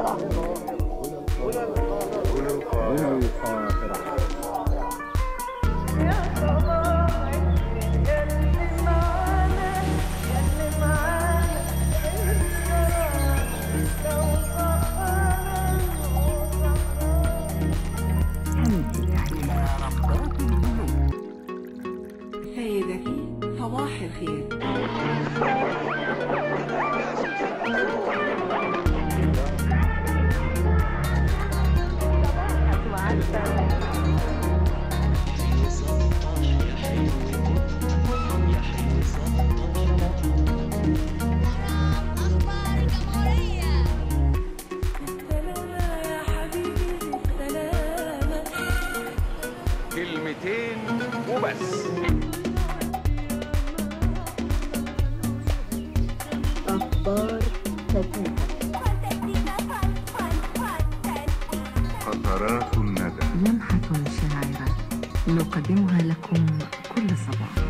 سيدتي صباح الخير أخبار الجمهورية كلمتين وبس قطرات الندى لمحة شاعرة نقدمها لكم كل صباح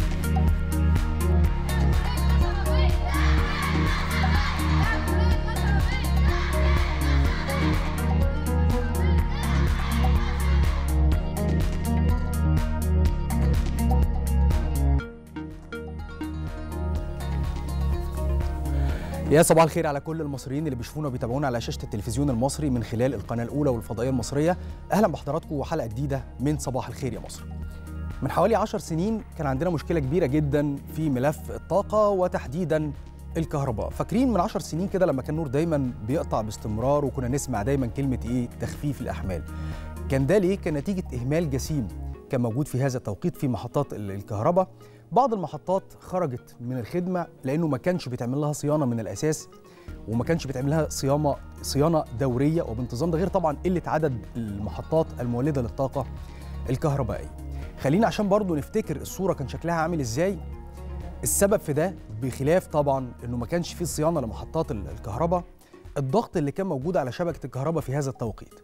يا صباح الخير على كل المصريين اللي بيشوفونا وبيتابعونا على شاشه التلفزيون المصري من خلال القناه الاولى والفضائيه المصريه اهلا بحضراتكم وحلقه جديده من صباح الخير يا مصر من حوالي 10 سنين كان عندنا مشكله كبيره جدا في ملف الطاقه وتحديدا الكهرباء فاكرين من 10 سنين كده لما كان نور دايما بيقطع باستمرار وكنا نسمع دايما كلمه ايه تخفيف الاحمال كان ده ليه كان نتيجه اهمال جسيم كان موجود في هذا التوقيت في محطات ال- الكهرباء بعض المحطات خرجت من الخدمه لانه ما كانش بيتعمل لها صيانه من الاساس وما كانش بيتعمل لها صيانه صيانه دوريه وبانتظام ده غير طبعا قله عدد المحطات المولده للطاقه الكهربائيه خلينا عشان برضو نفتكر الصوره كان شكلها عامل ازاي السبب في ده بخلاف طبعا انه ما كانش فيه صيانه لمحطات ال- الكهرباء الضغط اللي كان موجود على شبكه الكهرباء في هذا التوقيت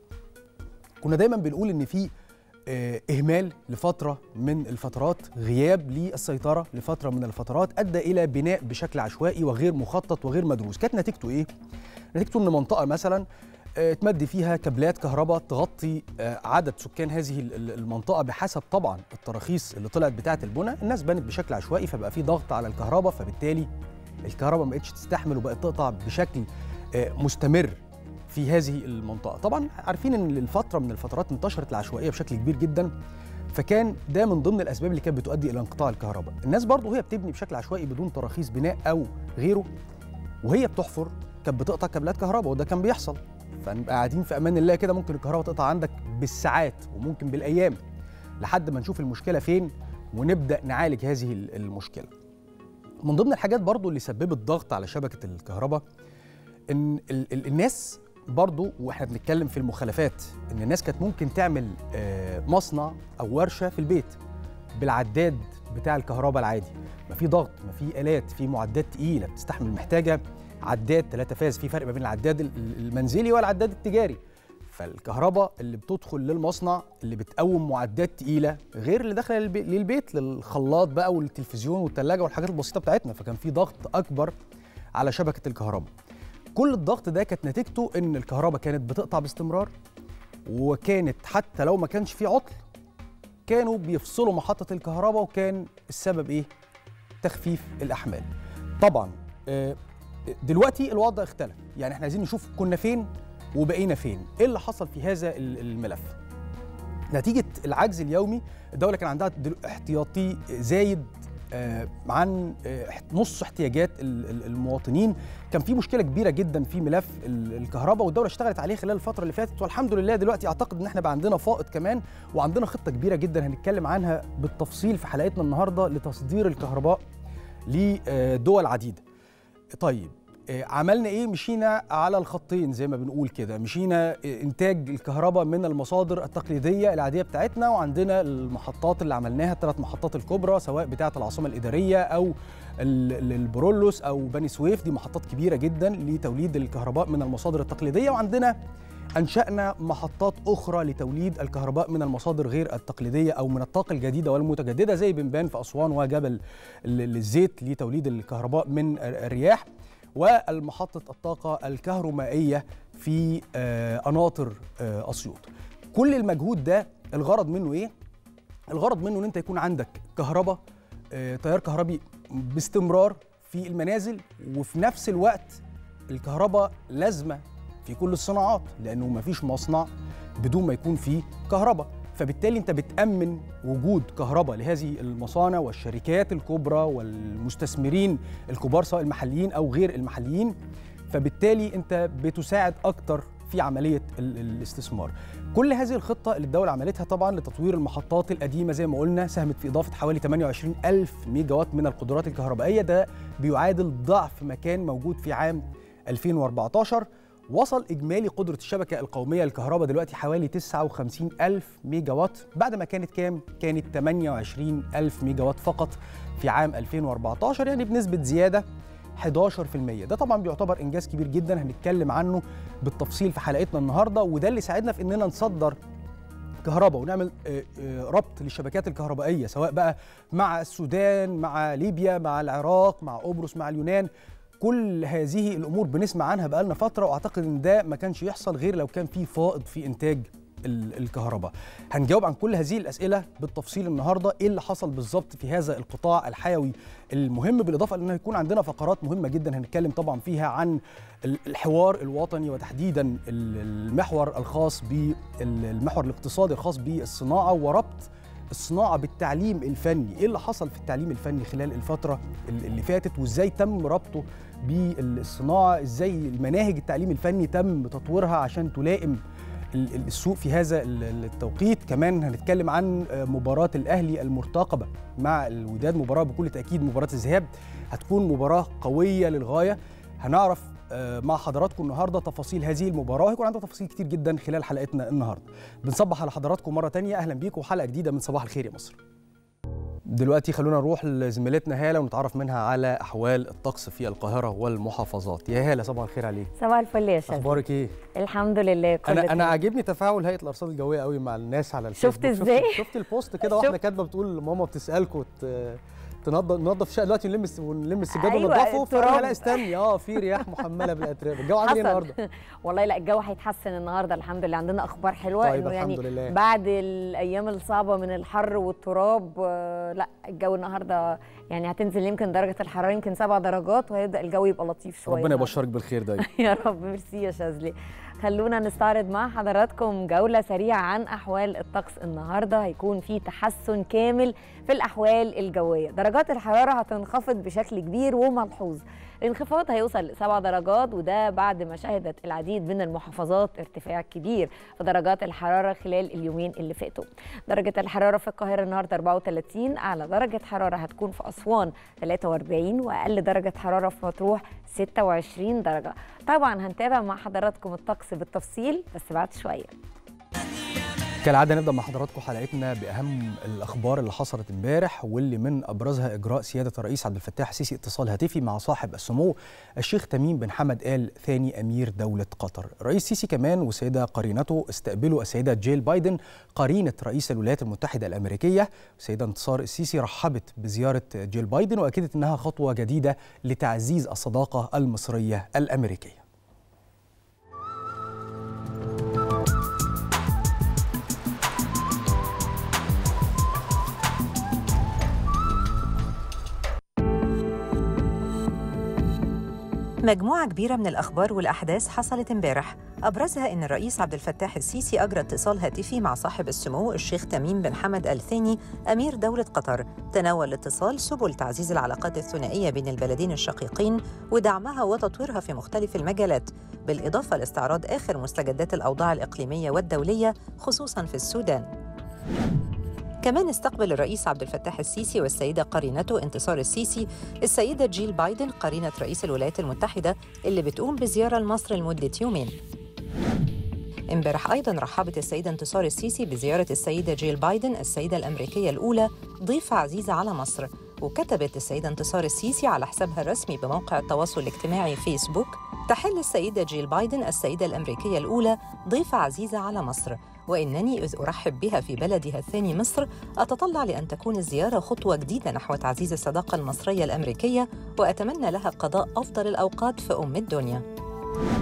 كنا دايما بنقول ان في آه، اهمال لفتره من الفترات غياب للسيطره لفتره من الفترات ادى الى بناء بشكل عشوائي وغير مخطط وغير مدروس كانت نتيجته ايه نتيجته ان منطقه مثلا آه، تمد فيها كابلات كهرباء تغطي آه، عدد سكان هذه ال- ال- المنطقه بحسب طبعا التراخيص اللي طلعت بتاعه البنى الناس بنت بشكل عشوائي فبقى في ضغط على الكهرباء فبالتالي الكهرباء ما بقتش تستحمل وبقت تقطع بشكل آه، مستمر في هذه المنطقه طبعا عارفين ان الفتره من الفترات انتشرت العشوائيه بشكل كبير جدا فكان ده من ضمن الاسباب اللي كانت بتؤدي الى انقطاع الكهرباء الناس برضه وهي بتبني بشكل عشوائي بدون تراخيص بناء او غيره وهي بتحفر كانت بتقطع كابلات كهرباء وده كان بيحصل فنبقى قاعدين في امان الله كده ممكن الكهرباء تقطع عندك بالساعات وممكن بالايام لحد ما نشوف المشكله فين ونبدا نعالج هذه المشكله من ضمن الحاجات برضو اللي سببت ضغط على شبكه الكهرباء ان ال ال الناس برضو واحنا بنتكلم في المخالفات ان الناس كانت ممكن تعمل آه، مصنع او ورشه في البيت بالعداد بتاع الكهرباء العادي ما في ضغط ما في الات في معدات تقيله بتستحمل محتاجه عداد ثلاثة فاز في فرق ما بين العداد ال- ال- المنزلي والعداد التجاري فالكهرباء اللي بتدخل للمصنع اللي بتقوم معدات تقيله غير اللي داخله للبي- للبيت للخلاط بقى والتلفزيون والثلاجه والحاجات البسيطه بتاعتنا فكان في ضغط اكبر على شبكه الكهرباء كل الضغط ده كانت نتيجته ان الكهرباء كانت بتقطع باستمرار وكانت حتى لو ما كانش في عطل كانوا بيفصلوا محطه الكهرباء وكان السبب ايه تخفيف الاحمال طبعا آه، دلوقتي الوضع اختلف يعني احنا عايزين نشوف كنا فين وبقينا فين ايه اللي حصل في هذا ال- الملف نتيجه العجز اليومي الدوله كان عندها دل- احتياطي زايد آه، عن آه، احت- نص احتياجات ال- ال- المواطنين كان في مشكله كبيره جدا في ملف ال- الكهرباء والدوله اشتغلت عليه خلال الفتره اللي فاتت والحمد لله دلوقتي اعتقد ان احنا بقى عندنا فائض كمان وعندنا خطه كبيره جدا هنتكلم عنها بالتفصيل في حلقتنا النهارده لتصدير الكهرباء لدول عديده طيب آه، عملنا ايه مشينا على الخطين زي ما بنقول كده مشينا آه، انتاج الكهرباء من المصادر التقليديه العاديه بتاعتنا وعندنا المحطات اللي عملناها الثلاث محطات الكبرى سواء بتاعه العاصمه الاداريه او ال- ال- البرولوس او بني سويف دي محطات كبيره جدا لتوليد الكهرباء من المصادر التقليديه وعندنا انشانا محطات اخرى لتوليد الكهرباء من المصادر غير التقليديه او من الطاقه الجديده والمتجدده زي بنبان في اسوان وجبل ال- الزيت لتوليد الكهرباء من الرياح والمحطة الطاقة الكهرومائية في آه، قناطر آه، اسيوط كل المجهود ده الغرض منه ايه الغرض منه ان انت يكون عندك كهرباء آه، تيار كهربي باستمرار في المنازل وفي نفس الوقت الكهرباء لازمه في كل الصناعات لانه مفيش مصنع بدون ما يكون فيه كهرباء فبالتالي انت بتامن وجود كهرباء لهذه المصانع والشركات الكبرى والمستثمرين الكبار سواء المحليين او غير المحليين فبالتالي انت بتساعد اكتر في عمليه ال- الاستثمار كل هذه الخطه اللي الدوله عملتها طبعا لتطوير المحطات القديمه زي ما قلنا ساهمت في اضافه حوالي 28 الف ميجا وات من القدرات الكهربائيه ده بيعادل ضعف ما كان موجود في عام 2014 وصل إجمالي قدرة الشبكة القومية للكهرباء دلوقتي حوالي 59 ألف ميجا وات بعد ما كانت كام؟ كانت 28 ألف ميجا وات فقط في عام 2014 يعني بنسبة زيادة 11% ده طبعا بيعتبر إنجاز كبير جدا هنتكلم عنه بالتفصيل في حلقتنا النهاردة وده اللي ساعدنا في إننا نصدر كهرباء ونعمل آه، آه، ربط للشبكات الكهربائيه سواء بقى مع السودان مع ليبيا مع العراق مع قبرص مع اليونان كل هذه الامور بنسمع عنها بقالنا فتره واعتقد ان ده ما كانش يحصل غير لو كان في فائض في انتاج ال- الكهرباء هنجاوب عن كل هذه الاسئله بالتفصيل النهارده ايه اللي حصل بالظبط في هذا القطاع الحيوي المهم بالاضافه لان هيكون عندنا فقرات مهمه جدا هنتكلم طبعا فيها عن ال- الحوار الوطني وتحديدا ال- المحور الخاص بالمحور الاقتصادي الخاص بالصناعه وربط الصناعه بالتعليم الفني ايه اللي حصل في التعليم الفني خلال الفتره ال- اللي فاتت وازاي تم ربطه بالصناعه ازاي المناهج التعليم الفني تم تطويرها عشان تلائم ال- ال- السوق في هذا ال- ال- التوقيت كمان هنتكلم عن آه، مباراة الأهلي المرتقبة مع الوداد مباراة بكل تأكيد مباراة الذهاب هتكون مباراة قوية للغاية هنعرف آه، مع حضراتكم النهارده تفاصيل هذه المباراه وهيكون عندنا تفاصيل كتير جدا خلال حلقتنا النهارده بنصبح على حضراتكم مره تانية اهلا بيكم وحلقه جديده من صباح الخير يا مصر دلوقتي خلونا نروح لزميلتنا هاله ونتعرف منها على احوال الطقس في القاهره والمحافظات يا هاله صباح الخير عليك صباح الفل يا شاذلي اخبارك ايه الحمد لله كله انا انا تمام. عاجبني تفاعل هيئه الارصاد الجويه قوي مع الناس على شفت الفيسبوك. إزاي؟ شفت, شفت البوست كده واحده شفت. كاتبه بتقول ماما بتسالكم ت- تنظف ننظف الشقه دلوقتي ونلم الس- ونلم السجاد أيوة، وننضفه التراب. فانا لا استني اه في رياح محمله بالاتربه الجو عامل ايه حصل. النهارده والله لا الجو هيتحسن النهارده الحمد لله عندنا اخبار حلوه طيب، إنه الحمد يعني لله. بعد الايام الصعبه من الحر والتراب آه، لا الجو النهارده يعني هتنزل يمكن درجه الحراره يمكن سبع درجات وهيبدا الجو يبقى لطيف شويه ربنا النهاردة. يبشرك بالخير دايما يا رب ميرسي يا شاذلي خلونا نستعرض مع حضراتكم جولة سريعة عن أحوال الطقس النهاردة هيكون في تحسن كامل في الأحوال الجوية درجات الحرارة هتنخفض بشكل كبير وملحوظ الانخفاض هيوصل لسبع درجات وده بعد ما شهدت العديد من المحافظات ارتفاع كبير في درجات الحرارة خلال اليومين اللي فاتوا درجة الحرارة في القاهرة النهاردة 34 أعلى درجة حرارة هتكون في أسوان 43 وأقل درجة حرارة في مطروح 26 درجة طبعا هنتابع مع حضراتكم الطقس بالتفصيل بس بعد شوية كالعاده نبدا مع حضراتكم حلقتنا باهم الاخبار اللي حصلت امبارح واللي من ابرزها اجراء سياده الرئيس عبد الفتاح السيسي اتصال هاتفي مع صاحب السمو الشيخ تميم بن حمد ال ثاني امير دوله قطر. الرئيس السيسي كمان والسيده قرينته استقبلوا السيده جيل بايدن قرينه رئيس الولايات المتحده الامريكيه. السيده انتصار السيسي رحبت بزياره جيل بايدن واكدت انها خطوه جديده لتعزيز الصداقه المصريه الامريكيه. مجموعة كبيرة من الأخبار والأحداث حصلت امبارح أبرزها أن الرئيس عبد الفتاح السيسي أجرى اتصال هاتفي مع صاحب السمو الشيخ تميم بن حمد آل ثاني أمير دولة قطر تناول الاتصال سبل تعزيز العلاقات الثنائية بين البلدين الشقيقين ودعمها وتطويرها في مختلف المجالات بالإضافة لاستعراض آخر مستجدات الأوضاع الإقليمية والدولية خصوصاً في السودان كمان استقبل الرئيس عبد الفتاح السيسي والسيدة قرينته انتصار السيسي السيدة جيل بايدن قرينة رئيس الولايات المتحدة اللي بتقوم بزيارة لمصر لمدة يومين امبارح ايضا رحبت السيده انتصار السيسي بزياره السيده جيل بايدن السيده الامريكيه الاولى ضيفه عزيزه على مصر وكتبت السيده انتصار السيسي على حسابها الرسمي بموقع التواصل الاجتماعي فيسبوك تحل السيده جيل بايدن السيده الامريكيه الاولى ضيفه عزيزه على مصر وانني اذ ارحب بها في بلدها الثاني مصر اتطلع لان تكون الزياره خطوه جديده نحو تعزيز الصداقه المصريه الامريكيه واتمنى لها قضاء افضل الاوقات في ام الدنيا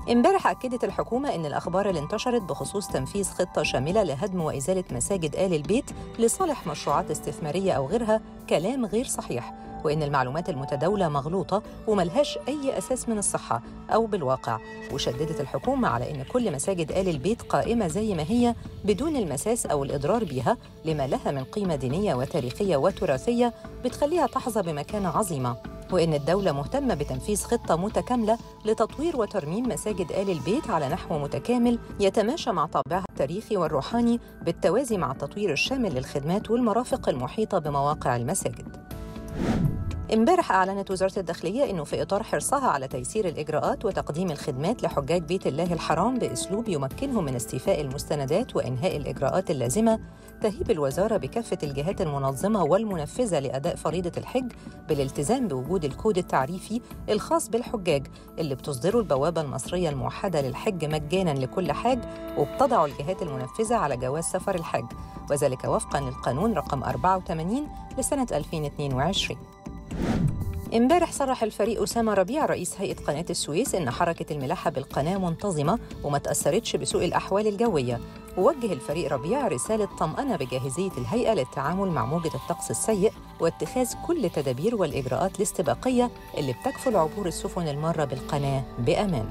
امبارح أكدت الحكومة إن الأخبار اللي انتشرت بخصوص تنفيذ خطة شاملة لهدم وإزالة مساجد آل البيت لصالح مشروعات استثمارية أو غيرها كلام غير صحيح وإن المعلومات المتداولة مغلوطة وملهاش أي أساس من الصحة أو بالواقع وشددت الحكومة على إن كل مساجد آل البيت قائمة زي ما هي بدون المساس أو الإضرار بها لما لها من قيمة دينية وتاريخية وتراثية بتخليها تحظى بمكانة عظيمة وإن الدولة مهتمة بتنفيذ خطة متكاملة لتطوير وترميم مساجد آل البيت على نحو متكامل يتماشى مع طابعها التاريخي والروحاني بالتوازي مع التطوير الشامل للخدمات والمرافق المحيطة بمواقع المساجد. امبارح أعلنت وزارة الداخلية إنه في إطار حرصها على تيسير الإجراءات وتقديم الخدمات لحجاج بيت الله الحرام بأسلوب يمكنهم من استيفاء المستندات وإنهاء الإجراءات اللازمة تهيب الوزارة بكافة الجهات المنظمة والمنفذة لأداء فريضة الحج بالالتزام بوجود الكود التعريفي الخاص بالحجاج اللي بتصدره البوابة المصرية الموحدة للحج مجانا لكل حاج وبتضع الجهات المنفذة على جواز سفر الحج وذلك وفقا للقانون رقم 84 لسنة 2022 امبارح صرح الفريق أسامة ربيع رئيس هيئة قناة السويس إن حركة الملاحة بالقناة منتظمة وما تأثرتش بسوء الأحوال الجوية ووجه الفريق ربيع رسالة طمأنة بجاهزية الهيئة للتعامل مع موجة الطقس السيء واتخاذ كل التدابير والإجراءات الاستباقية اللي بتكفل عبور السفن المارة بالقناة بأمان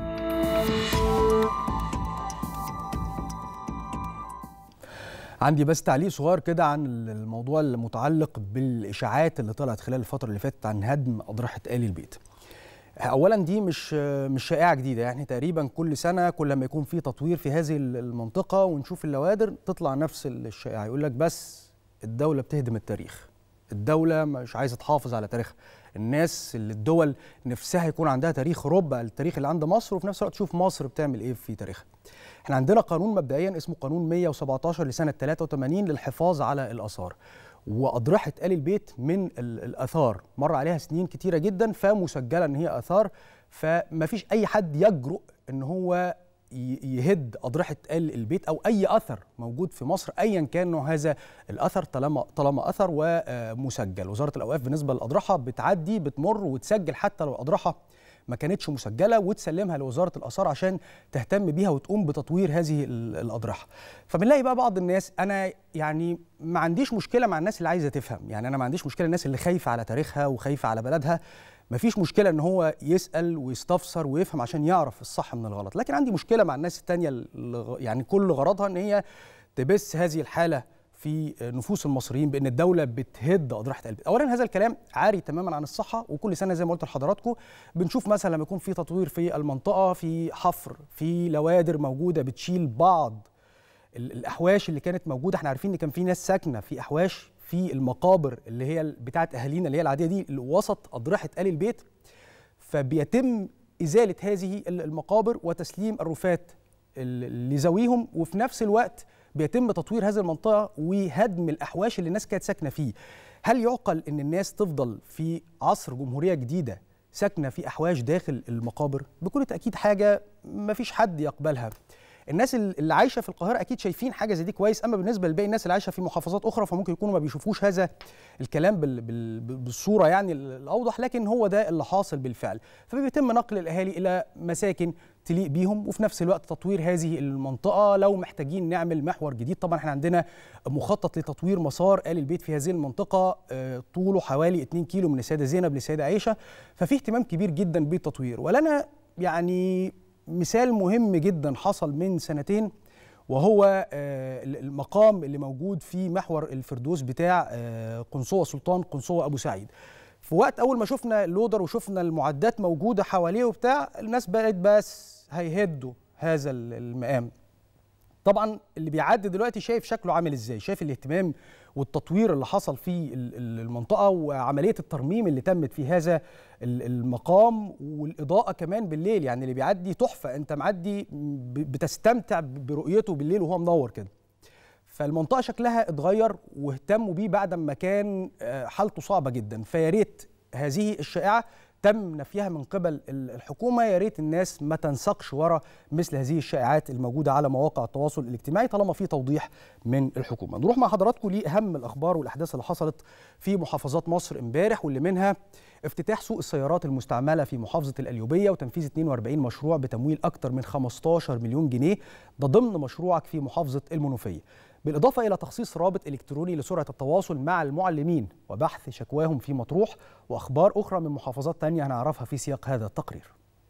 عندي بس تعليق صغير كده عن الموضوع المتعلق بالاشاعات اللي طلعت خلال الفتره اللي فاتت عن هدم اضرحه ال البيت. اولا دي مش مش شائعه جديده يعني تقريبا كل سنه كل ما يكون في تطوير في هذه المنطقه ونشوف اللوادر تطلع نفس الشائعه يقول لك بس الدوله بتهدم التاريخ. الدوله مش عايزه تحافظ على تاريخها. الناس اللي الدول نفسها يكون عندها تاريخ ربع التاريخ اللي عند مصر وفي نفس الوقت تشوف مصر بتعمل ايه في تاريخها. احنا عندنا قانون مبدئيا اسمه قانون 117 لسنه 83 للحفاظ على الاثار واضرحه ال البيت من الاثار مر عليها سنين كتيره جدا فمسجله ان هي اثار فما فيش اي حد يجرؤ ان هو يهد اضرحه ال البيت او اي اثر موجود في مصر ايا كان نوع هذا الاثر طالما طالما اثر ومسجل وزاره الاوقاف بالنسبه للاضرحه بتعدي بتمر وتسجل حتى لو الاضرحه ما كانتش مسجله وتسلمها لوزاره الاثار عشان تهتم بيها وتقوم بتطوير هذه الاضرحه فبنلاقي بقى بعض الناس انا يعني ما عنديش مشكله مع الناس اللي عايزه تفهم يعني انا ما عنديش مشكله الناس اللي خايفه على تاريخها وخايفه على بلدها ما فيش مشكله ان هو يسال ويستفسر ويفهم عشان يعرف الصح من الغلط لكن عندي مشكله مع الناس التانية اللي يعني كل غرضها ان هي تبث هذه الحاله في نفوس المصريين بان الدوله بتهد اضرحه البيت اولا هذا الكلام عاري تماما عن الصحه وكل سنه زي ما قلت لحضراتكم بنشوف مثلا لما يكون في تطوير في المنطقه في حفر في لوادر موجوده بتشيل بعض الاحواش اللي كانت موجوده احنا عارفين ان كان في ناس ساكنه في احواش في المقابر اللي هي بتاعه اهالينا اللي هي العاديه دي اللي وسط اضرحه ال البيت فبيتم ازاله هذه المقابر وتسليم الرفات لذويهم وفي نفس الوقت بيتم تطوير هذه المنطقه وهدم الاحواش اللي الناس كانت ساكنه فيه هل يعقل ان الناس تفضل في عصر جمهوريه جديده ساكنه في احواش داخل المقابر بكل تاكيد حاجه ما فيش حد يقبلها الناس اللي عايشه في القاهره اكيد شايفين حاجه زي دي كويس اما بالنسبه لباقي الناس اللي عايشه في محافظات اخرى فممكن يكونوا ما بيشوفوش هذا الكلام بال بال بالصوره يعني الاوضح لكن هو ده اللي حاصل بالفعل فبيتم نقل الاهالي الى مساكن تليق بيهم وفي نفس الوقت تطوير هذه المنطقه لو محتاجين نعمل محور جديد طبعا احنا عندنا مخطط لتطوير مسار ال البيت في هذه المنطقه طوله حوالي 2 كيلو من السيده زينب للسيده عائشه ففي اهتمام كبير جدا بالتطوير ولنا يعني مثال مهم جدا حصل من سنتين وهو المقام اللي موجود في محور الفردوس بتاع قنصوة سلطان قنصوة أبو سعيد في وقت أول ما شفنا اللودر وشفنا المعدات موجودة حواليه وبتاع الناس بقت بس هيهدوا هذا المقام طبعا اللي بيعدي دلوقتي شايف شكله عامل ازاي شايف الاهتمام والتطوير اللي حصل في المنطقه وعمليه الترميم اللي تمت في هذا المقام والاضاءه كمان بالليل يعني اللي بيعدي تحفه انت معدي بتستمتع برؤيته بالليل وهو منور كده فالمنطقه شكلها اتغير واهتموا بيه بعد ما كان حالته صعبه جدا فيا ريت هذه الشائعه تم نفيها من قبل الحكومه يا ريت الناس ما تنسقش ورا مثل هذه الشائعات الموجوده على مواقع التواصل الاجتماعي طالما في توضيح من الحكومه نروح مع حضراتكم لاهم الاخبار والاحداث اللي حصلت في محافظات مصر امبارح واللي منها افتتاح سوق السيارات المستعمله في محافظه القليوبيه وتنفيذ 42 مشروع بتمويل اكثر من 15 مليون جنيه ده ضمن مشروعك في محافظه المنوفيه بالإضافة إلى تخصيص رابط إلكتروني لسرعة التواصل مع المعلمين وبحث شكواهم في مطروح وأخبار أخرى من محافظات تانية هنعرفها في سياق هذا التقرير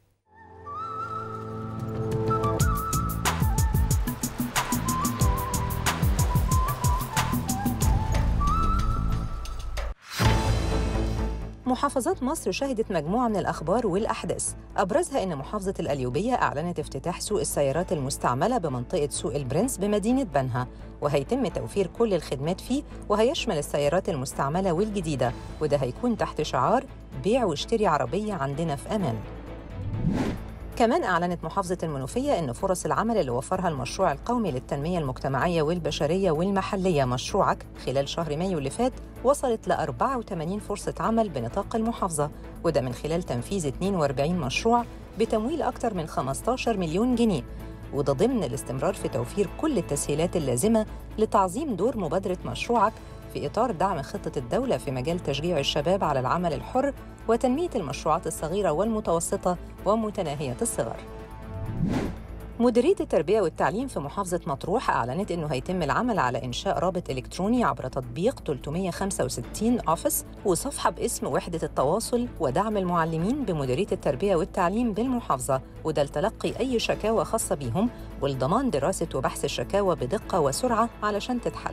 محافظات مصر شهدت مجموعة من الأخبار والأحداث أبرزها أن محافظة القليوبية أعلنت افتتاح سوق السيارات المستعملة بمنطقة سوق البرنس بمدينة بنها وهيتم توفير كل الخدمات فيه وهيشمل السيارات المستعملة والجديدة وده هيكون تحت شعار بيع واشتري عربية عندنا في أمان كمان أعلنت محافظة المنوفية أن فرص العمل اللي وفرها المشروع القومي للتنمية المجتمعية والبشرية والمحلية مشروعك خلال شهر مايو اللي فات وصلت ل 84 فرصة عمل بنطاق المحافظة وده من خلال تنفيذ 42 مشروع بتمويل أكثر من 15 مليون جنيه وده ضمن الاستمرار في توفير كل التسهيلات اللازمة لتعظيم دور مبادرة مشروعك في إطار دعم خطة الدولة في مجال تشجيع الشباب على العمل الحر وتنمية المشروعات الصغيرة والمتوسطة ومتناهية الصغر. مديرية التربية والتعليم في محافظة مطروح أعلنت أنه هيتم العمل على إنشاء رابط إلكتروني عبر تطبيق 365 أوفيس وصفحة باسم وحدة التواصل ودعم المعلمين بمديرية التربية والتعليم بالمحافظة وده لتلقي أي شكاوى خاصة بيهم ولضمان دراسة وبحث الشكاوى بدقة وسرعة علشان تتحل.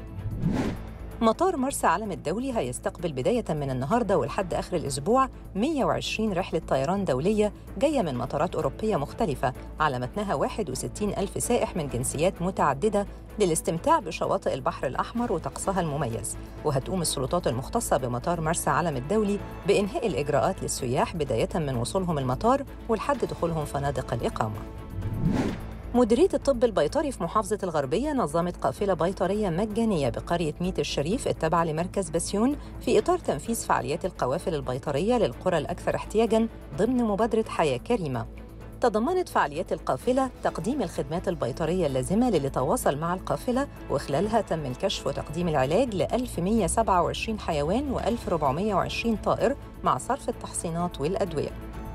مطار مرسى علم الدولي هيستقبل بداية من النهاردة ولحد آخر الأسبوع 120 رحلة طيران دولية جاية من مطارات أوروبية مختلفة على متنها 61 ألف سائح من جنسيات متعددة للاستمتاع بشواطئ البحر الأحمر وطقسها المميز وهتقوم السلطات المختصة بمطار مرسى علم الدولي بإنهاء الإجراءات للسياح بداية من وصولهم المطار ولحد دخولهم فنادق الإقامة مديرية الطب البيطري في محافظة الغربية نظمت قافلة بيطرية مجانية بقرية ميت الشريف التابعة لمركز بسيون في إطار تنفيذ فعاليات القوافل البيطرية للقرى الأكثر احتياجاً ضمن مبادرة حياة كريمة. تضمنت فعاليات القافلة تقديم الخدمات البيطرية اللازمة للي تواصل مع القافلة وخلالها تم الكشف وتقديم العلاج ل 1127 حيوان و1420 طائر مع صرف التحصينات والأدوية.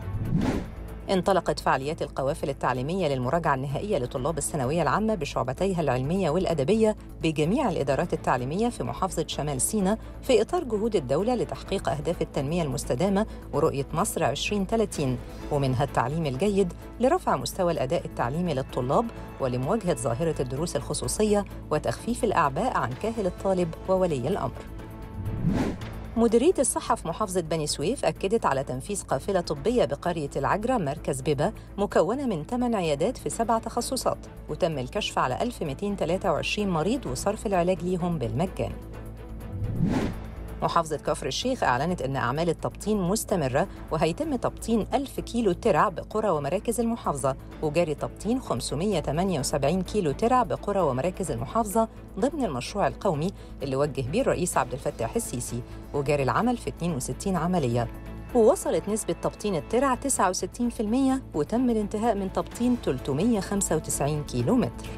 انطلقت فعاليات القوافل التعليمية للمراجعة النهائية لطلاب الثانوية العامة بشعبتيها العلمية والأدبية بجميع الإدارات التعليمية في محافظة شمال سيناء في إطار جهود الدولة لتحقيق أهداف التنمية المستدامة ورؤية مصر 2030 ومنها التعليم الجيد لرفع مستوى الأداء التعليمي للطلاب ولمواجهة ظاهرة الدروس الخصوصية وتخفيف الأعباء عن كاهل الطالب وولي الأمر. مديرية الصحة في محافظة بني سويف أكدت على تنفيذ قافلة طبية بقرية العجرة مركز بيبا مكونة من 8 عيادات في سبع تخصصات وتم الكشف على 1223 مريض وصرف العلاج ليهم بالمجان محافظة كفر الشيخ أعلنت أن أعمال التبطين مستمرة وهيتم تبطين 1000 كيلو ترع بقرى ومراكز المحافظة وجاري تبطين 578 كيلو ترع بقرى ومراكز المحافظة ضمن المشروع القومي اللي وجه به الرئيس عبد الفتاح السيسي وجاري العمل في 62 عملية ووصلت نسبة تبطين الترع 69% وتم الانتهاء من تبطين 395 كيلو متر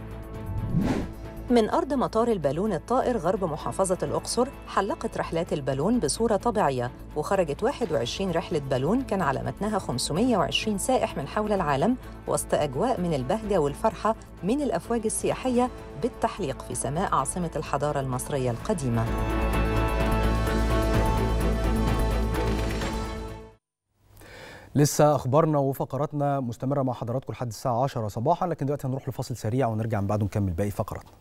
من أرض مطار البالون الطائر غرب محافظة الأقصر حلقت رحلات البالون بصورة طبيعية وخرجت 21 رحلة بالون كان على متنها 520 سائح من حول العالم وسط أجواء من البهجة والفرحة من الأفواج السياحية بالتحليق في سماء عاصمة الحضارة المصرية القديمة. لسه اخبارنا وفقراتنا مستمره مع حضراتكم لحد الساعه 10 صباحا لكن دلوقتي هنروح لفاصل سريع ونرجع من بعده نكمل باقي فقراتنا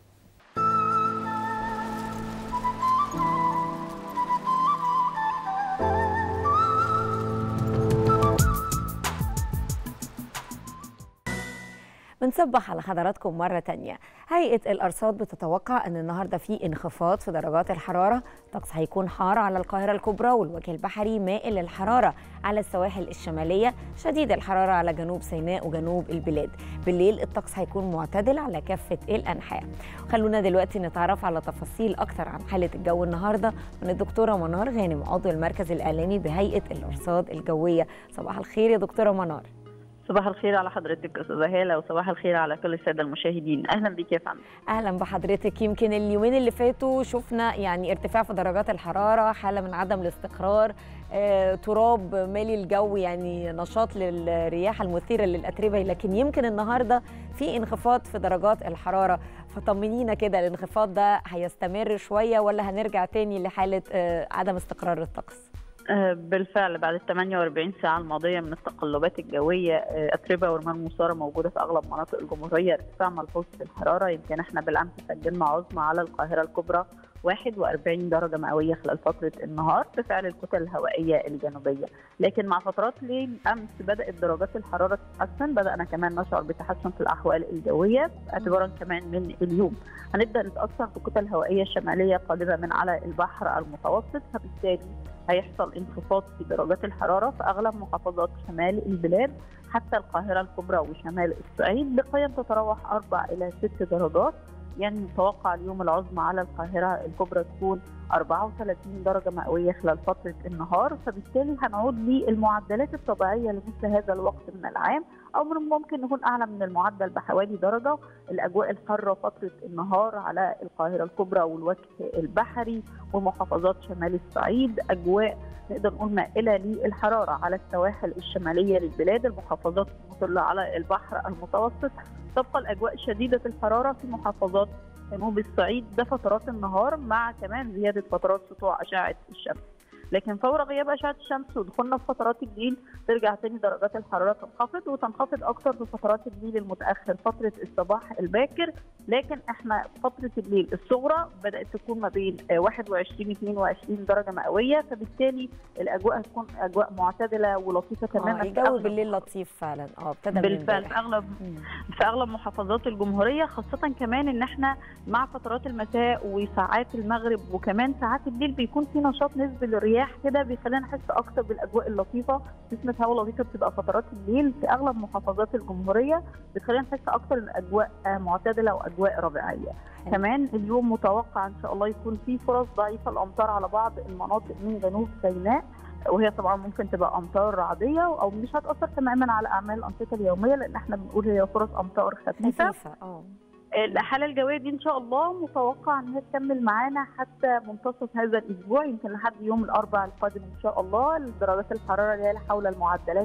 من بنصبح على حضراتكم مرة تانية هيئة الأرصاد بتتوقع أن النهاردة في انخفاض في درجات الحرارة الطقس هيكون حار على القاهرة الكبرى والوجه البحري مائل للحرارة على السواحل الشمالية شديد الحرارة على جنوب سيناء وجنوب البلاد بالليل الطقس هيكون معتدل على كافة الأنحاء خلونا دلوقتي نتعرف على تفاصيل أكثر عن حالة الجو النهاردة من الدكتورة منار غانم عضو المركز الإعلامي بهيئة الأرصاد الجوية صباح الخير يا دكتورة منار صباح الخير على حضرتك استاذه هاله وصباح الخير على كل الساده المشاهدين اهلا بك يا فندم اهلا بحضرتك يمكن اليومين اللي فاتوا شفنا يعني ارتفاع في درجات الحراره حاله من عدم الاستقرار آه، تراب مالي الجو يعني نشاط للرياح المثيره للاتربه لكن يمكن النهارده في انخفاض في درجات الحراره فطمنينا كده الانخفاض ده هيستمر شويه ولا هنرجع تاني لحاله آه، عدم استقرار الطقس آه، بالفعل بعد ال 48 ساعة الماضية من التقلبات الجوية آه، أتربة ورمال مثارة موجودة في أغلب مناطق الجمهورية ارتفاع ملحوظ في الحرارة يمكن احنا بالأمس سجلنا عظمى على القاهرة الكبرى 41 درجة مئوية خلال فترة النهار بفعل الكتل الهوائية الجنوبية لكن مع فترات ليل أمس بدأت درجات الحرارة تتحسن بدأنا كمان نشعر بتحسن في الأحوال الجوية اعتبارا كمان من اليوم هنبدأ نتأثر بكتل هوائية شمالية قادمة من على البحر المتوسط فبالتالي هيحصل انخفاض في درجات الحرارة في أغلب محافظات شمال البلاد حتى القاهرة الكبرى وشمال الصعيد بقيم تتراوح 4 إلى 6 درجات يعني متوقع اليوم العظمى على القاهرة الكبرى تكون 34 درجة مئوية خلال فترة النهار فبالتالي هنعود للمعدلات الطبيعية لمثل هذا الوقت من العام أو من ممكن نكون أعلى من المعدل بحوالي درجة الأجواء الحارة فترة النهار على القاهرة الكبرى والوجه البحري ومحافظات شمال الصعيد أجواء نقدر نقول مائلة للحرارة على السواحل الشمالية للبلاد المحافظات المطلة على البحر المتوسط تبقى الأجواء شديدة الحرارة في محافظات جنوب الصعيد ده فترات النهار مع كمان زيادة فترات سطوع أشعة الشمس لكن فور غياب اشعه الشمس ودخولنا في فترات الليل ترجع تاني درجات الحراره تنخفض وتنخفض اكتر في فترات الليل المتاخر فتره الصباح الباكر لكن احنا فتره الليل الصغرى بدات تكون ما بين 21 22 درجه مئويه فبالتالي الاجواء هتكون اجواء معتدله ولطيفه تماما آه الجو بالليل لطيف فعلا اه ابتدى بالفعل في اغلب في اغلب محافظات الجمهوريه خاصه كمان ان احنا مع فترات المساء وساعات المغرب وكمان ساعات الليل بيكون في نشاط نسبي للرياح الرياح كده بيخلينا نحس اكتر بالاجواء اللطيفه نسمه هواء لطيفه بتبقى فترات الليل في اغلب محافظات الجمهوريه بتخلينا نحس اكتر ان الاجواء معتدله واجواء ربيعيه حلو. كمان اليوم متوقع ان شاء الله يكون في فرص ضعيفه الامطار على بعض المناطق من جنوب سيناء وهي طبعا ممكن تبقى امطار رعديه او مش هتاثر تماما على اعمال الانشطه اليوميه لان احنا بنقول هي فرص امطار خفيفه اه الحاله الجويه دي ان شاء الله متوقع ان هي تكمل معانا حتى منتصف هذا الاسبوع يمكن لحد يوم الاربعاء القادم ان شاء الله درجات الحراره اللي هي حول المعدلات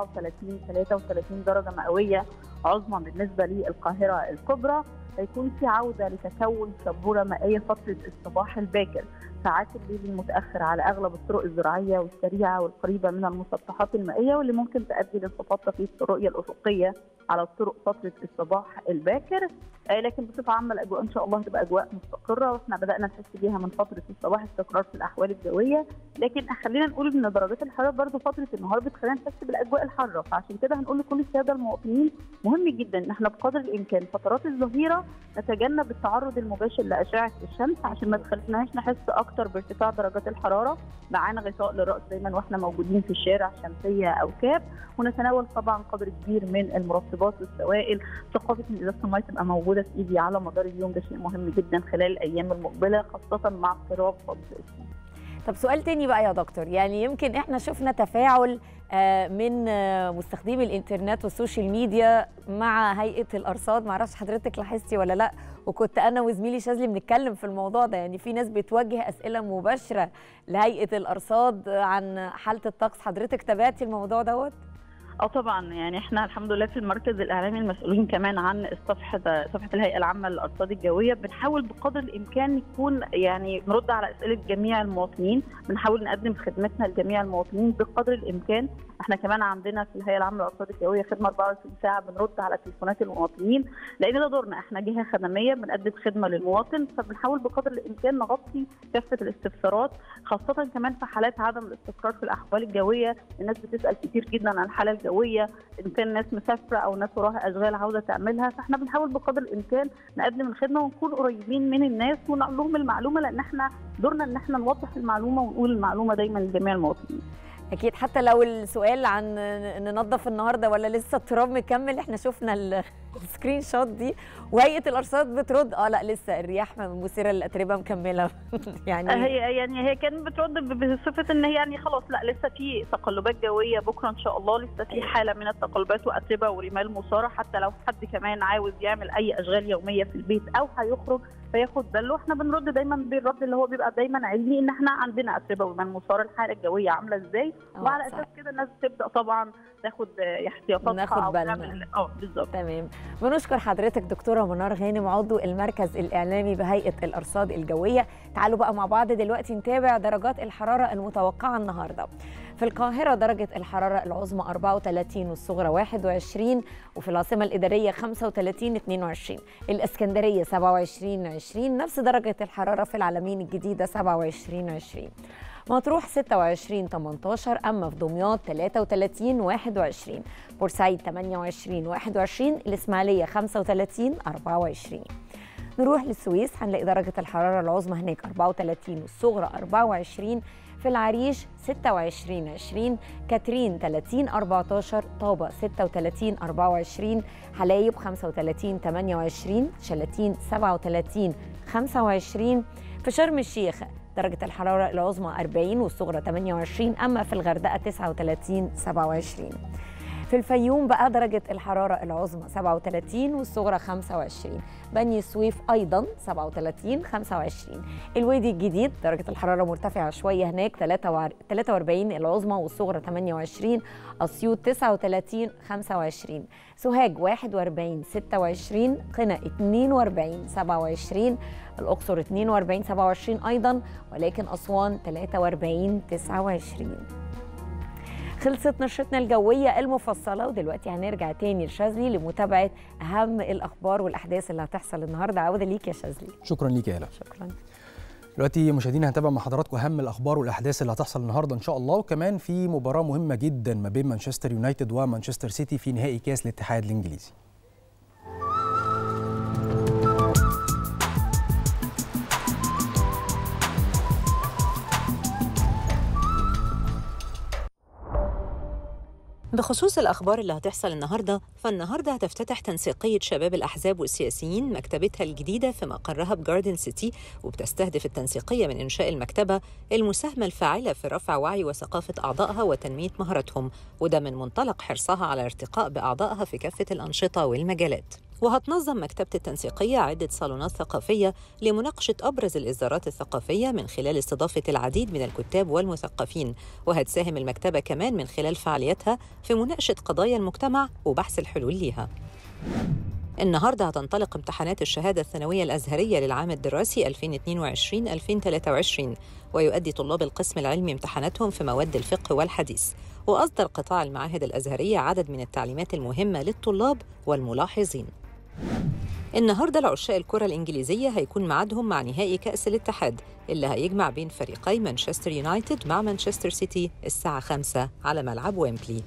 34 33 درجه مئويه عظمى بالنسبه للقاهره الكبرى هيكون في عوده لتكون شبوره مائيه فتره الصباح الباكر ساعات الليل المتاخر على اغلب الطرق الزراعيه والسريعه والقريبه من المسطحات المائيه واللي ممكن تؤدي لانخفاض طفيف في الرؤيه الافقيه على الطرق فتره الصباح الباكر آه لكن بصفه عامه الاجواء ان شاء الله هتبقى اجواء مستقره واحنا بدانا نحس بيها من فتره الصباح استقرار في الاحوال الجويه لكن خلينا نقول ان درجات الحراره برضو فتره النهار بتخلينا نحس بالاجواء الحاره فعشان كده هنقول لكل الساده المواطنين مهم جدا ان احنا بقدر الامكان فترات الظهيره نتجنب التعرض المباشر لاشعه الشمس عشان ما تخليناش نحس اكتر بارتفاع درجات الحراره معانا غطاء للراس دايما واحنا موجودين في الشارع شمسيه او كاب ونتناول طبعا قدر كبير من المرطبات والسوائل ثقافه ان ازازه الميه تبقى موجوده في ايدي على مدار اليوم ده شيء مهم جدا خلال الايام المقبله خاصه مع اقتراب فصل الصيف طب سؤال تاني بقى يا دكتور يعني يمكن احنا شفنا تفاعل من مستخدمي الانترنت والسوشيال ميديا مع هيئه الارصاد معرفش حضرتك لاحظتي ولا لا وكنت انا وزميلي شاذلي بنتكلم في الموضوع ده يعني في ناس بتوجه اسئله مباشره لهيئه الارصاد عن حاله الطقس حضرتك تابعتي الموضوع دوت اه طبعا يعني احنا الحمد لله في المركز الاعلامي المسؤولين كمان عن الصفحه صفحه الهيئه العامه للارصاد الجويه بنحاول بقدر الامكان نكون يعني نرد على اسئله جميع المواطنين بنحاول نقدم خدمتنا لجميع المواطنين بقدر الامكان احنا كمان عندنا في الهيئه العامه للارصاد الجويه خدمه 24 ساعه بنرد على تليفونات المواطنين لان ده دورنا احنا جهه خدميه بنقدم خدمه للمواطن فبنحاول بقدر الامكان نغطي كافه الاستفسارات خاصه كمان في حالات عدم الاستقرار في الاحوال الجويه الناس بتسال كتير جدا عن الحاله الجويه الجويه ان كان ناس مسافره او ناس وراها اشغال عاوزه تعملها فاحنا بنحاول بقدر الامكان نقدم الخدمه ونكون قريبين من الناس ونقول لهم المعلومه لان احنا دورنا ان احنا نوضح المعلومه ونقول المعلومه دايما لجميع المواطنين اكيد حتى لو السؤال عن ننظف النهارده ولا لسه التراب مكمل احنا شفنا ال- السكرين شوت دي وهيئه الارصاد بترد اه لا لسه الرياح مثيره للاتربه مكمله يعني هي يعني هي كانت بترد ب- بصفه ان هي يعني خلاص لا لسه في تقلبات جويه بكره ان شاء الله لسه في حاله من التقلبات واتربه ورمال مثاره حتى لو حد كمان عاوز يعمل اي اشغال يوميه في البيت او هيخرج فياخد باله احنا بنرد دايما بالرد اللي هو بيبقى دايما علمي ان احنا عندنا اتربه ورمال مثاره الحاله الجويه عامله ازاي آه، وعلى صح. اساس كده الناس تبدا طبعا تاخد آه، احتياطاتها ناخد أو بالنا. تعمل- اه بالظبط تمام بنشكر حضرتك دكتوره منار غانم عضو المركز الاعلامي بهيئه الارصاد الجويه تعالوا بقى مع بعض دلوقتي نتابع درجات الحراره المتوقعه النهارده في القاهرة درجة الحرارة العظمى 34 والصغرى 21 وفي العاصمة الإدارية 35 22 الإسكندرية 27 20 نفس درجة الحرارة في العلمين الجديدة 27 20 مطروح 26 18 أما في دمياط 33 21 بورسعيد 28 21 الإسماعيلية 35 24 نروح للسويس هنلاقي درجة الحرارة العظمى هناك 34 والصغرى 24 في العريش 26 20 كاترين 30 14 طابة 36 24 حلايب 35 28 شلاتين 37 25 في شرم الشيخ درجة الحرارة العظمى 40 والصغرى 28 أما في الغردقة 39 27 في الفيوم بقى درجة الحرارة العظمى 37 والصغرى 25 بني سويف أيضا 37 25 الوادي الجديد درجة الحرارة مرتفعة شوية هناك 43 العظمى والصغرى 28 أسيوط 39 25 سوهاج 41 26 قنا 42 27 الأقصر 42 27 أيضا ولكن أسوان 43 29 خلصت نشرتنا الجوية المفصلة ودلوقتي هنرجع تاني لشاذلي لمتابعة أهم الأخبار والأحداث اللي هتحصل النهاردة عودة ليك يا شاذلي شكرا ليك يا هلا شكرا دلوقتي مشاهدينا هنتابع مع حضراتكم اهم الاخبار والاحداث اللي هتحصل النهارده ان شاء الله وكمان في مباراه مهمه جدا ما بين مانشستر يونايتد ومانشستر سيتي في نهائي كاس الاتحاد الانجليزي بخصوص الأخبار اللي هتحصل النهاردة فالنهاردة هتفتتح تنسيقية شباب الأحزاب والسياسيين مكتبتها الجديدة في مقرها بجاردن سيتي وبتستهدف التنسيقية من إنشاء المكتبة المساهمة الفاعلة في رفع وعي وثقافة أعضائها وتنمية مهاراتهم وده من منطلق حرصها على ارتقاء بأعضائها في كافة الأنشطة والمجالات وهتنظم مكتبة التنسيقية عدة صالونات ثقافية لمناقشة أبرز الإصدارات الثقافية من خلال استضافة العديد من الكتاب والمثقفين وهتساهم المكتبة كمان من خلال فعالياتها في مناقشة قضايا المجتمع وبحث الحلول ليها النهاردة هتنطلق امتحانات الشهادة الثانوية الأزهرية للعام الدراسي 2022-2023 ويؤدي طلاب القسم العلمي امتحاناتهم في مواد الفقه والحديث وأصدر قطاع المعاهد الأزهرية عدد من التعليمات المهمة للطلاب والملاحظين النهارده العشاق الكرة الإنجليزية هيكون ميعادهم مع نهائي كأس الاتحاد اللي هيجمع بين فريقي مانشستر يونايتد مع مانشستر سيتي الساعة 5 على ملعب ويمبلي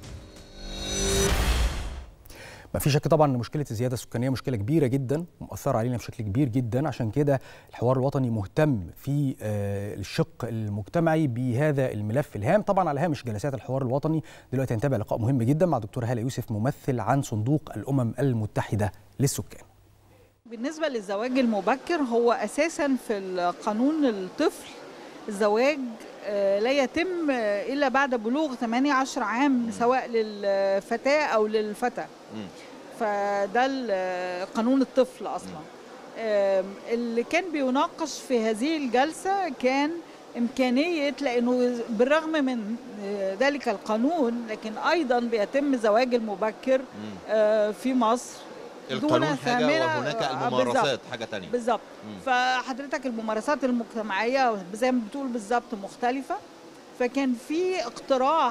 ما في شك طبعا ان مشكله الزياده السكانيه مشكله كبيره جدا ومؤثره علينا بشكل كبير جدا عشان كده الحوار الوطني مهتم في آه، الشق المجتمعي بهذا الملف الهام طبعا على هامش جلسات الحوار الوطني دلوقتي هنتابع لقاء مهم جدا مع دكتور هاله يوسف ممثل عن صندوق الامم المتحده للسكان بالنسبة للزواج المبكر هو أساسا في القانون الطفل الزواج آه، لا يتم آه، إلا بعد بلوغ 18 عام سواء للفتاة أو للفتى فده ال- قانون الطفل أصلا آم، اللي كان بيناقش في هذه الجلسة كان إمكانية لأنه بالرغم من آه، ذلك القانون لكن أيضا بيتم زواج المبكر آه، في مصر القانون دون حاجه ثامنة، وهناك آه، الممارسات بالظبط. حاجه تانية بالظبط مم. فحضرتك الممارسات المجتمعيه زي ما بتقول بالظبط مختلفه فكان في اقتراح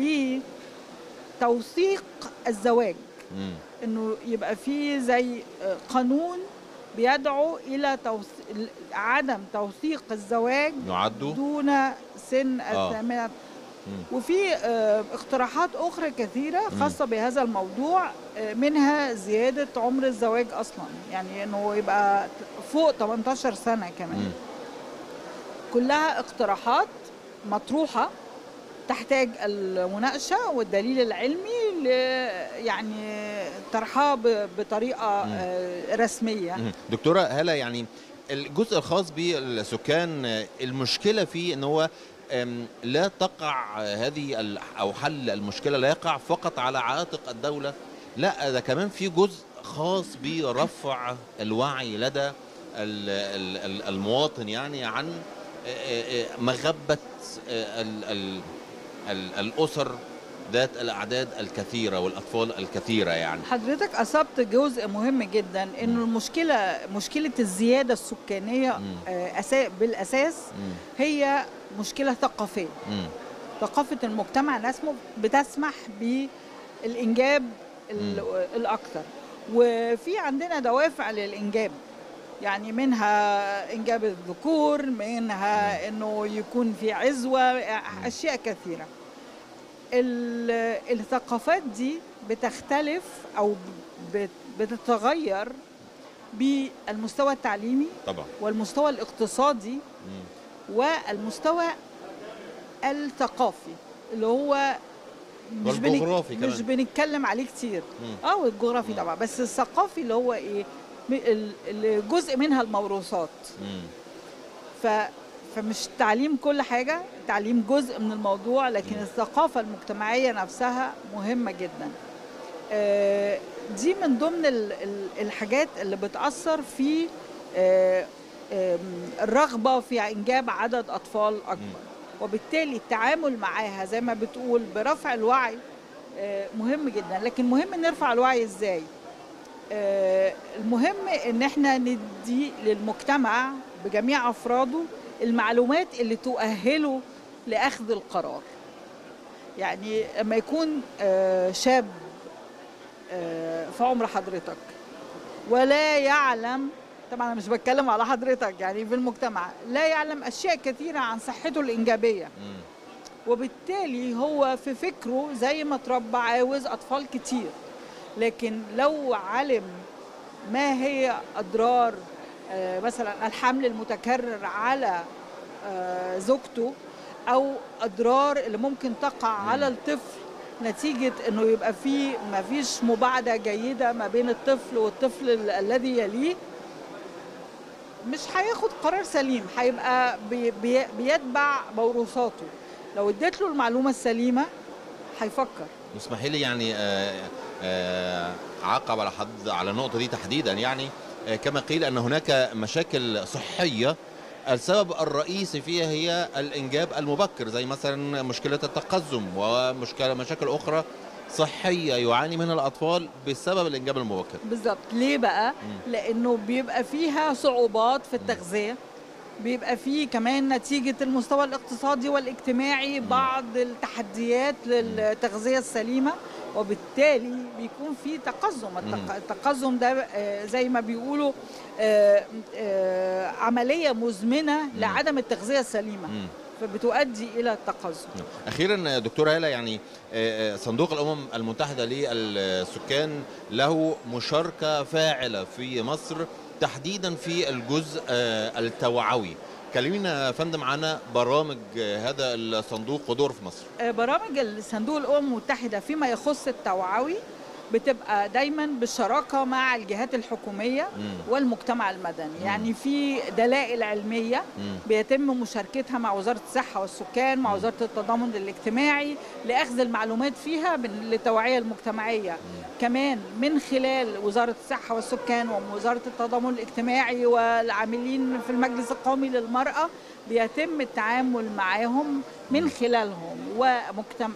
لتوثيق الزواج مم. انه يبقى في زي آه، قانون بيدعو الى توث... عدم توثيق الزواج يعدوا دون سن آه. الثامنه وفي آه، اقتراحات اخرى كثيره خاصه بهذا الموضوع آه، منها زياده عمر الزواج اصلا يعني انه يبقى فوق 18 سنه كمان مم. كلها اقتراحات مطروحه تحتاج المناقشه والدليل العلمي ل يعني طرحها ب- بطريقه مم. آه، رسميه مم. دكتوره هلا يعني الجزء الخاص بالسكان آه، المشكله فيه ان هو آم، لا تقع آه، هذه ال- او حل المشكله لا يقع فقط على عاتق الدوله لا ده كمان في جزء خاص برفع الوعي لدى ال- ال- ال- المواطن يعني عن آه، آه، آه، مغبه آه، ال- ال- ال- الاسر ذات الاعداد الكثيره والاطفال الكثيره يعني حضرتك اصبت جزء مهم جدا انه المشكله مشكله الزياده السكانيه مم. آه، أسا- بالاساس مم. هي مشكله ثقافيه مم. ثقافه المجتمع ناس م- بتسمح بالانجاب ال- الاكثر وفي عندنا دوافع للانجاب يعني منها انجاب الذكور منها انه يكون في عزوه اشياء كثيره ال- الثقافات دي بتختلف او بت- بتتغير بالمستوى التعليمي طبعا والمستوى الاقتصادي مم. والمستوى الثقافي اللي هو مش بنك- والجغرافي كمان. مش بنتكلم عليه كتير مم. اه والجغرافي طبعا بس الثقافي اللي هو ايه م- ال- اللي جزء منها الموروثات مم. ف فمش تعليم كل حاجه تعليم جزء من الموضوع لكن مم. الثقافه المجتمعيه نفسها مهمه جدا آه، دي من ضمن ال- ال- الحاجات اللي بتاثر في آه، آم، الرغبه في انجاب عدد اطفال اكبر وبالتالي التعامل معاها زي ما بتقول برفع الوعي آه، مهم جدا لكن مهم نرفع الوعي ازاي آه، المهم ان احنا ندي للمجتمع بجميع افراده المعلومات اللي تؤهله لاخذ القرار يعني لما يكون آه، شاب آه، في عمر حضرتك ولا يعلم طبعا انا مش بتكلم على حضرتك يعني في المجتمع لا يعلم اشياء كثيره عن صحته الانجابيه مم. وبالتالي هو في فكره زي ما اتربى عاوز اطفال كتير لكن لو علم ما هي اضرار آه، مثلا الحمل المتكرر على آه، زوجته او اضرار اللي ممكن تقع على الطفل نتيجه انه يبقى في ما فيش مباعده جيده ما بين الطفل والطفل ال- الذي يليه مش هياخد قرار سليم هيبقى بي بي بيتبع موروثاته لو اديت له المعلومه السليمه هيفكر اسمحي لي يعني آه، آه، عقب على حد على النقطة دي تحديدا يعني آه، كما قيل أن هناك مشاكل صحية السبب الرئيسي فيها هي الإنجاب المبكر زي مثلا مشكلة التقزم ومشكلة مشاكل أخرى صحية يعاني منها الأطفال بسبب الإنجاب المبكر بالظبط ليه بقى لانه بيبقى فيها صعوبات في التغذيه بيبقى فيه كمان نتيجة المستوى الاقتصادي والاجتماعي بعض التحديات للتغذية السليمة وبالتالي بيكون في تقزم التق- التقزم ده آه، زي ما بيقولوا آه، آه، عملية مزمنة لعدم التغذية السليمة مم. فبتؤدي إلى التقزم اخيرا دكتوره هاله يعني آه، آه، صندوق الامم المتحده للسكان له مشاركه فاعله في مصر تحديدا في الجزء آه، التوعوي كلمينا يا فندم عن برامج آه، هذا الصندوق ودور في مصر آه، برامج الصندوق الامم المتحده فيما يخص التوعوي بتبقى دايما بالشراكه مع الجهات الحكوميه مم. والمجتمع المدني يعني في دلائل علميه مم. بيتم مشاركتها مع وزاره الصحه والسكان مع وزاره التضامن الاجتماعي لاخذ المعلومات فيها بال- للتوعيه المجتمعيه كمان من خلال وزاره الصحه والسكان ووزاره التضامن الاجتماعي والعاملين في المجلس القومي للمراه بيتم التعامل معاهم من خلالهم ومجتمع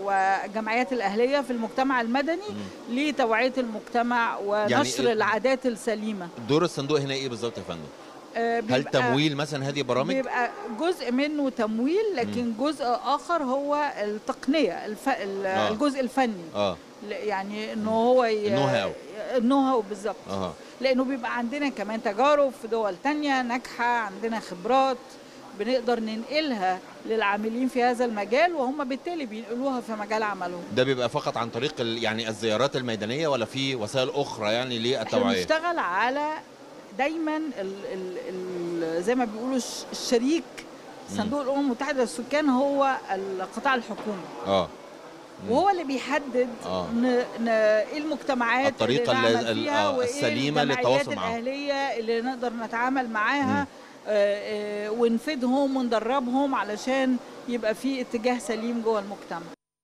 وجمعيات الاهليه في المجتمع المدني لتوعيه المجتمع ونشر يعني ال- العادات السليمه دور الصندوق هنا ايه بالظبط يا فندم آه، هل بيبقى- تمويل مثلا هذه البرامج بيبقى جزء منه تمويل لكن جزء اخر هو التقنيه الف... ال- آه. الجزء الفني اه ل- يعني انه هو ي... النو هاو. النو هاو بالظبط اه لانه بيبقى عندنا كمان تجارب في دول تانية ناجحه عندنا خبرات بنقدر ننقلها للعاملين في هذا المجال وهم بالتالي بينقلوها في مجال عملهم ده بيبقى فقط عن طريق ال- يعني الزيارات الميدانيه ولا في وسائل اخرى يعني احنا للتوعيه بنشتغل على دايما ال ال ال زي ما بيقولوا الش- الشريك صندوق الامم المتحده للسكان هو القطاع الحكومي اه مم. وهو اللي بيحدد آه. ن... ن... ايه المجتمعات الطريقة اللي اللي- نعمل ال- فيها آه، وإيه السليمة الجمعيات للتواصل معاهم. الاهليه اللي نقدر نتعامل معاها آه، آه، ونفيدهم وندربهم علشان يبقى في اتجاه سليم جوه المجتمع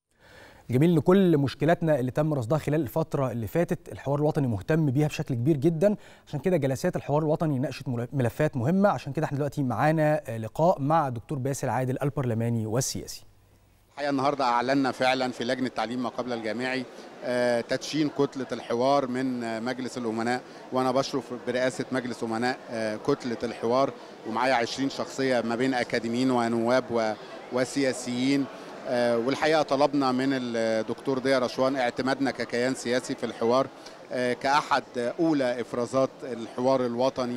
الجميل ان كل مشكلاتنا اللي تم رصدها خلال الفتره اللي فاتت الحوار الوطني مهتم بيها بشكل كبير جدا عشان كده جلسات الحوار الوطني ناقشت مل- ملفات مهمه عشان كده احنا دلوقتي معانا آه، لقاء مع دكتور باسل عادل البرلماني والسياسي الحقيقه النهارده اعلنا فعلا في لجنه تعليم ما قبل الجامعي آه، تدشين كتله الحوار من آه، مجلس الامناء وانا بشرف برئاسه مجلس امناء آه، كتله الحوار ومعايا 20 شخصيه ما بين اكاديميين ونواب و- وسياسيين آه، والحقيقه طلبنا من الدكتور ضياء رشوان اعتمادنا ككيان سياسي في الحوار آه، كاحد آه، اولى افرازات الحوار الوطني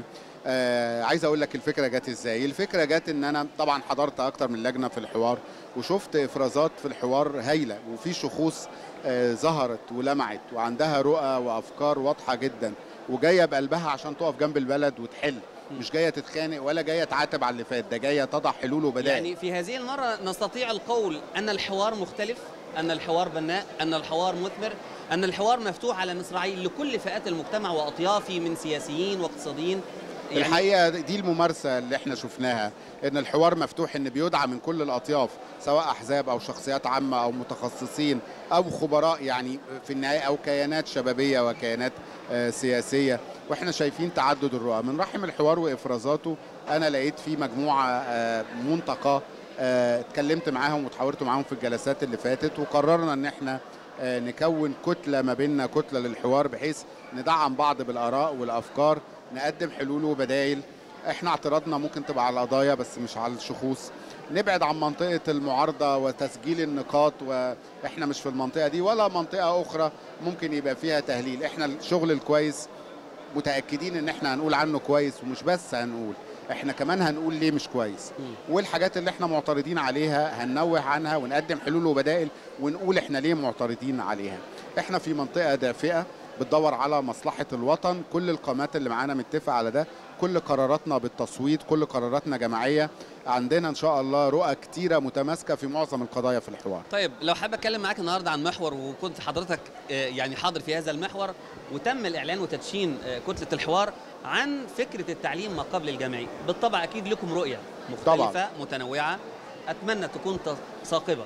آه عايز اقول لك الفكره جت ازاي الفكره جت ان انا طبعا حضرت اكتر من لجنه في الحوار وشفت افرازات في الحوار هايله وفي شخوص آه ظهرت ولمعت وعندها رؤى وافكار واضحه جدا وجايه بقلبها عشان تقف جنب البلد وتحل مش جايه تتخانق ولا جايه تعاتب على اللي فات ده جايه تضع حلول وبدائل يعني في هذه المرة نستطيع القول أن الحوار مختلف أن الحوار بناء أن الحوار مثمر أن الحوار مفتوح على مصراعيه لكل فئات المجتمع وأطيافه من سياسيين واقتصاديين يعني الحقيقه دي الممارسه اللي احنا شفناها ان الحوار مفتوح ان بيدعى من كل الاطياف سواء احزاب او شخصيات عامه او متخصصين او خبراء يعني في النهايه او كيانات شبابيه وكيانات آه، سياسيه واحنا شايفين تعدد الرؤى من رحم الحوار وافرازاته انا لقيت فيه مجموعه آه، منتقاه آه، اتكلمت معاهم وتحاورت معاهم في الجلسات اللي فاتت وقررنا ان احنا آه، نكون كتله ما بيننا كتله للحوار بحيث ندعم بعض بالاراء والافكار نقدم حلول وبدائل احنا اعتراضنا ممكن تبقى على القضايا بس مش على الشخوص نبعد عن منطقة المعارضة وتسجيل النقاط واحنا مش في المنطقة دي ولا منطقة أخرى ممكن يبقى فيها تهليل احنا الشغل الكويس متأكدين ان احنا هنقول عنه كويس ومش بس هنقول احنا كمان هنقول ليه مش كويس والحاجات اللي احنا معترضين عليها هننوه عنها ونقدم حلول وبدائل ونقول احنا ليه معترضين عليها احنا في منطقة دافئة بتدور على مصلحة الوطن كل القامات اللي معانا متفق على ده كل قراراتنا بالتصويت كل قراراتنا جماعية عندنا إن شاء الله رؤى كتيرة متماسكة في معظم القضايا في الحوار طيب لو حابب اتكلم معاك النهارده عن محور وكنت حضرتك آه، يعني حاضر في هذا المحور وتم الاعلان وتدشين آه، كتله الحوار عن فكره التعليم ما قبل الجامعي بالطبع اكيد لكم رؤيه مختلفه طبعاً. متنوعه اتمنى تكون ت- ثاقبه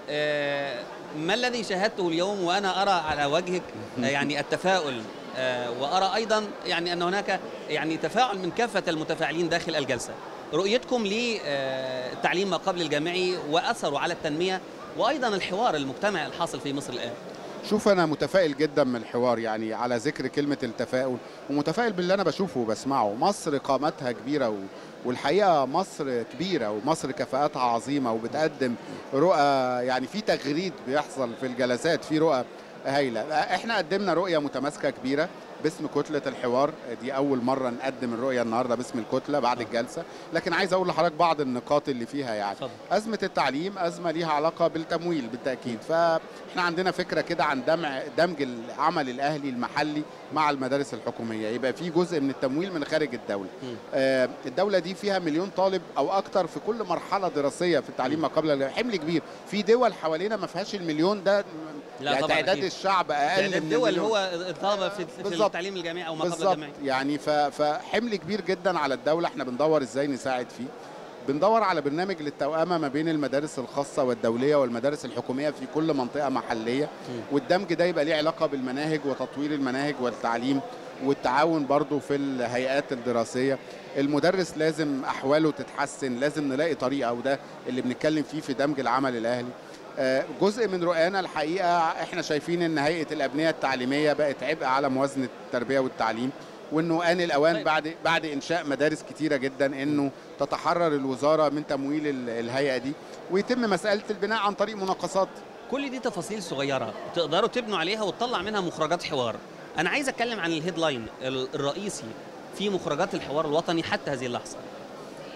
آه، ما الذي شاهدته اليوم وانا ارى على وجهك آه، يعني التفاؤل آه، وارى ايضا يعني ان هناك يعني تفاعل من كافه المتفاعلين داخل الجلسه رؤيتكم للتعليم ما قبل الجامعي واثره على التنميه وايضا الحوار المجتمعي الحاصل في مصر الان شوف انا متفائل جدا من الحوار يعني على ذكر كلمه التفاؤل ومتفائل باللي انا بشوفه وبسمعه مصر قامتها كبيره و... والحقيقه مصر كبيره ومصر كفاءاتها عظيمه وبتقدم رؤى يعني في تغريد بيحصل في الجلسات في رؤى هايله احنا قدمنا رؤيه متماسكه كبيره باسم كتله الحوار دي اول مره نقدم الرؤيه النهارده باسم الكتله بعد الجلسه لكن عايز اقول لحضرتك بعض النقاط اللي فيها يعني اتفضل. ازمه التعليم ازمه ليها علاقه بالتمويل بالتاكيد فاحنا عندنا فكره كده عن دمع دمج العمل الاهلي المحلي مع المدارس الحكوميه يبقى في جزء من التمويل من خارج الدوله مم. آه الدوله دي فيها مليون طالب او اكتر في كل مرحله دراسيه في التعليم ما قبل الجامعة. حمل كبير في دول حوالينا ما فيهاش المليون ده لا يعني طبعاً تعداد أكيد. الشعب اقل تعداد من الدول المليون. هو الطلبه في, في بالظبط. التعليم الجامعي او ما قبل بالظبط الجامعي يعني ف- فحمل كبير جدا على الدوله احنا بندور ازاي نساعد فيه بندور على برنامج للتوأمة ما بين المدارس الخاصة والدولية والمدارس الحكومية في كل منطقة محلية والدمج ده يبقى ليه علاقة بالمناهج وتطوير المناهج والتعليم والتعاون برضو في الهيئات الدراسية المدرس لازم أحواله تتحسن لازم نلاقي طريقة وده اللي بنتكلم فيه في دمج العمل الأهلي آه، جزء من رؤانا الحقيقة احنا شايفين ان هيئة الأبنية التعليمية بقت عبء على موازنة التربية والتعليم وانه آن الأوان طيب. بعد بعد إنشاء مدارس كتيرة جدا انه تتحرر الوزارة من تمويل ال- الهيئة دي ويتم مسألة البناء عن طريق مناقصات كل دي تفاصيل صغيره تقدروا تبنوا عليها وتطلع منها مخرجات حوار انا عايز اتكلم عن الهيدلاين ال- الرئيسي في مخرجات الحوار الوطني حتى هذه اللحظه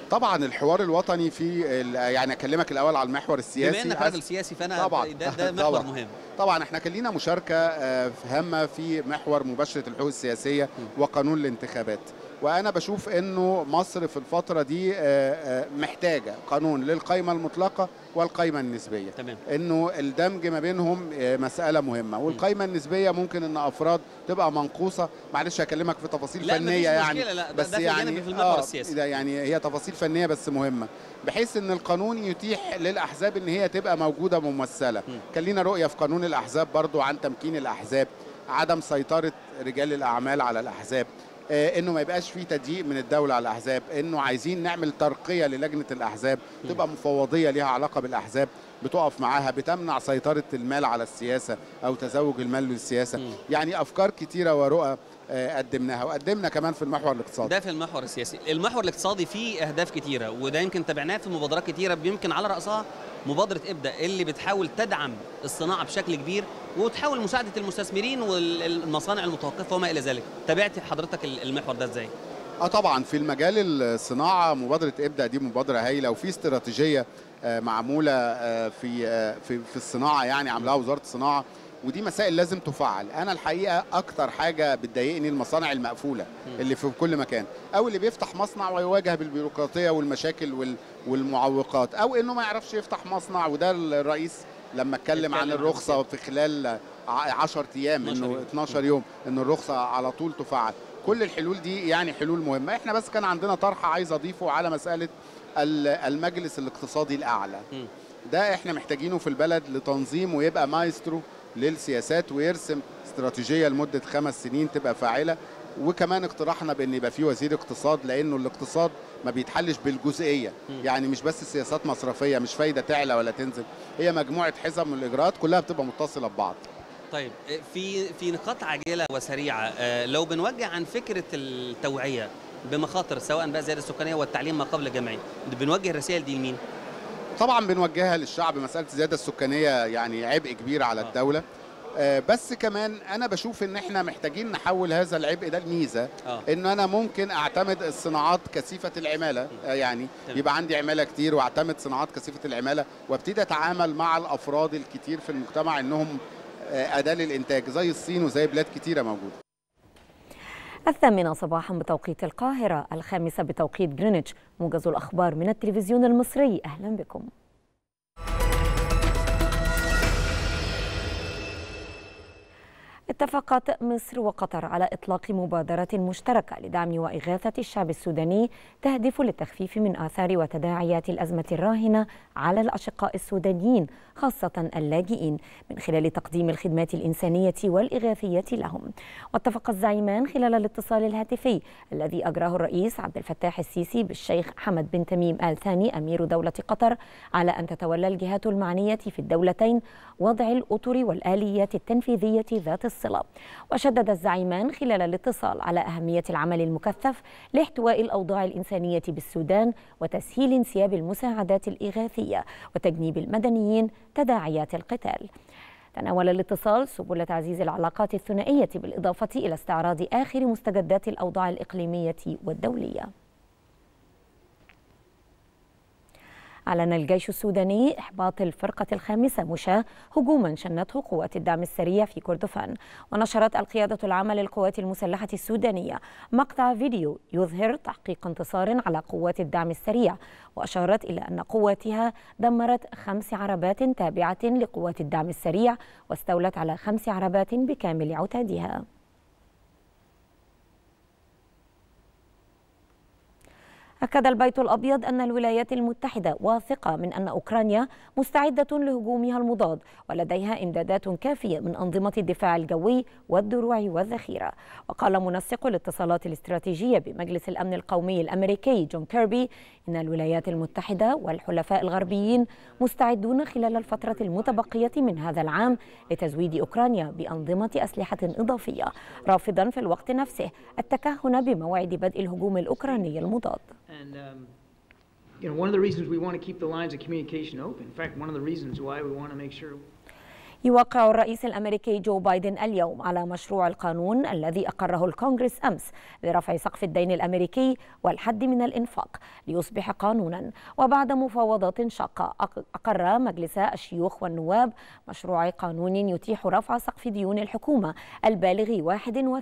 طبعا الحوار الوطني في ال- يعني اكلمك الاول على المحور السياسي بما انك راجل أس- سياسي فانا طبعا ده, ده محور طبعا. مهم طبعا احنا كان لينا مشاركه آه، هامه في محور مباشره الحقوق السياسيه وقانون الانتخابات وانا بشوف انه مصر في الفتره دي آه، آه، محتاجه قانون للقائمه المطلقه والقائمه النسبيه تمام انه الدمج ما بينهم آه، مساله مهمه والقائمه النسبيه ممكن ان افراد تبقى منقوصه معلش هكلمك في تفاصيل لا، فنيه مفيش يعني مشكلة، لا، ده- بس ده في يعني جانب في المحور السياسي. ده يعني هي تفاصيل فنيه بس مهمه بحيث ان القانون يتيح للاحزاب ان هي تبقى موجوده ممثله كان لينا رؤيه في قانون الاحزاب برضو عن تمكين الاحزاب عدم سيطره رجال الاعمال على الاحزاب آه، انه ما يبقاش في تضييق من الدوله على الاحزاب انه عايزين نعمل ترقيه للجنه الاحزاب تبقى مفوضيه ليها علاقه بالاحزاب بتقف معاها بتمنع سيطره المال على السياسه او تزوج المال للسياسه يعني افكار كتيره ورؤى آه، قدمناها وقدمنا كمان في المحور الاقتصادي ده في المحور السياسي المحور الاقتصادي فيه اهداف كتيره وده يمكن تابعناه في مبادرات كتيره يمكن على راسها مبادره ابدا اللي بتحاول تدعم الصناعه بشكل كبير وتحاول مساعده المستثمرين والمصانع المتوقفه وما الى ذلك تابعت حضرتك المحور ده ازاي اه طبعا في المجال الصناعه مبادره ابدا دي مبادره هايله وفي استراتيجيه آه، معموله آه، في آه، في في الصناعه يعني عاملاها وزاره الصناعه ودي مسائل لازم تفعل انا الحقيقه اكتر حاجه بتضايقني المصانع المقفوله اللي في كل مكان او اللي بيفتح مصنع ويواجه بالبيروقراطيه والمشاكل وال- والمعوقات او انه ما يعرفش يفتح مصنع وده الرئيس لما اتكلم عن اتكلم عن الرخصه في خلال 10 ايام 12 انه يوم. 12 يوم ان الرخصه على طول تفعل كل الحلول دي يعني حلول مهمه احنا بس كان عندنا طرح عايز اضيفه على مساله ال- المجلس الاقتصادي الاعلى مم. ده احنا محتاجينه في البلد لتنظيم ويبقى مايسترو للسياسات ويرسم استراتيجيه لمده خمس سنين تبقى فاعله وكمان اقتراحنا بان يبقى في وزير اقتصاد لانه الاقتصاد ما بيتحلش بالجزئيه يعني مش بس سياسات مصرفيه مش فايده تعلى ولا تنزل هي مجموعه حزم من الاجراءات كلها بتبقى متصله ببعض طيب في في نقاط عاجله وسريعه آه، لو بنوجه عن فكره التوعيه بمخاطر سواء بقى الزياده السكانيه والتعليم ما قبل الجامعي بنوجه الرسائل دي لمين؟ طبعا بنوجهها للشعب مساله الزياده السكانيه يعني عبء كبير على آه. الدوله آه، بس كمان انا بشوف ان احنا محتاجين نحول هذا العبء ده لميزه اه ان انا ممكن اعتمد الصناعات كثيفه العماله آه، يعني تمام. يبقى عندي عماله كتير واعتمد صناعات كثيفه العماله وابتدي اتعامل مع الافراد الكتير في المجتمع انهم آه، اداه للانتاج زي الصين وزي بلاد كتيره موجوده الثامنة صباحا بتوقيت القاهرة الخامسة بتوقيت جرينتش موجز الأخبار من التلفزيون المصري أهلا بكم اتفقت مصر وقطر على إطلاق مبادرة مشتركة لدعم وإغاثة الشعب السوداني تهدف للتخفيف من آثار وتداعيات الأزمة الراهنة على الأشقاء السودانيين خاصة اللاجئين من خلال تقديم الخدمات الإنسانية والإغاثية لهم واتفق الزعيمان خلال الاتصال الهاتفي الذي أجراه الرئيس عبد الفتاح السيسي بالشيخ حمد بن تميم آل ثاني أمير دولة قطر على أن تتولى الجهات المعنية في الدولتين وضع الأطر والآليات التنفيذية ذات الصلة وشدد الزعيمان خلال الاتصال على أهمية العمل المكثف لاحتواء الأوضاع الإنسانية بالسودان وتسهيل انسياب المساعدات الإغاثية وتجنيب المدنيين تداعيات القتال تناول الاتصال سبل تعزيز العلاقات الثنائية بالإضافة إلى استعراض آخر مستجدات الأوضاع الإقليمية والدولية أعلن الجيش السوداني إحباط الفرقة الخامسة مشاة هجوما شنته قوات الدعم السريع في كردفان ونشرت القيادة العامة للقوات المسلحة السودانية مقطع فيديو يظهر تحقيق انتصار على قوات الدعم السريع وأشارت إلى أن قواتها دمرت خمس عربات تابعة لقوات الدعم السريع واستولت على خمس عربات بكامل عتادها أكد البيت الأبيض أن الولايات المتحدة واثقة من أن أوكرانيا مستعدة لهجومها المضاد ولديها إمدادات كافية من أنظمة الدفاع الجوي والدروع والذخيرة وقال منسق الاتصالات الاستراتيجية بمجلس الأمن القومي الأمريكي جون كيربي إن الولايات المتحدة والحلفاء الغربيين مستعدون خلال الفترة المتبقية من هذا العام لتزويد أوكرانيا بأنظمة أسلحة إضافية رافضا في الوقت نفسه التكهن بموعد بدء الهجوم الأوكراني المضاد And, um, you know, one of the reasons we want to keep the lines of communication open, in fact, one of the reasons why we want to make sure يوقع الرئيس الامريكي جو بايدن اليوم على مشروع القانون الذي اقره الكونغرس امس لرفع سقف الدين الامريكي والحد من الانفاق ليصبح قانونا وبعد مفاوضات شاقه اقر مجلس الشيوخ والنواب مشروع قانون يتيح رفع سقف ديون الحكومه البالغ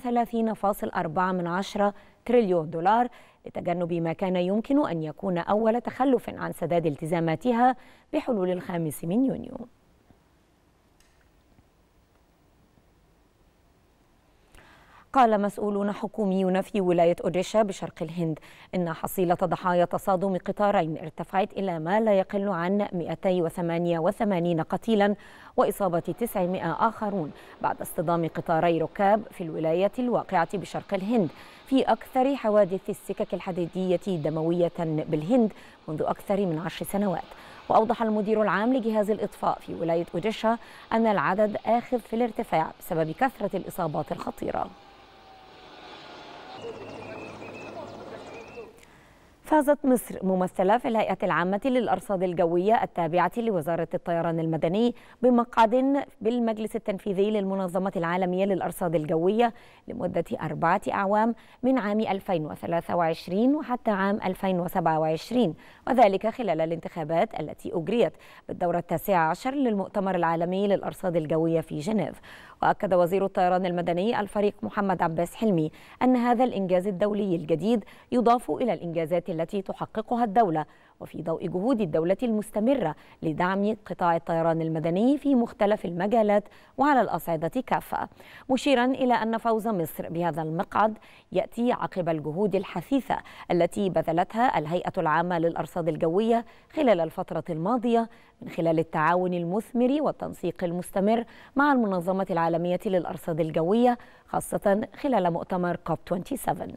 31.4 تريليون دولار لتجنب ما كان يمكن ان يكون اول تخلف عن سداد التزاماتها بحلول الخامس من يونيو قال مسؤولون حكوميون في ولاية أوديشا بشرق الهند إن حصيلة ضحايا تصادم قطارين ارتفعت إلى ما لا يقل عن 288 قتيلا وإصابة 900 آخرون بعد اصطدام قطاري ركاب في الولاية الواقعة بشرق الهند في أكثر حوادث السكك الحديدية دموية بالهند منذ أكثر من عشر سنوات وأوضح المدير العام لجهاز الإطفاء في ولاية أوديشا أن العدد آخذ في الارتفاع بسبب كثرة الإصابات الخطيرة فازت مصر ممثلة في الهيئة العامة للأرصاد الجوية التابعة لوزارة الطيران المدني بمقعد بالمجلس التنفيذي للمنظمة العالمية للأرصاد الجوية لمدة أربعة أعوام من عام 2023 وحتى عام 2027 وذلك خلال الانتخابات التي أجريت بالدورة التاسعة عشر للمؤتمر العالمي للأرصاد الجوية في جنيف وأكد وزير الطيران المدني الفريق محمد عباس حلمي أن هذا الإنجاز الدولي الجديد يضاف إلى الإنجازات التي تحققها الدولة وفي ضوء جهود الدولة المستمرة لدعم قطاع الطيران المدني في مختلف المجالات وعلى الأصعدة كافة مشيرا إلى أن فوز مصر بهذا المقعد يأتي عقب الجهود الحثيثة التي بذلتها الهيئة العامة للأرصاد الجوية خلال الفترة الماضية من خلال التعاون المثمر والتنسيق المستمر مع المنظمة العالمية للأرصاد الجوية خاصة خلال مؤتمر كوب 27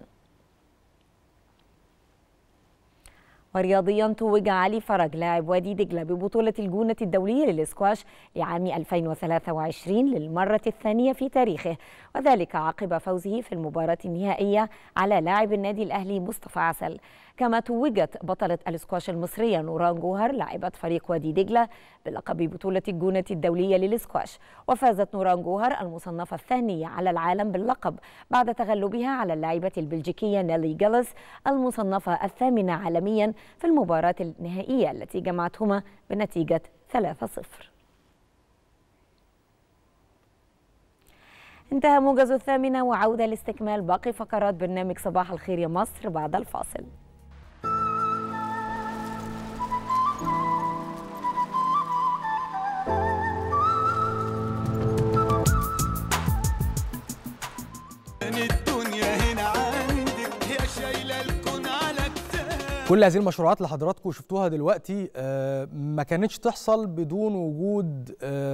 ورياضيا توج علي فرج لاعب وادي دجله ببطوله الجونه الدوليه للاسكواش لعام 2023 للمره الثانيه في تاريخه وذلك عقب فوزه في المباراه النهائيه على لاعب النادي الاهلي مصطفى عسل كما توجت بطلة الاسكواش المصرية نوران جوهر لاعبة فريق وادي دجلة بلقب بطولة الجونة الدولية للاسكواش وفازت نوران جوهر المصنفة الثانية على العالم باللقب بعد تغلبها على اللاعبة البلجيكية نيلي جيلس المصنفة الثامنة عالميا في المباراة النهائية التي جمعتهما بنتيجة 3-0 انتهى موجز الثامنة وعودة لاستكمال باقي فقرات برنامج صباح الخير يا مصر بعد الفاصل كل هذه المشروعات اللي حضراتكم شفتوها دلوقتي ما كانتش تحصل بدون وجود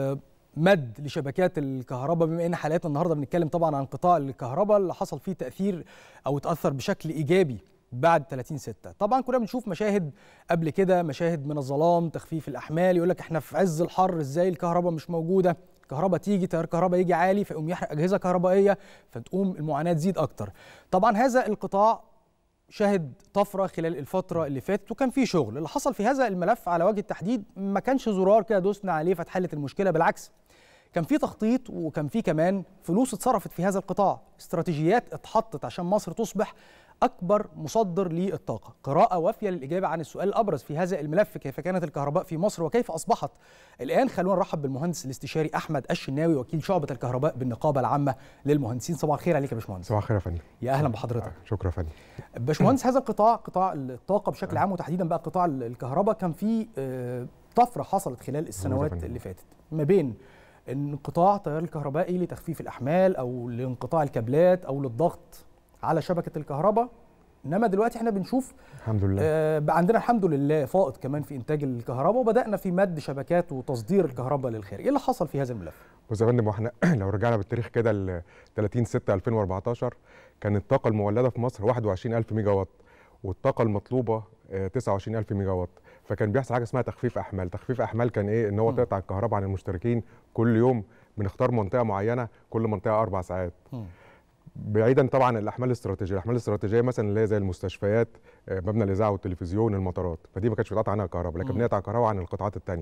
مد لشبكات الكهرباء بما ان حلقتنا النهارده بنتكلم طبعا عن قطاع الكهرباء اللي حصل فيه تاثير او اتاثر بشكل ايجابي بعد 30 6 طبعا كنا بنشوف مشاهد قبل كده مشاهد من الظلام تخفيف الاحمال يقول لك احنا في عز الحر ازاي الكهرباء مش موجوده الكهرباء تيجي تيار الكهرباء يجي عالي فيقوم يحرق اجهزه كهربائيه فتقوم المعاناه تزيد اكتر طبعا هذا القطاع شهد طفره خلال الفتره اللي فاتت وكان في شغل اللي حصل في هذا الملف على وجه التحديد ما كانش زرار كده دوسنا عليه فاتحلت المشكله بالعكس كان في تخطيط وكان في كمان فلوس اتصرفت في هذا القطاع استراتيجيات اتحطت عشان مصر تصبح اكبر مصدر للطاقه قراءه وافيه للاجابه عن السؤال الابرز في هذا الملف كيف كانت الكهرباء في مصر وكيف اصبحت الان خلونا نرحب بالمهندس الاستشاري احمد الشناوي وكيل شعبه الكهرباء بالنقابه العامه للمهندسين صباح الخير عليك يا باشمهندس صباح الخير يا فندم يا اهلا بحضرتك شكرا يا فندم باشمهندس هذا القطاع قطاع الطاقه بشكل عام وتحديدا بقى قطاع الكهرباء كان في طفره حصلت خلال السنوات اللي فاتت ما بين انقطاع التيار الكهربائي لتخفيف الاحمال او لانقطاع الكابلات او للضغط على شبكه الكهرباء انما دلوقتي احنا بنشوف الحمد لله آه بقى عندنا الحمد لله فائض كمان في انتاج الكهرباء وبدانا في مد شبكات وتصدير الكهرباء للخارج ايه اللي حصل في هذا الملف بص يا فندم واحنا لو رجعنا بالتاريخ كده ل 30 6 2014 كانت الطاقه المولده في مصر 21000 ميجا وات والطاقه المطلوبه آه 29000 ميجا وات فكان بيحصل حاجه اسمها تخفيف احمال تخفيف احمال كان ايه ان هو تقطع الكهرباء عن المشتركين كل يوم بنختار منطقه معينه كل منطقه اربع ساعات م. بعيدا طبعا الاحمال الاستراتيجيه الاحمال الاستراتيجيه مثلا اللي هي زي المستشفيات مبنى الاذاعه والتلفزيون المطارات فدي ما كانتش بتقطع عنها الكهرباء لكن بنقطع الكهرباء عن القطاعات الثانيه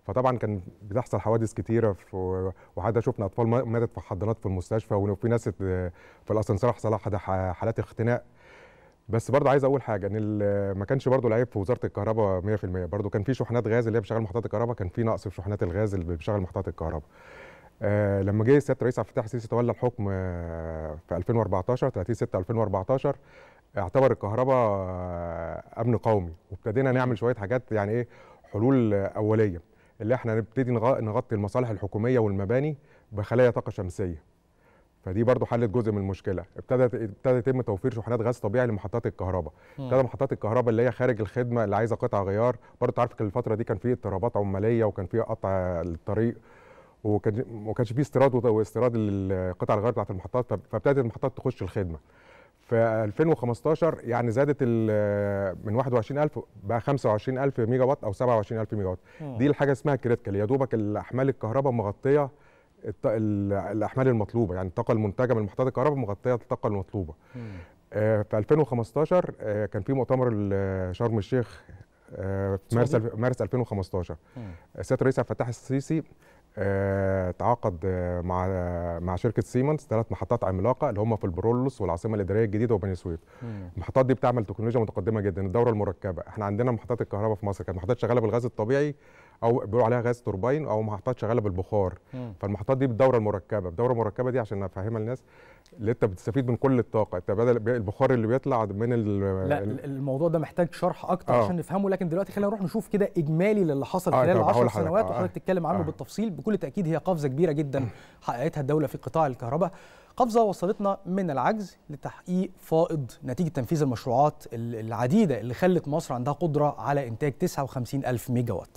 فطبعا كان بتحصل حوادث كتيره في وحتى شفنا اطفال ماتت في حضانات في المستشفى وفي ناس في الاسانسير حصل لها حالات اختناق بس برضه عايز اقول حاجه ان ما كانش برضه العيب في وزاره الكهرباء 100% برضه كان في شحنات غاز اللي هي بتشغل محطات الكهرباء كان في نقص في شحنات الغاز اللي بتشغل محطات الكهرباء آه لما جه سياده الرئيس عبد الفتاح السيسي تولى الحكم آه في 2014 30 6 2014 اعتبر الكهرباء آه امن قومي وابتدينا نعمل شويه حاجات يعني ايه حلول اوليه اللي احنا نبتدي نغطي المصالح الحكوميه والمباني بخلايا طاقه شمسيه فدي برضو حلت جزء من المشكله ابتدت ابتدى يتم توفير شحنات غاز طبيعي لمحطات الكهرباء ابتدى محطات الكهرباء اللي هي خارج الخدمه اللي عايزه قطع غيار برضو تعرف ان الفتره دي كان في اضطرابات عماليه وكان في قطع للطريق وكان ما كانش في استيراد واستيراد للقطع الغيار بتاعت المحطات فابتدت المحطات تخش الخدمه في 2015 يعني زادت من 21000 بقى 25000 ميجا وات او 27000 ميجا وات دي الحاجه اسمها كريتيكال يا دوبك الاحمال الكهرباء مغطيه الاحمال المطلوبه يعني الطاقه المنتجه من محطات الكهرباء مغطيه الطاقه المطلوبه آه في 2015 آه كان في مؤتمر شرم الشيخ آه في مارس مارس 2015 سياده الرئيس عبد الفتاح السيسي تعاقد مع مع شركه سيمنز ثلاث محطات عملاقه اللي هم في البرولوس والعاصمه الاداريه الجديده وبني سويف المحطات دي بتعمل تكنولوجيا متقدمه جدا الدوره المركبه احنا عندنا محطات الكهرباء في مصر كانت محطات شغاله بالغاز الطبيعي او بيقولوا عليها غاز توربين او محطات شغاله بالبخار مم. فالمحطات دي بالدوره المركبه الدوره المركبه دي عشان افهمها للناس اللي انت بتستفيد من كل الطاقه انت بدل البخار اللي بيطلع من لا الموضوع ده محتاج شرح اكتر آه. عشان نفهمه لكن دلوقتي خلينا نروح نشوف كده اجمالي للي حصل خلال آه 10 سنوات آه. وحضرتك تتكلم عنه آه. بالتفصيل بكل تاكيد هي قفزه كبيره جدا حققتها الدوله في قطاع الكهرباء قفزه وصلتنا من العجز لتحقيق فائض نتيجه تنفيذ المشروعات العديده اللي خلت مصر عندها قدره على انتاج 59 الف ميجا وات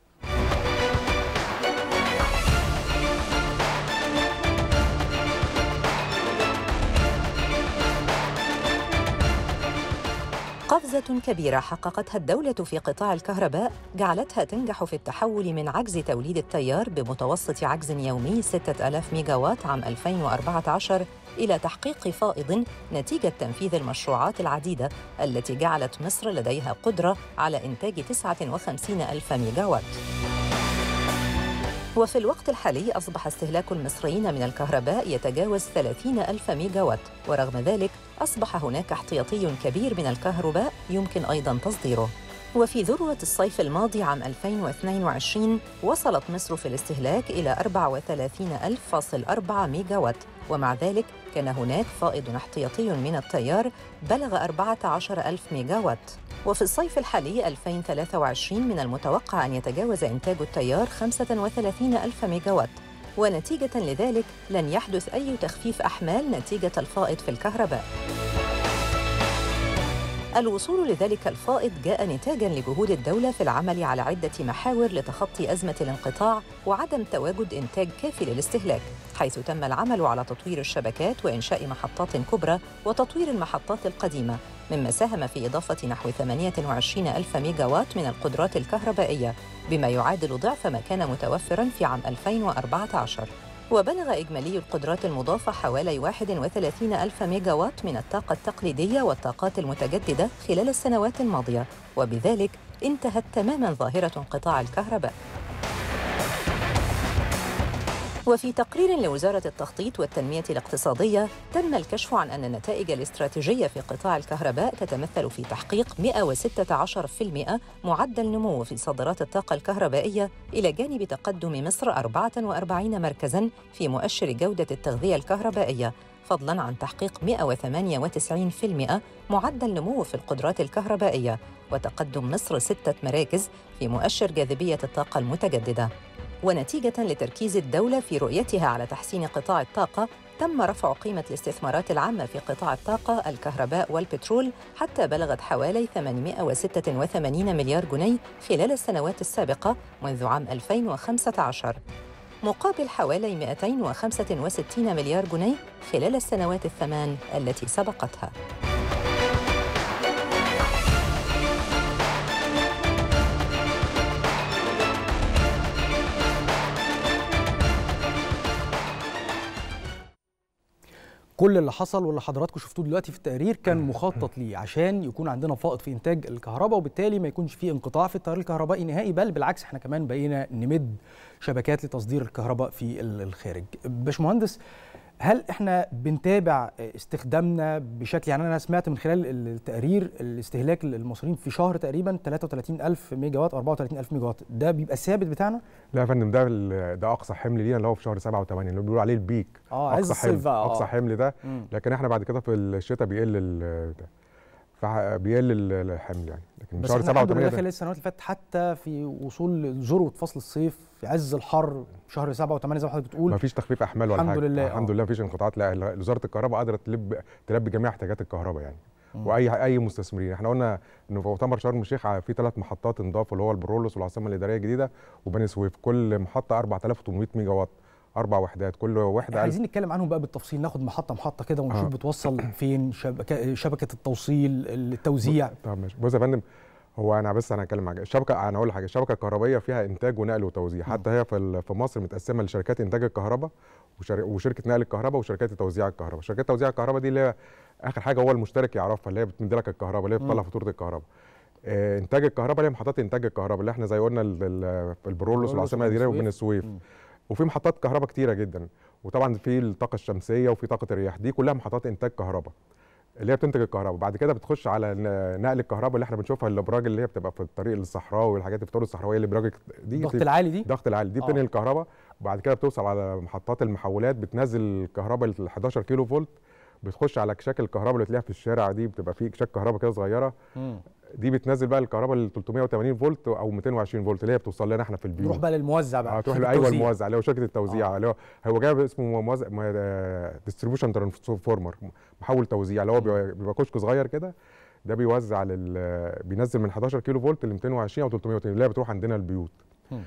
قفزة كبيرة حققتها الدولة في قطاع الكهرباء جعلتها تنجح في التحول من عجز توليد التيار بمتوسط عجز يومي 6000 ميجاوات عام 2014 إلى تحقيق فائض نتيجة تنفيذ المشروعات العديدة التي جعلت مصر لديها قدرة على إنتاج 59 ألف ميجاوات وفي الوقت الحالي أصبح استهلاك المصريين من الكهرباء يتجاوز 30 ألف ميجاوات ورغم ذلك أصبح هناك احتياطي كبير من الكهرباء يمكن أيضاً تصديره وفي ذروة الصيف الماضي عام 2022 وصلت مصر في الاستهلاك إلى 34,4 ميجاوات ومع ذلك كان هناك فائض احتياطي من التيار بلغ 14,000 ميجاوات وفي الصيف الحالي 2023 من المتوقع أن يتجاوز إنتاج التيار 35 ألف ميجاوات ونتيجة لذلك لن يحدث أي تخفيف أحمال نتيجة الفائض في الكهرباء الوصول لذلك الفائض جاء نتاجاً لجهود الدولة في العمل على عدة محاور لتخطي أزمة الانقطاع وعدم تواجد إنتاج كافي للاستهلاك حيث تم العمل على تطوير الشبكات وإنشاء محطات كبرى وتطوير المحطات القديمة مما ساهم في إضافة نحو 28 ألف ميجاوات من القدرات الكهربائية بما يعادل ضعف ما كان متوفراً في عام 2014 وبلغ إجمالي القدرات المضافة حوالي 31 ألف ميجاوات من الطاقة التقليدية والطاقات المتجددة خلال السنوات الماضية وبذلك انتهت تماماً ظاهرة انقطاع الكهرباء وفي تقرير لوزارة التخطيط والتنمية الاقتصادية تم الكشف عن أن النتائج الاستراتيجية في قطاع الكهرباء تتمثل في تحقيق 116% معدل نمو في صادرات الطاقة الكهربائية إلى جانب تقدم مصر 44 مركزاً في مؤشر جودة التغذية الكهربائية فضلاً عن تحقيق 198% معدل نمو في القدرات الكهربائية وتقدم مصر ستة مراكز في مؤشر جاذبية الطاقة المتجددة ونتيجة لتركيز الدولة في رؤيتها على تحسين قطاع الطاقة تم رفع قيمة الاستثمارات العامة في قطاع الطاقة، الكهرباء والبترول حتى بلغت حوالي 886 مليار جنيه خلال السنوات السابقة منذ عام 2015 مقابل حوالي 265 مليار جنيه خلال السنوات الثمان التي سبقتها. كل اللي حصل واللي حضراتكم شفتوه دلوقتي في التقرير كان مخطط ليه عشان يكون عندنا فائض في انتاج الكهرباء وبالتالي ما يكونش فيه انقطاع في التيار الكهربائي نهائي بل بالعكس احنا كمان بقينا نمد شبكات لتصدير الكهرباء في ال- الخارج باشمهندس هل احنا بنتابع استخدامنا بشكل يعني انا سمعت من خلال التقرير الاستهلاك المصريين في شهر تقريبا 33000 ميجا وات 34000 ميجا وات ده بيبقى الثابت بتاعنا لا يا فندم ده ال- ده اقصى حمل لينا اللي هو في شهر 7 و8 اللي بيقولوا عليه البيك اه عز اقصى حمل الصيف بقى، آه. اقصى حمل ده مم. لكن احنا بعد كده في الشتاء بيقل ال- ده فبيقل ال- الحمل يعني لكن بس شهر احنا 7 الحمد لله و8 خلال السنوات اللي فاتت حتى في وصول ذروه فصل الصيف في عز الحر شهر 7 و8 زي ما حضرتك بتقول ما فيش تخفيف احمال ولا الحمد حاجه لله، الحمد آه. لله ما فيش انقطاعات لا وزاره الكهرباء قادره تلب تلبي جميع احتياجات الكهرباء يعني مم. واي اي مستثمرين احنا قلنا ان في مؤتمر شرم الشيخ في ثلاث محطات انضافوا اللي هو البرولوس والعاصمه الاداريه الجديده وبني سويف كل محطه 4800 ميجا وات اربع وحدات كل وحده عايزين نتكلم عنهم بقى بالتفصيل ناخد محطه محطه كده ونشوف آه. بتوصل فين شبكه شبكه التوصيل التوزيع طب ماشي بص يا فندم هو انا بس انا هتكلم معاك الشبكه انا اقول حاجه الشبكه الكهربائيه فيها انتاج ونقل وتوزيع حتى هي في ال- في مصر متقسمه لشركات انتاج الكهرباء وشر- وشركه نقل الكهرباء وشركات توزيع الكهرباء شركات توزيع الكهرباء دي اللي هي اخر حاجه هو المشترك يعرفها اللي هي بتمد لك الكهرباء اللي هي بتطلع مم. فاتوره الكهرباء آه، انتاج الكهرباء اللي هي محطات انتاج الكهرباء اللي احنا زي قلنا ال- ال- البرولوس والعاصمه وبني الاداريه سويف. وبني سويف مم. وفي محطات كهرباء كتيره جدا وطبعا في الطاقه الشمسيه وفي طاقه الرياح دي كلها محطات انتاج كهرباء اللي هي بتنتج الكهرباء بعد كده بتخش على ن- نقل الكهرباء اللي احنا بنشوفها الابراج اللي هي بتبقى في الطريق الصحراوي والحاجات الفطور الصحراويه اللي الابراج دي الضغط بت- العالي دي الضغط العالي دي آه. بتنقل الكهرباء وبعد كده بتوصل على محطات المحولات بتنزل الكهرباء ال 11 كيلو فولت بتخش على كشاك الكهرباء اللي تلاقيها في الشارع دي بتبقى في كشاك كهرباء كده صغيره مم. دي بتنزل بقى الكهرباء ال 380 فولت او 220 فولت اللي هي بتوصل لنا احنا في البيوت نروح بقى للموزع بقى اه تروح شركة له ايوه التوزيع. الموزع اللي هو شركه التوزيع اللي هو هو جايب اسمه موزع ديستريبيوشن ترانسفورمر محول توزيع اللي هو بيبقى بيبقى كشك صغير كده ده بيوزع لل بينزل من 11 كيلو فولت ل 220 او 380 اللي هي بتروح عندنا البيوت مم.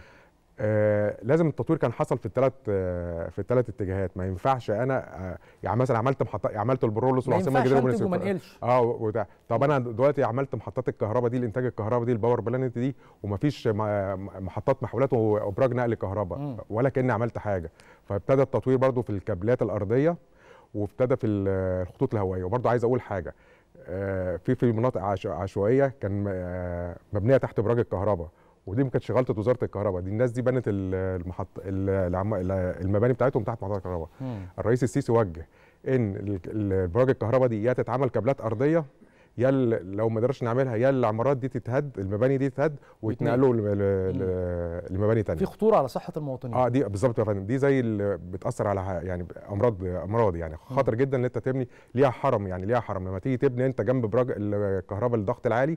آه لازم التطوير كان حصل في الثلاث آه في الثلاث اتجاهات ما ينفعش انا آه يعني مثلا عملت محطه عملت البرولوس ما والعاصمه ينفعش الجديده انتج وبني وما سويف. انقلش اه وده طب انا دلوقتي عملت محطات الكهرباء دي لانتاج الكهرباء دي الباور بلانت دي ومفيش م- محطات محولات وابراج نقل مم. كهرباء ولا كاني عملت حاجه فابتدى التطوير برضو في الكابلات الارضيه وابتدى في ال- الخطوط الهوائيه وبرضو عايز اقول حاجه آه، في في مناطق عش- عشوائيه كان آه، مبنيه تحت ابراج الكهرباء ودي ما كانتش غلطه وزاره الكهرباء دي الناس دي بنت ال- المحط ال- العم- المباني بتاعتهم تحت محطات الكهرباء مم. الرئيس السيسي وجه ان ال- ال- الابراج الكهرباء دي يا تتعمل كابلات ارضيه يا ال- لو ما قدرش نعملها يا العمارات دي تتهد المباني دي تتهد ويتنقلوا ل- ل- ل- لمباني تانية في خطوره على صحه المواطنين اه دي بالظبط يا فندم دي زي اللي بتاثر على ح- يعني امراض امراض يعني خطر جدا ان انت تبني ليها حرم يعني ليها حرم لما تيجي تبني انت جنب براج الكهرباء الضغط العالي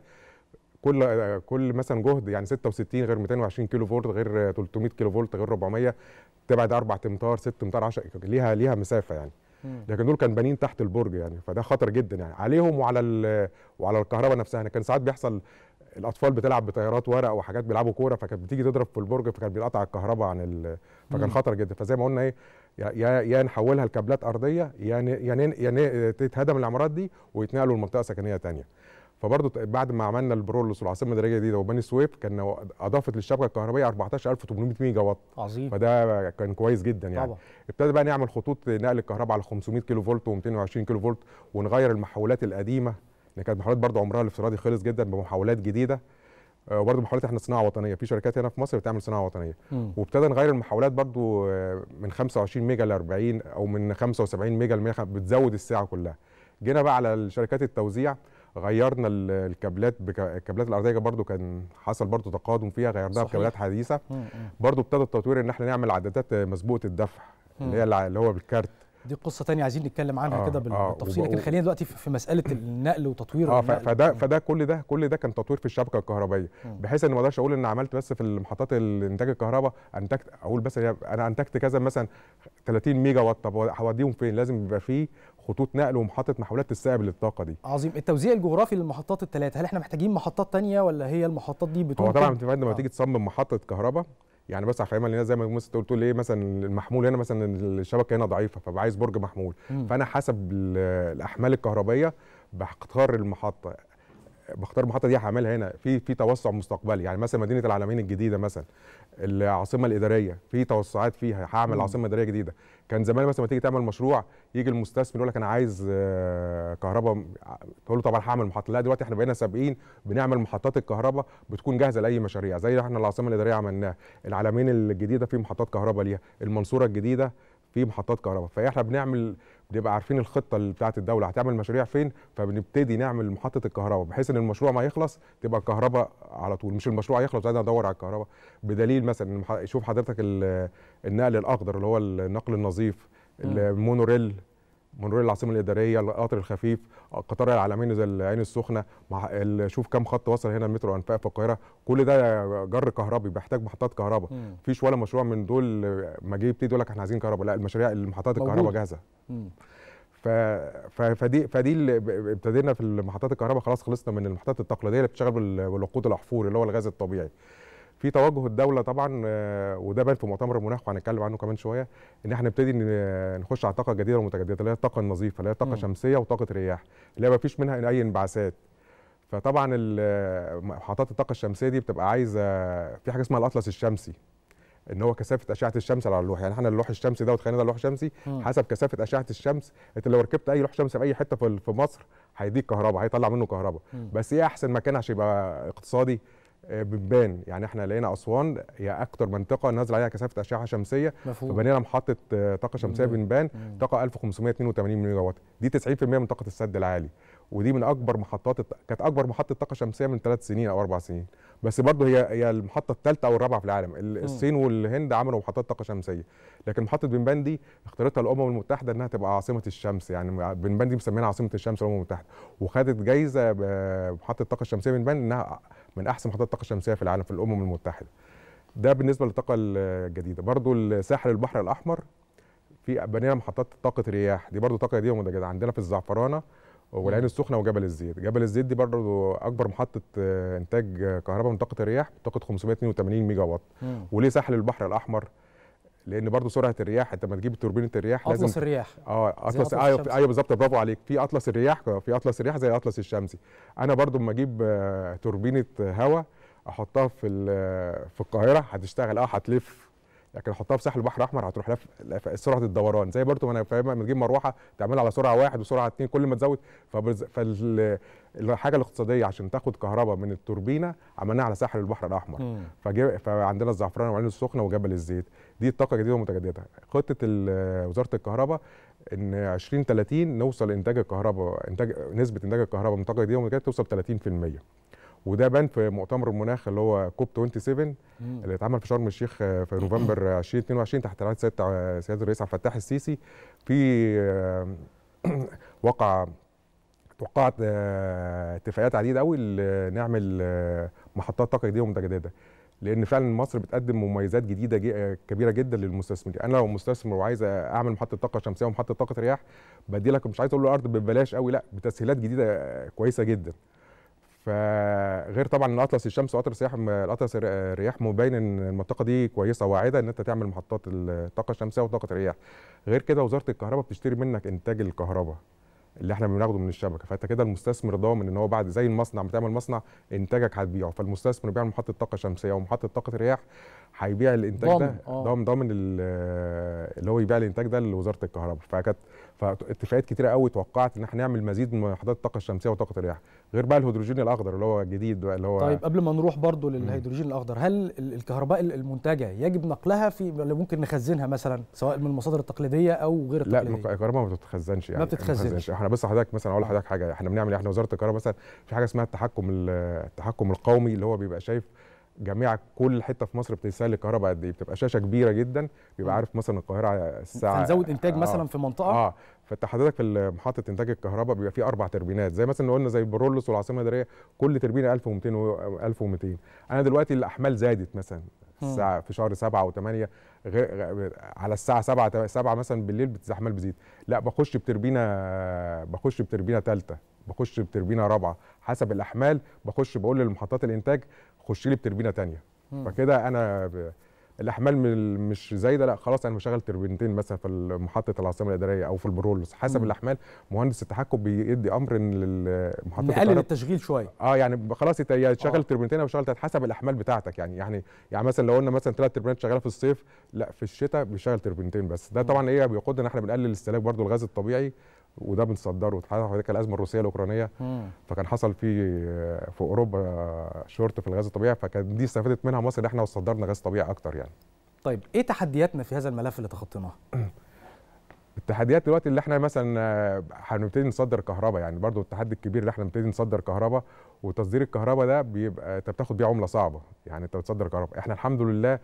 كل كل مثلا جهد يعني 66 غير 220 كيلو فولت غير 300 كيلو فولت غير 400 تبعد 4 امتار 6 امتار 10 ليها ليها مسافه يعني مم. لكن دول كان بانين تحت البرج يعني فده خطر جدا يعني عليهم وعلى ال- وعلى الكهرباء نفسها يعني كان ساعات بيحصل الاطفال بتلعب بطيارات ورق وحاجات بيلعبوا كوره فكانت بتيجي تضرب في البرج فكان بينقطع الكهرباء عن ال... فكان مم. خطر جدا فزي ما قلنا ايه يا يا, يا نحولها لكابلات ارضيه يا ن- يا ن- يا ن- تتهدم العمارات دي ويتنقلوا لمنطقه سكنيه تانية فبرضه ت- بعد ما عملنا البرولوس والعاصمه الاداريه الجديده وبني سويف كان اضافت للشبكه الكهربائيه 14800 ميجا واط عظيم فده كان كويس جدا يعني طبعا ابتدى بقى نعمل خطوط نقل الكهرباء على 500 كيلو فولت و220 كيلو فولت ونغير المحولات القديمه اللي كانت محولات برضه عمرها الافتراضي خلص جدا بمحولات جديده آه، وبرضه محولات احنا صناعه وطنيه في شركات هنا في مصر بتعمل صناعه وطنيه مم. وابتدى نغير المحولات برضه آه، من 25 ميجا ل 40 او من 75 ميجا ل 100 بتزود السعه كلها جينا بقى على شركات التوزيع غيرنا ال- الكابلات بك... الكابلات الارضيه برضو كان حصل برضو تقادم فيها غيرناها صحيح. بكابلات حديثه مم. مم. برضو ابتدى التطوير ان احنا نعمل عدادات مسبوقه الدفع اللي هي الع- اللي هو بالكارت دي قصه تانية عايزين نتكلم عنها آه، كده بال- آه، بالتفصيل وب- لكن خلينا دلوقتي في في مساله النقل وتطوير اه ف- النقل. فده فده كل ده كل ده كان تطوير في الشبكه الكهربائيه مم. بحيث ان ما اقدرش اقول ان عملت بس في المحطات الانتاج الكهرباء انتجت اقول بس هي- انا انتجت كذا مثلا 30 ميجا وات طب هوديهم فين لازم يبقى فيه خطوط نقل ومحطه محولات تستقبل الطاقه دي عظيم التوزيع الجغرافي للمحطات الثلاثه هل احنا محتاجين محطات تانية ولا هي المحطات دي هو بتنتج طبعا انت لما آه. تيجي تصمم محطه كهرباء يعني بس هفهمها لنا زي ما مثلا تقول تقول ايه مثلا المحمول هنا مثلا الشبكه هنا ضعيفه فبقى عايز برج محمول مم. فانا حسب ال- الاحمال الكهربائيه بختار المحطه بختار المحطه دي هعملها هنا في في توسع مستقبلي يعني مثلا مدينه العالمين الجديده مثلا العاصمه الاداريه في توسعات فيها هعمل مم. عاصمه اداريه جديده كان زمان مثلا لما تيجي تعمل مشروع يجي المستثمر يقول لك انا عايز آه، كهرباء تقول له طبعا هعمل محطه لا دلوقتي احنا بقينا سابقين بنعمل محطات الكهرباء بتكون جاهزه لاي مشاريع زي احنا العاصمه الاداريه عملناها العالمين الجديده في محطات كهرباء ليها المنصوره الجديده في محطات كهرباء فاحنا بنعمل بنبقى عارفين الخطه اللي بتاعه الدوله هتعمل مشاريع فين فبنبتدي نعمل محطه الكهرباء بحيث ان المشروع ما يخلص تبقى الكهرباء على طول مش المشروع يخلص عايز ادور على الكهرباء بدليل مثلا إن مح- شوف حضرتك ال- النقل الاخضر اللي هو النقل النظيف مم. المونوريل مونوريل العاصمه الاداريه القطر الخفيف قطار العلمين زي العين السخنه مع ال- شوف كم خط وصل هنا المترو انفاق في القاهره كل ده جر كهربي بيحتاج محطات كهرباء مم. مفيش ولا مشروع من دول ما جه يبتدي يقول لك احنا عايزين كهرباء لا المشاريع المحطات الكهرباء موجودة. جاهزه مم. ف... ف... فدي فدي اللي ب- ب- ابتدينا في محطات الكهرباء خلاص خلصنا من المحطات التقليديه اللي بتشتغل بال- بالوقود الاحفوري اللي هو الغاز الطبيعي في توجه الدوله طبعا آه، وده بان في مؤتمر المناخ وهنتكلم عنه كمان شويه ان احنا نبتدي ن- نخش على الطاقه الجديده والمتجدده اللي هي الطاقه النظيفه اللي هي طاقه مم. شمسيه وطاقه رياح اللي هي ما فيش منها اي انبعاثات فطبعا ال- محطات الطاقه الشمسيه دي بتبقى عايزه في حاجه اسمها الاطلس الشمسي ان هو كثافه اشعه الشمس على اللوح يعني احنا اللوح الشمسي ده وتخيلنا ده لوح شمسي مم. حسب كثافه اشعه الشمس انت لو ركبت اي لوح شمس في اي حته في في مصر هيديك كهرباء هيطلع منه كهرباء مم. بس ايه احسن مكان عشان يبقى اقتصادي آه، بنبان يعني احنا لقينا اسوان هي اكتر منطقه نازل عليها كثافه اشعه شمسيه مفهوم فبنينا محطه آه، طاقه شمسيه بنبان. بنبان مم. طاقه 1582 ميجا وات دي 90% من طاقه السد العالي ودي من اكبر محطات الط- كانت اكبر محطه طاقه شمسيه من ثلاث سنين او اربع سنين بس برضه هي هي المحطه الثالثه او الرابعه في العالم ال- الصين والهند عملوا محطات طاقه شمسيه لكن محطه بنبان دي اختارتها الامم المتحده انها تبقى عاصمه الشمس يعني بنبان دي مسمينها عاصمه الشمس الامم المتحده وخدت جايزه بمحطه الطاقه الشمسيه بنبان انها من احسن محطات الطاقه الشمسيه في العالم في الامم المتحده ده بالنسبه للطاقه الجديده برضو الساحل البحر الاحمر في بنينا محطات طاقه رياح دي برضو طاقه جديده ومتجدده عندنا في الزعفرانه والعين السخنه وجبل الزيت جبل الزيت دي برضو اكبر محطه آه، انتاج آه، كهرباء من طاقه الرياح طاقه 582 ميجا وات مم. وليه ساحل البحر الاحمر لان برضو سرعه الرياح انت لما تجيب توربينه الرياح اطلس لازم الرياح اه زي اطلس أطلس ايوه الشمس. ايوه بالظبط برافو عليك في اطلس الرياح في اطلس الرياح زي اطلس الشمسي انا برضو لما اجيب آه، توربينه هواء احطها في ال- في القاهره هتشتغل اه هتلف لكن احطها في ساحل البحر الاحمر هتروح لف لف- سرعه الدوران زي برضو ما انا فاهم لما تجيب مروحه تعملها على سرعه واحد وسرعه اتنين كل ما تزود فبز- فال الحاجه الاقتصاديه عشان تاخد كهرباء من التوربينه عملناها على ساحل البحر الاحمر مم. فجي فعندنا الزعفران والعين السخنه وجبل الزيت دي الطاقه الجديده ومتجدده خطه ال- وزاره الكهرباء ان 2030 نوصل انتاج الكهرباء انتاج نسبه انتاج الكهرباء من الطاقه الجديده ومتجدده توصل 30% وده بان في مؤتمر المناخ اللي هو كوب 27 مم. اللي اتعمل في شرم الشيخ في نوفمبر 2022 تحت رعايه سياده سياده الرئيس عبد الفتاح السيسي في آه، وقع توقعت آه، اتفاقيات عديده قوي ل- نعمل آه، محطات طاقه جديده ومتجدده لان فعلا مصر بتقدم مميزات جديده جي- آه، كبيره جدا للمستثمرين انا لو مستثمر وعايز اعمل محطه طاقه شمسيه ومحطه طاقه رياح بدي لك مش عايز اقول له ارض ببلاش قوي لا بتسهيلات جديده آه، كويسه جدا فغير طبعا ان اطلس الشمس واطلس الرياح الاطلس الرياح مبين ان المنطقه دي كويسه واعده ان انت تعمل محطات الطاقه الشمسيه وطاقه الرياح غير كده وزاره الكهرباء بتشتري منك انتاج الكهرباء اللي احنا بناخده من الشبكه فانت كده المستثمر ضامن ان هو بعد زي المصنع بتعمل مصنع انتاجك هتبيعه فالمستثمر بيعمل محطه طاقه شمسيه ومحطه طاقه رياح هيبيع الانتاج ضامن، ده آه. ضامن ضامن ال- اللي هو يبيع الانتاج ده لوزاره الكهرباء فكانت فاتفاقيات كتيره قوي توقعت ان احنا نعمل مزيد من محطات الطاقه الشمسيه وطاقه الرياح غير بقى الهيدروجين الاخضر اللي هو جديد بقى اللي هو طيب قبل ما نروح برضو للهيدروجين الاخضر هل ال- الكهرباء ال- المنتجه يجب نقلها في ولا ممكن نخزنها مثلا سواء من المصادر التقليديه او غير لا التقليديه الكهرباء ما بتتخزنش يعني بتتخزنش. احنا بس حضرتك مثلا اقول لحضرتك حاجه احنا بنعمل ايه احنا وزاره الكهرباء مثلا في حاجه اسمها التحكم ال- التحكم القومي اللي هو بيبقى شايف جميع كل حته في مصر بتستهلك الكهرباء قد ايه بتبقى شاشه كبيره جدا بيبقى مم. عارف مثلا القاهره الساعه هنزود انتاج آه. مثلا في منطقه اه فانت حضرتك في محطه انتاج الكهرباء بيبقى فيه اربع تربينات زي مثلا قلنا زي برولوس والعاصمه الاداريه كل تربينه 1200 و 1200 انا دلوقتي الاحمال زادت مثلا مم. الساعه في شهر سبعة وثمانية غير غ- على الساعه 7 7 مثلا بالليل بتزحمل بتزيد لا بخش بتربينه بخش بتربينه ثالثه بخش بتربينه رابعه حسب الاحمال بخش بقول للمحطات الانتاج خش لي بتربينه ثانيه مم. فكده انا ب- الاحمال من- مش زايده لا خلاص انا بشغل تربينتين مثلا في محطه العاصمه الاداريه او في البرولوس حسب مم. الاحمال مهندس التحكم بيدي امر ان المحطه نقلل التشغيل شويه اه يعني ب- خلاص يت- يا تشغل آه. تربينتين او تشغل تلات حسب الاحمال بتاعتك يعني يعني يعني مثلا لو قلنا مثلا ثلاث تربينات شغاله في الصيف لا في الشتاء بيشغل تربينتين بس ده طبعا ايه بيقودنا ان احنا بنقلل استهلاك برضو الغاز الطبيعي وده بنصدره حضرتك الازمه الروسيه الاوكرانيه مم. فكان حصل في في اوروبا شورت في الغاز الطبيعي فكان دي استفادت منها مصر ان احنا صدرنا غاز طبيعي اكتر يعني طيب ايه تحدياتنا في هذا الملف اللي تخطيناه التحديات دلوقتي اللي احنا مثلا آه، هنبتدي نصدر كهرباء يعني برضو التحدي الكبير اللي احنا نبتدي نصدر كهرباء وتصدير الكهرباء ده بيبقى انت بتاخد بيه عمله صعبه يعني انت بتصدر كهرباء احنا الحمد لله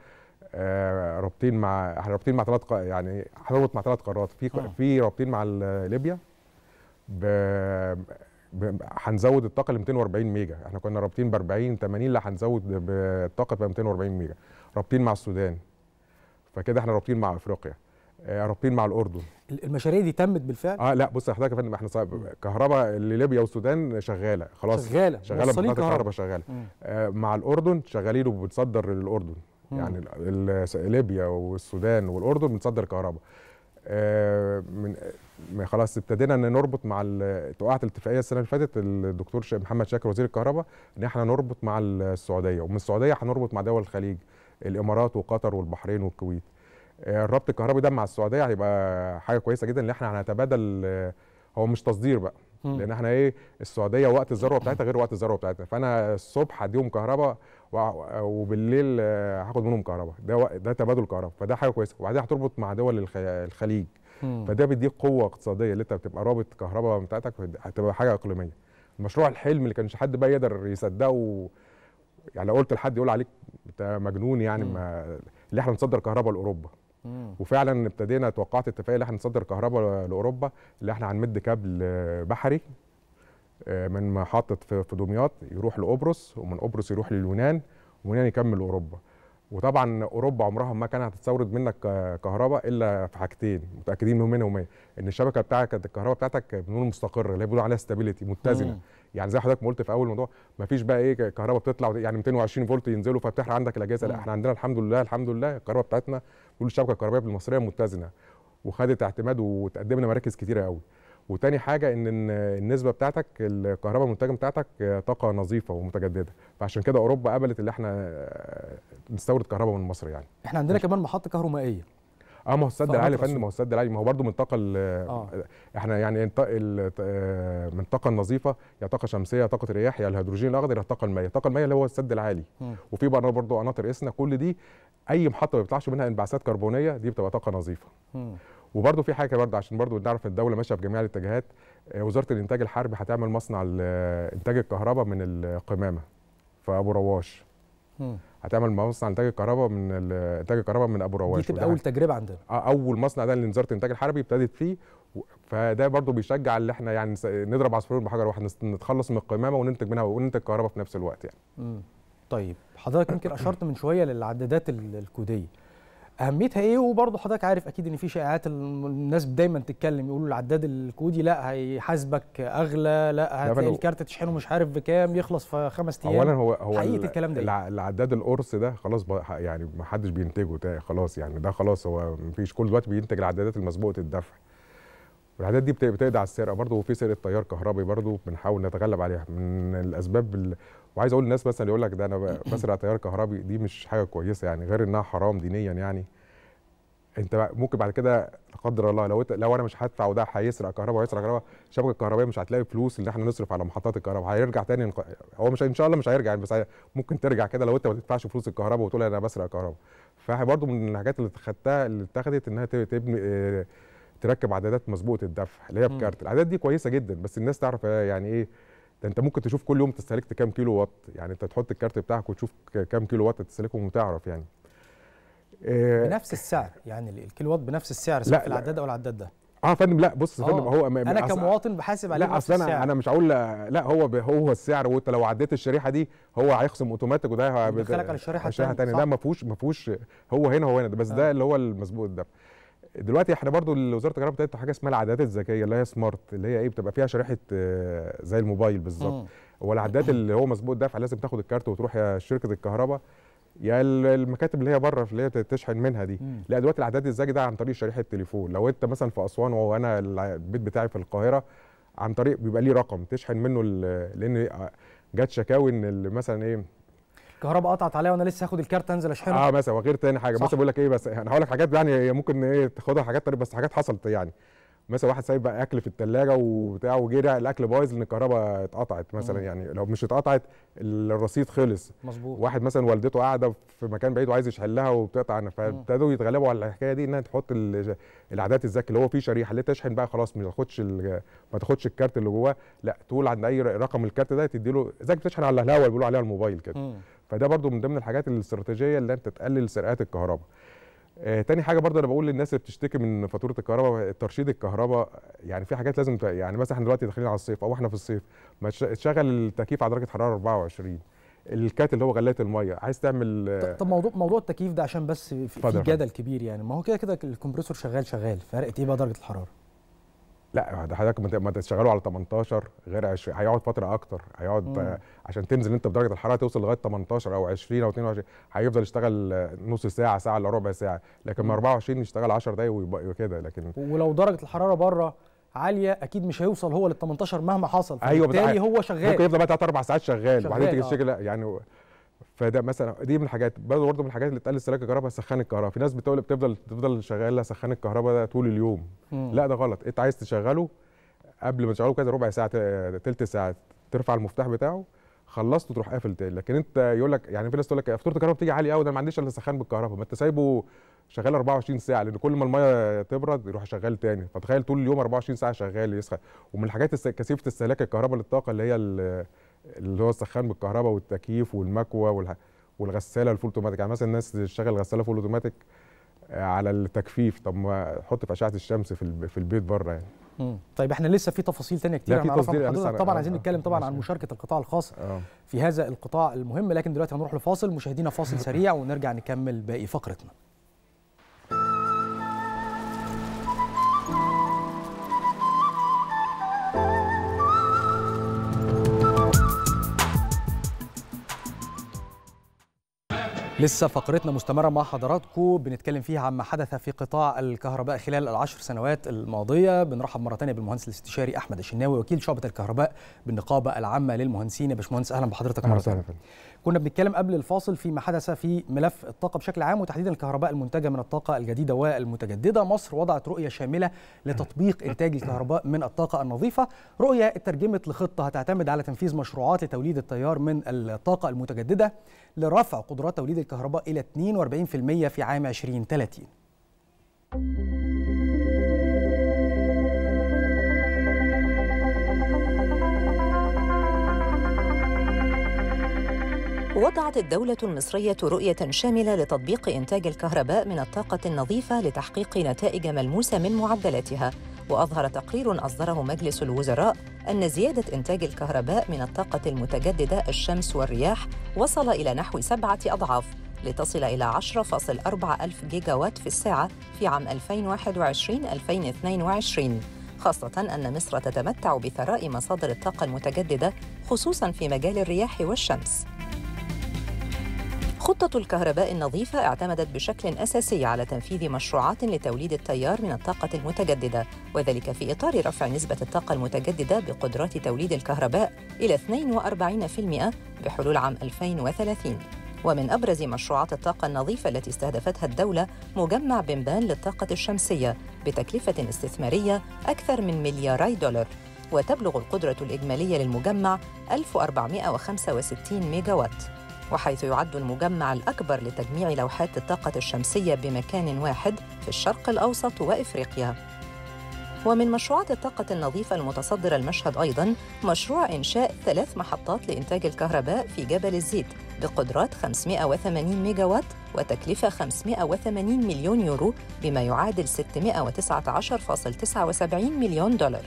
آه، رابطين مع احنا رابطين مع ثلاث يعني هنربط مع ثلاث قارات في آه. في رابطين مع ال- ليبيا ب... ب... هنزود الطاقه ل 240 ميجا احنا كنا رابطين ب 40 80 لا هنزود بالطاقه ب 240 ميجا رابطين مع السودان فكده احنا رابطين مع افريقيا آه، رابطين مع الاردن المشاريع دي تمت بالفعل اه لا بص يا حضرتك يا فندم احنا صعب كهرباء لليبيا والسودان شغاله خلاص شغالة، شغاله موصلين محطات كهرباء. الكهرباء شغاله مم. آه مع الاردن شغالين وبنصدر للاردن مم. يعني ال- ال- ليبيا والسودان والاردن بنصدر كهرباء آه من من- خلاص ابتدينا ان نربط مع ال- وقعت الاتفاقيه السنه اللي فاتت الدكتور ش- محمد شاكر وزير الكهرباء ان احنا نربط مع السعوديه ومن السعوديه هنربط مع دول الخليج الامارات وقطر والبحرين والكويت آه، الربط الكهربي ده مع السعوديه هيبقى حاجه كويسه جدا ان احنا هنتبادل آه، هو مش تصدير بقى مم. لان احنا ايه السعوديه وقت الذروه بتاعتها غير وقت الذروه بتاعتنا فانا الصبح هديهم كهرباء وع- وبالليل آه، هاخد منهم كهرباء ده وق- ده تبادل كهرباء فده حاجه كويسه وبعدين هتربط مع دول الخ- الخليج مم. فده بيديك قوه اقتصاديه اللي انت بتبقى رابط كهرباء بتاعتك هتبقى حاجه اقليميه المشروع الحلم اللي كانش حد بقى يقدر يصدقه يعني لو قلت لحد يقول عليك انت مجنون يعني مم. ما اللي احنا نصدر كهرباء لاوروبا مم. وفعلا ابتدينا توقعت اتفاقيه اللي احنا نصدر كهرباء لاوروبا اللي احنا هنمد كابل آه، بحري آه، من محطه في في دمياط يروح لقبرص ومن قبرص يروح لليونان ومن هنا يكمل اوروبا وطبعا اوروبا عمرها ما كانت هتستورد منك ك- كهرباء الا في حاجتين متاكدين منهم هنا ومين ان الشبكه بتاعتك الكهرباء بتاعتك بنقول مستقره اللي هي بيقولوا عليها ستابيليتي متزنه مم. يعني زي حضرتك ما قلت في اول الموضوع ما فيش بقى ايه كهرباء بتطلع يعني 220 فولت ينزلوا فبتحرق عندك الاجهزه لا مم. احنا عندنا الحمد لله الحمد لله الكهرباء بتاعتنا بيقولوا الشبكه الكهربائيه المصريه متزنه وخدت اعتماد وتقدمنا مراكز كتيره قوي وتاني حاجه ان إن النسبه بتاعتك الكهرباء المنتجه بتاعتك طاقه نظيفه ومتجدده فعشان كده اوروبا قبلت اللي احنا نستورد كهرباء من مصر يعني احنا عندنا كمان محطه كهرومائيه اه ما هو السد في العالي يا أماكن فندم ما هو السد العالي ما هو برضه من الطاقه ال- آه. احنا يعني الط- ال- آه، من الطاقه النظيفه يا طاقه شمسيه يا طاقه رياح يا الهيدروجين الاخضر يا الطاقه المائيه الطاقه المائيه اللي هو السد العالي مم. وفي برضه برضه قناطر اسنا كل دي اي محطه ما بيطلعش منها انبعاثات كربونيه دي بتبقى طاقه نظيفه مم. وبرضه في حاجه برضه عشان برضه نعرف الدوله ماشيه في جميع الاتجاهات آه، وزاره الانتاج الحربي هتعمل مصنع ل- انتاج الكهرباء من القمامه في ابو رواش مم. هتعمل مصنع انتاج الكهرباء من ال- انتاج الكهرباء من ابو دي رواش تبقى وده اول تجربه عندنا آه، اول مصنع ده اللي وزاره الانتاج الحربي ابتدت فيه و- فده برضو بيشجع اللي احنا يعني نس- نضرب عصفورين بحجر واحد نس- نتخلص من القمامه وننتج منها وننتج كهرباء في نفس الوقت يعني مم. طيب حضرتك يمكن اشرت من شويه للعدادات ال- الكوديه اهميتها ايه وبرضه حضرتك عارف اكيد ان في شائعات ال- الناس دايما تتكلم يقولوا العداد الكودي لا هيحاسبك اغلى لا هتلاقي فندم. الكارت تشحنه مش عارف بكام يخلص في خمس ايام اولا هو هو حقيقه ال- الكلام ده إيه؟ الع- العداد القرص ده خلاص بقى ح- يعني ما حدش بينتجه ده خلاص يعني ده خلاص هو مفيش كل دلوقتي بينتج العدادات المسبوقه الدفع والعداد دي بت- بتقضي على السرقه برضه وفي سرقه تيار كهربي برضه بنحاول نتغلب عليها من الاسباب ال... وعايز اقول للناس مثلا يقول لك ده انا ب- بسرق تيار كهربي دي مش حاجه كويسه يعني غير انها حرام دينيا يعني انت بقى- ممكن بعد كده لا قدر الله لو انت لو انا مش هدفع وده هيسرق كهرباء وهيسرق كهرباء الشبكه الكهربائيه مش هتلاقي فلوس ان احنا نصرف على محطات الكهرباء هيرجع تاني نق... هو مش ان شاء الله مش هيرجع يعني بس هي- ممكن ترجع كده لو انت ما تدفعش فلوس الكهرباء وتقول انا بسرق كهرباء فبرضه من الحاجات اللي خدتها اللي اتخذت انها ت- تبني اه، تركب عدادات مسبوقه الدفع اللي هي مم. بكارت العدادات دي كويسه جدا بس الناس تعرف اه، يعني ايه ده انت ممكن تشوف كل يوم تستهلكت كام كيلو وات يعني انت تحط الكارت بتاعك وتشوف ك- كام كيلو وات تستهلكهم وتعرف يعني اه، بنفس السعر يعني ال- الكيلو وات بنفس السعر لا، سواء في لا. العداد او العداد ده اه يا فندم لا بص يا فندم آه. هو م- م- انا أصل- كمواطن بحاسب عليه لا بنفس اصل انا السعر انا مش هقول لا هو ب- هو السعر وانت لو عديت الشريحه دي هو هيخصم اوتوماتيك وده ه- يدخلك على الشريحة الشريحه التانية، الثانيه ده صح. ما فيهوش ما فيهوش هو هنا هو هنا بس آه. ده اللي هو المسبوق الدفع دلوقتي احنا برضو وزاره الكهرباء ابتدت حاجه اسمها العدادات الذكيه اللي هي سمارت اللي هي ايه بتبقى فيها شريحه آه، زي الموبايل بالظبط مم. هو العداد اللي هو مسبوق الدفع لازم تاخد الكارت وتروح يا شركه الكهرباء يا ال- المكاتب اللي هي بره اللي هي تشحن منها دي مم. لا دلوقتي العداد الذكي ده عن طريق شريحه التليفون لو انت مثلا في اسوان وانا الع- البيت بتاعي في القاهره عن طريق بيبقى ليه رقم تشحن منه ال- لان جت شكاوي ان ال- مثلا ايه الكهرباء قطعت عليا وانا لسه هاخد الكارت انزل اشحنه اه مثلا وغير تاني حاجه صح. مثلا بيقول لك ايه بس انا هقول لك حاجات يعني هي ممكن ايه تاخدها حاجات طريق بس حاجات حصلت يعني مثلا واحد سايب بقى اكل في الثلاجه وبتاع وجري الاكل بايظ لان الكهرباء اتقطعت مثلا مم. يعني لو مش اتقطعت الرصيد خلص مظبوط واحد مثلا والدته قاعده في مكان بعيد وعايز يشحن لها وبتقطع فابتدوا يتغلبوا على الحكايه دي انها تحط ال- العادات الذكي اللي هو فيه شريحه اللي تشحن بقى خلاص ما تاخدش ال- ما تاخدش الكارت اللي جواه لا تقول عند اي رقم الكارت ده تدي له زي بتشحن على الهواء اللي بيقولوا عليها الموبايل كده مم. فده برضو من ضمن الحاجات الاستراتيجيه اللي انت تقلل سرقات الكهرباء آه تاني حاجه برضو انا بقول للناس اللي بتشتكي من فاتوره الكهرباء ترشيد الكهرباء يعني في حاجات لازم ت- يعني مثلا احنا دلوقتي داخلين على الصيف او احنا في الصيف ما تش- تشغل التكييف على درجه حراره 24 الكات اللي هو غلايه الميه عايز تعمل آه، طب موضوع موضوع التكييف ده عشان بس في, اتفضل في يا فندم. جدل كبير يعني ما هو كده كده الكمبريسور شغال شغال فرقت ايه بقى درجه الحراره لا ده حضرتك ما ت- ما تشغله على 18 غير 20 هيقعد فتره اكتر هيقعد مم. آه، عشان تنزل انت بدرجه الحراره توصل لغايه 18 او 20 او 22 هيفضل يشتغل آه، نص ساعه ساعه الا ربع ساعه لكن من مم. 24 يشتغل 10 دقايق ويبقى كده لكن ولو درجه الحراره بره عاليه اكيد مش هيوصل هو لل 18 مهما حصل ايوه بالتالي بتاع- هو شغال ممكن يفضل بقى 3 4 ساعات شغال وبعدين شغال، تيجي آه. تشتكي لا يعني فده مثلا دي من الحاجات برضه برضه من الحاجات اللي تقلل استهلاك الكهرباء سخان الكهرباء في ناس بتقول بتفضل تفضل شغاله سخان الكهرباء ده طول اليوم مم. لا ده غلط انت عايز تشغله قبل ما تشغله كده ربع ساعه ت- تلت ساعه ترفع المفتاح بتاعه خلصت وتروح قافل تاني لكن انت يقول لك يعني في ناس تقول لك فاتوره الكهرباء بتيجي عاليه قوي ده ما عنديش الا سخان بالكهرباء ما انت سايبه شغال 24 ساعه لان كل ما الميه تبرد يروح شغال تاني فتخيل طول اليوم 24 ساعه شغال يسخن ومن الحاجات الس- كثيفه استهلاك الكهرباء للطاقه اللي هي ال- اللي هو السخان بالكهرباء والتكييف والمكوى والح- والغساله الفول اوتوماتيك يعني مثلا الناس تشتغل غساله فول اوتوماتيك آه، على التكييف طب ما حط في اشعه الشمس في الب- في البيت بره يعني مم. طيب احنا لسه في تفاصيل تانية كتير لا، في هنعرفها تصدير، من أنا لسه حضرتك عن- طبعا آه، عايزين آه، نتكلم طبعا عن ماشي. مشاركه القطاع الخاص اه في هذا القطاع المهم لكن دلوقتي هنروح لفاصل مشاهدينا فاصل سريع ونرجع نكمل باقي فقرتنا لسه فقرتنا مستمرة مع حضراتكم بنتكلم فيها عما حدث في قطاع الكهرباء خلال العشر سنوات الماضية بنرحب مرة تانية بالمهندس الاستشاري أحمد الشناوي وكيل شعبة الكهرباء بالنقابة العامة للمهندسين يا باشمهندس أهلا بحضرتك أهلا مرة وسهلا تانية كنا بنتكلم قبل الفاصل فيما حدث في ملف الطاقة بشكل عام وتحديدا الكهرباء المنتجة من الطاقة الجديدة والمتجددة مصر وضعت رؤية شاملة لتطبيق إنتاج الكهرباء من الطاقة النظيفة رؤية اترجمت لخطة هتعتمد على تنفيذ مشروعات لتوليد التيار من الطاقة المتجددة لرفع قدرات توليد الكهرباء إلى 42% في عام 2030 وضعت الدولة المصرية رؤية شاملة لتطبيق إنتاج الكهرباء من الطاقة النظيفة لتحقيق نتائج ملموسة من معدلاتها وأظهر تقرير أصدره مجلس الوزراء أن زيادة إنتاج الكهرباء من الطاقة المتجددة الشمس والرياح وصل إلى نحو سبعة أضعاف لتصل إلى 10.4 ألف جيجا وات في الساعة في عام 2021-2022 خاصة أن مصر تتمتع بثراء مصادر الطاقة المتجددة خصوصاً في مجال الرياح والشمس خطة الكهرباء النظيفة اعتمدت بشكل أساسي على تنفيذ مشروعات لتوليد التيار من الطاقة المتجددة وذلك في إطار رفع نسبة الطاقة المتجددة بقدرات توليد الكهرباء إلى 42% بحلول عام 2030 ومن أبرز مشروعات الطاقة النظيفة التي استهدفتها الدولة مجمع بنبان للطاقة الشمسية بتكلفة استثمارية أكثر من ملياري دولار وتبلغ القدرة الإجمالية للمجمع 1465 ميجا وات وحيث يعد المجمع الأكبر لتجميع لوحات الطاقة الشمسية بمكان واحد في الشرق الأوسط وإفريقيا ومن مشروعات الطاقة النظيفة المتصدر المشهد أيضاً مشروع إنشاء ثلاث محطات لإنتاج الكهرباء في جبل الزيت بقدرات 580 ميجا وات وتكلفة 580 مليون يورو بما يعادل 619.79 مليون دولار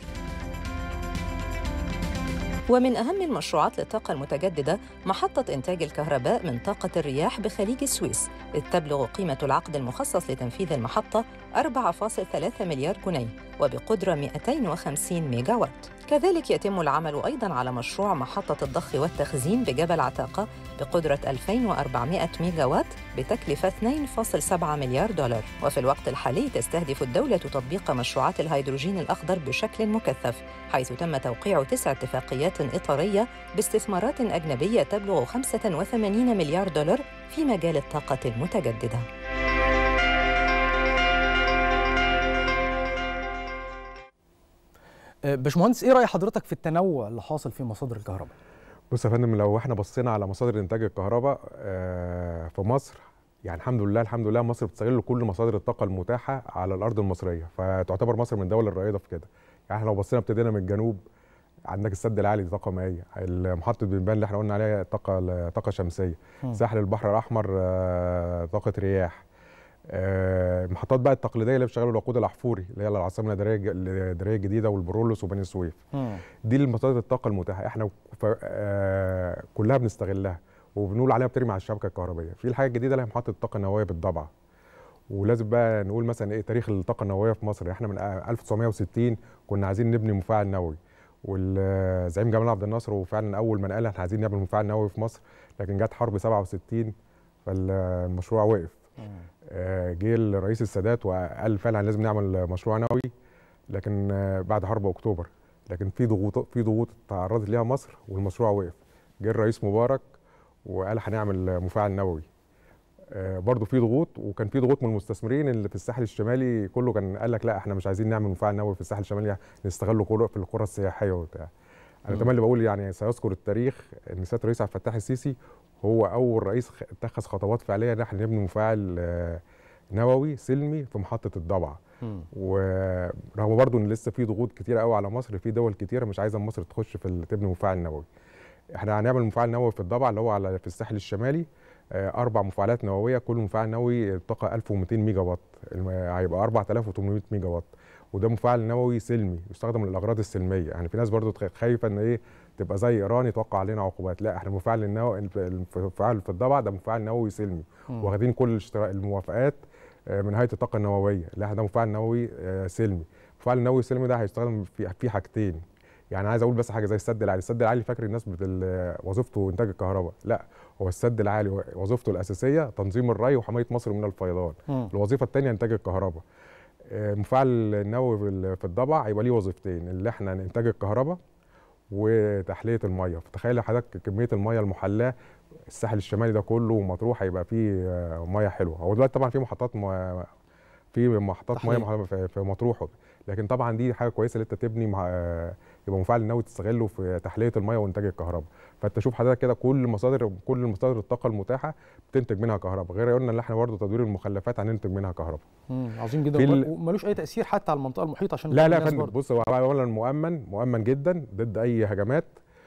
ومن أهم المشروعات للطاقة المتجددة محطة إنتاج الكهرباء من طاقة الرياح بخليج السويس إذ تبلغ قيمة العقد المخصص لتنفيذ المحطة 4.3 مليار جنيه وبقدرة 250 ميجا وات كذلك يتم العمل أيضاً على مشروع محطة الضخ والتخزين بجبل عتاقة بقدرة 2400 ميجاوات بتكلفة 2.7 مليار دولار وفي الوقت الحالي تستهدف الدولة تطبيق مشروعات الهيدروجين الأخضر بشكل مكثف حيث تم توقيع تسع اتفاقيات إطارية باستثمارات أجنبية تبلغ 85 مليار دولار في مجال الطاقة المتجددة آه، باشمهندس ايه راي حضرتك في التنوع اللي حاصل في مصادر الكهرباء بص يا فندم لو احنا بصينا على مصادر انتاج الكهرباء آه، في مصر يعني الحمد لله الحمد لله مصر بتستغل كل مصادر الطاقه المتاحه على الارض المصريه فتعتبر مصر من الدول الرائده في كده يعني احنا لو بصينا ابتدينا من الجنوب عندك السد العالي دي طاقه مائيه محطه بنبان اللي احنا قلنا عليها طاقه طاقه شمسيه مم. ساحل البحر الاحمر آه، طاقه رياح آه، المحطات بقى التقليديه اللي بتشغل الوقود الاحفوري اللي هي العاصمه الاداريه الج- الاداريه الجديده والبرولوس وبني سويف مم. دي المصادر الطاقه المتاحه احنا ف... آه كلها بنستغلها وبنقول عليها بترمي على الشبكه الكهربائيه في الحاجه الجديده اللي هي محطه الطاقه النوويه بالضبع ولازم بقى نقول مثلا ايه تاريخ الطاقه النوويه في مصر احنا من 1960 كنا عايزين نبني مفاعل نووي والزعيم جمال عبد الناصر وفعلا اول من قال احنا عايزين نعمل مفاعل نووي في مصر لكن جت حرب 67 فالمشروع وقف آه، جه الرئيس السادات وقال فعلا لازم نعمل مشروع نووي لكن آه، بعد حرب اكتوبر لكن في ضغوط في ضغوط تعرضت ليها مصر والمشروع وقف جه الرئيس مبارك وقال هنعمل مفاعل نووي آه، برضه في ضغوط وكان في ضغوط من المستثمرين اللي في الساحل الشمالي كله كان قال لك لا احنا مش عايزين نعمل مفاعل نووي في الساحل الشمالي نستغله كله في القرى السياحيه وبتاع انا مم. تملي بقول يعني سيذكر التاريخ ان سياده الرئيس عبد الفتاح السيسي هو اول رئيس خ- اتخذ خطوات فعليه ان احنا نبني مفاعل آه، نووي سلمي في محطه الضبعه مم. ورغم برضو ان لسه في ضغوط كتيره قوي على مصر في دول كتيره مش عايزه مصر تخش في ال- تبني مفاعل نووي احنا هنعمل مفاعل نووي في الضبع اللي هو على في الساحل الشمالي آه، اربع مفاعلات نوويه كل مفاعل نووي طاقه 1200 ميجا وات الم- هيبقى 4800 ميجا وات وده مفاعل نووي سلمي يستخدم للاغراض السلميه يعني في ناس برضو تخ- خايفه ان ايه تبقى زي ايران يتوقع علينا عقوبات لا احنا المفاعل النووي المفاعل في الضبع ده مفاعل نووي سلمي مم. واخدين كل الاشترا- الموافقات آه، من هيئه الطاقه النوويه اللي احنا ده مفاعل نووي آه، سلمي المفاعل النووي السلمي ده هيستخدم في في حاجتين يعني عايز اقول بس حاجه زي السد العالي السد العالي فاكر الناس بتل... وظيفته انتاج الكهرباء لا هو السد العالي وظيفته الاساسيه تنظيم الري وحمايه مصر من الفيضان مم. الوظيفه الثانيه انتاج الكهرباء آه، المفاعل النووي في ال- في الضبع هيبقى ليه وظيفتين اللي احنا انتاج الكهرباء وتحليه الميه فتخيل حضرتك كميه الميه المحلاه الساحل الشمالي ده كله ومطروح هيبقى فيه آه، ميه حلوه هو دلوقتي طبعا في محطات م... في محطات ميه تحلية. مح- في في مطروح لكن طبعا دي حاجه كويسه اللي انت تبني مع آه، يبقى مفاعل نووي تستغله في تحليه الميه وانتاج الكهرباء فانت شوف حضرتك كده كل مصادر كل مصادر الطاقه المتاحه بتنتج منها كهرباء غير قلنا ان احنا برضه تدوير المخلفات هننتج منها كهرباء مم. عظيم جدا في ال- وملوش اي تاثير حتى على المنطقه المحيطه عشان لا كل لا يا الناس فندم برضه. بص هو اولا مؤمن مؤمن جدا ضد اي هجمات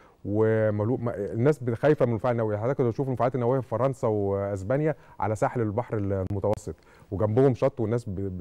وملو... ما- الناس بت- خايفه من المفاعل النووي حضرتك لو تشوف المفاعلات النوويه في فرنسا واسبانيا على ساحل البحر المتوسط وجنبهم شط والناس ب... ب...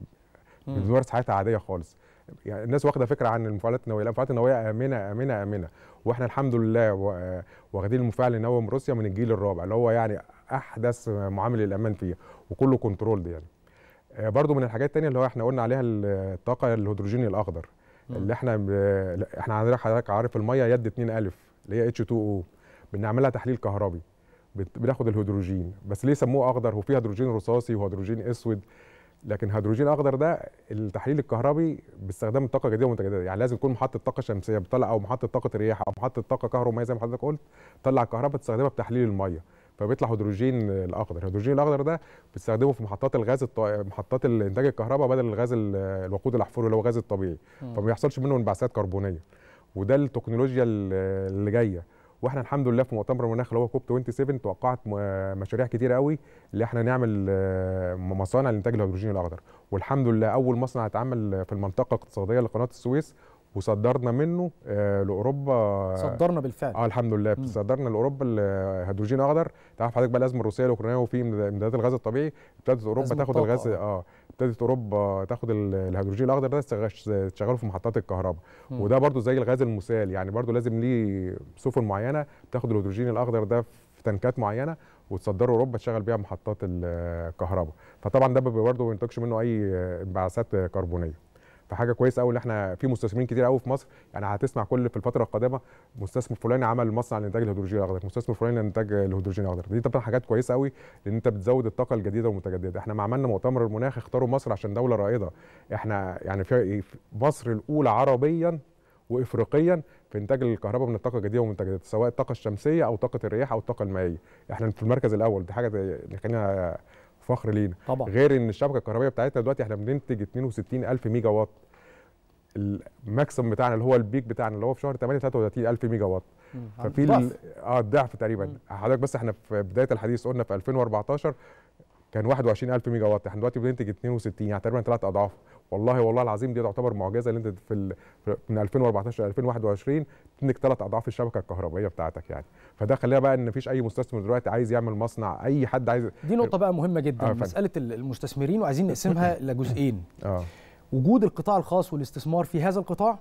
مم. بتمارس حياتها عاديه خالص يعني الناس واخده فكره عن المفاعلات النوويه لا المفاعلات النوويه امنه امنه امنه واحنا الحمد لله و- واخدين المفاعل النووي من روسيا من الجيل الرابع اللي هو يعني احدث معامل الامان فيها وكله كنترول دي يعني آه، برضو من الحاجات التانية اللي هو احنا قلنا عليها الطاقه الهيدروجيني الاخضر مم. اللي احنا ب... لا، احنا عندنا حضرتك عارف الميه يد 2 الف اللي هي اتش 2 او بنعملها تحليل كهربي بت- بناخد الهيدروجين بس ليه سموه اخضر هو فيه هيدروجين رصاصي وهيدروجين اسود لكن هيدروجين اخضر ده التحليل الكهربي باستخدام الطاقه الجديده والمتجدده يعني لازم تكون محطه طاقه شمسيه بتطلع او محطه طاقه رياح او محطه طاقه كهرومائيه زي ما حضرتك قلت تطلع الكهرباء تستخدمها بتحليل الميه فبيطلع هيدروجين الاخضر الهيدروجين الاخضر ده بتستخدمه في محطات الغاز الط... محطات انتاج الكهرباء بدل الغاز ال- الوقود الاحفوري اللي هو الغاز الطبيعي مم. فما يحصلش منه انبعاثات كربونيه وده التكنولوجيا ال- اللي جايه واحنا الحمد لله في مؤتمر المناخ اللي هو كوب 27 توقعت م- مشاريع كتيره قوي اللي احنا نعمل آه، مصانع لانتاج الهيدروجين الاخضر والحمد لله اول مصنع اتعمل في المنطقه الاقتصاديه لقناه السويس وصدرنا منه آه، لاوروبا صدرنا بالفعل اه الحمد لله مم. صدرنا لاوروبا الهيدروجين الاخضر تعرف حضرتك بقى الازمه الروسيه الاوكرانيه وفي امدادات الغاز الطبيعي ابتدت اوروبا أزمة تاخد طاقة، الغاز آه. اه ابتدت اوروبا تاخد ال- الهيدروجين الاخضر ده تشغ- تشغله في محطات الكهرباء مم. وده برضو زي الغاز المسال يعني برضو لازم ليه سفن معينه بتاخد الهيدروجين الاخضر ده في تنكات معينه وتصدره اوروبا تشغل بيها محطات الكهرباء فطبعا ده برضه ما بينتجش منه اي انبعاثات كربونيه فحاجه كويسه قوي ان احنا في مستثمرين كتير قوي في مصر يعني هتسمع كل في الفتره القادمه مستثمر فلاني عمل مصنع لانتاج الهيدروجين الاخضر مستثمر فلاني لانتاج الهيدروجين الاخضر دي طبعا حاجات كويسه قوي لان انت بتزود الطاقه الجديده والمتجدده احنا ما عملنا مؤتمر المناخ اختاروا مصر عشان دوله رائده احنا يعني في مصر الاولى عربيا وافريقيا في انتاج الكهرباء من الطاقه الجديده والمتجدده سواء الطاقه الشمسيه او طاقه الرياح او الطاقه المائيه احنا في المركز الاول دي حاجه يخلينا فخر لينا طبعا غير ان الشبكه الكهربائيه بتاعتنا دلوقتي احنا بننتج 62000 ميجا وات الماكسيم بتاعنا اللي هو البيك بتاعنا اللي هو في شهر 8 33000 ميجا وات ففي ال- اه الضعف تقريبا حضرتك بس احنا في بدايه الحديث قلنا في 2014 كان 21000 ميجا وات احنا دلوقتي بننتج 62 يعني تقريبا ثلاث اضعاف والله والله العظيم دي تعتبر معجزه اللي انت في ال... في- من 2014 ل 2021 تنتج ثلاث اضعاف الشبكه الكهربائيه بتاعتك يعني فده خلينا بقى ان مفيش اي مستثمر دلوقتي عايز يعمل مصنع اي حد عايز دي نقطة بقى مهمة جدا آه، آه فندم. مسألة ال- المستثمرين وعايزين نقسمها لجزئين اه وجود القطاع الخاص والاستثمار في هذا القطاع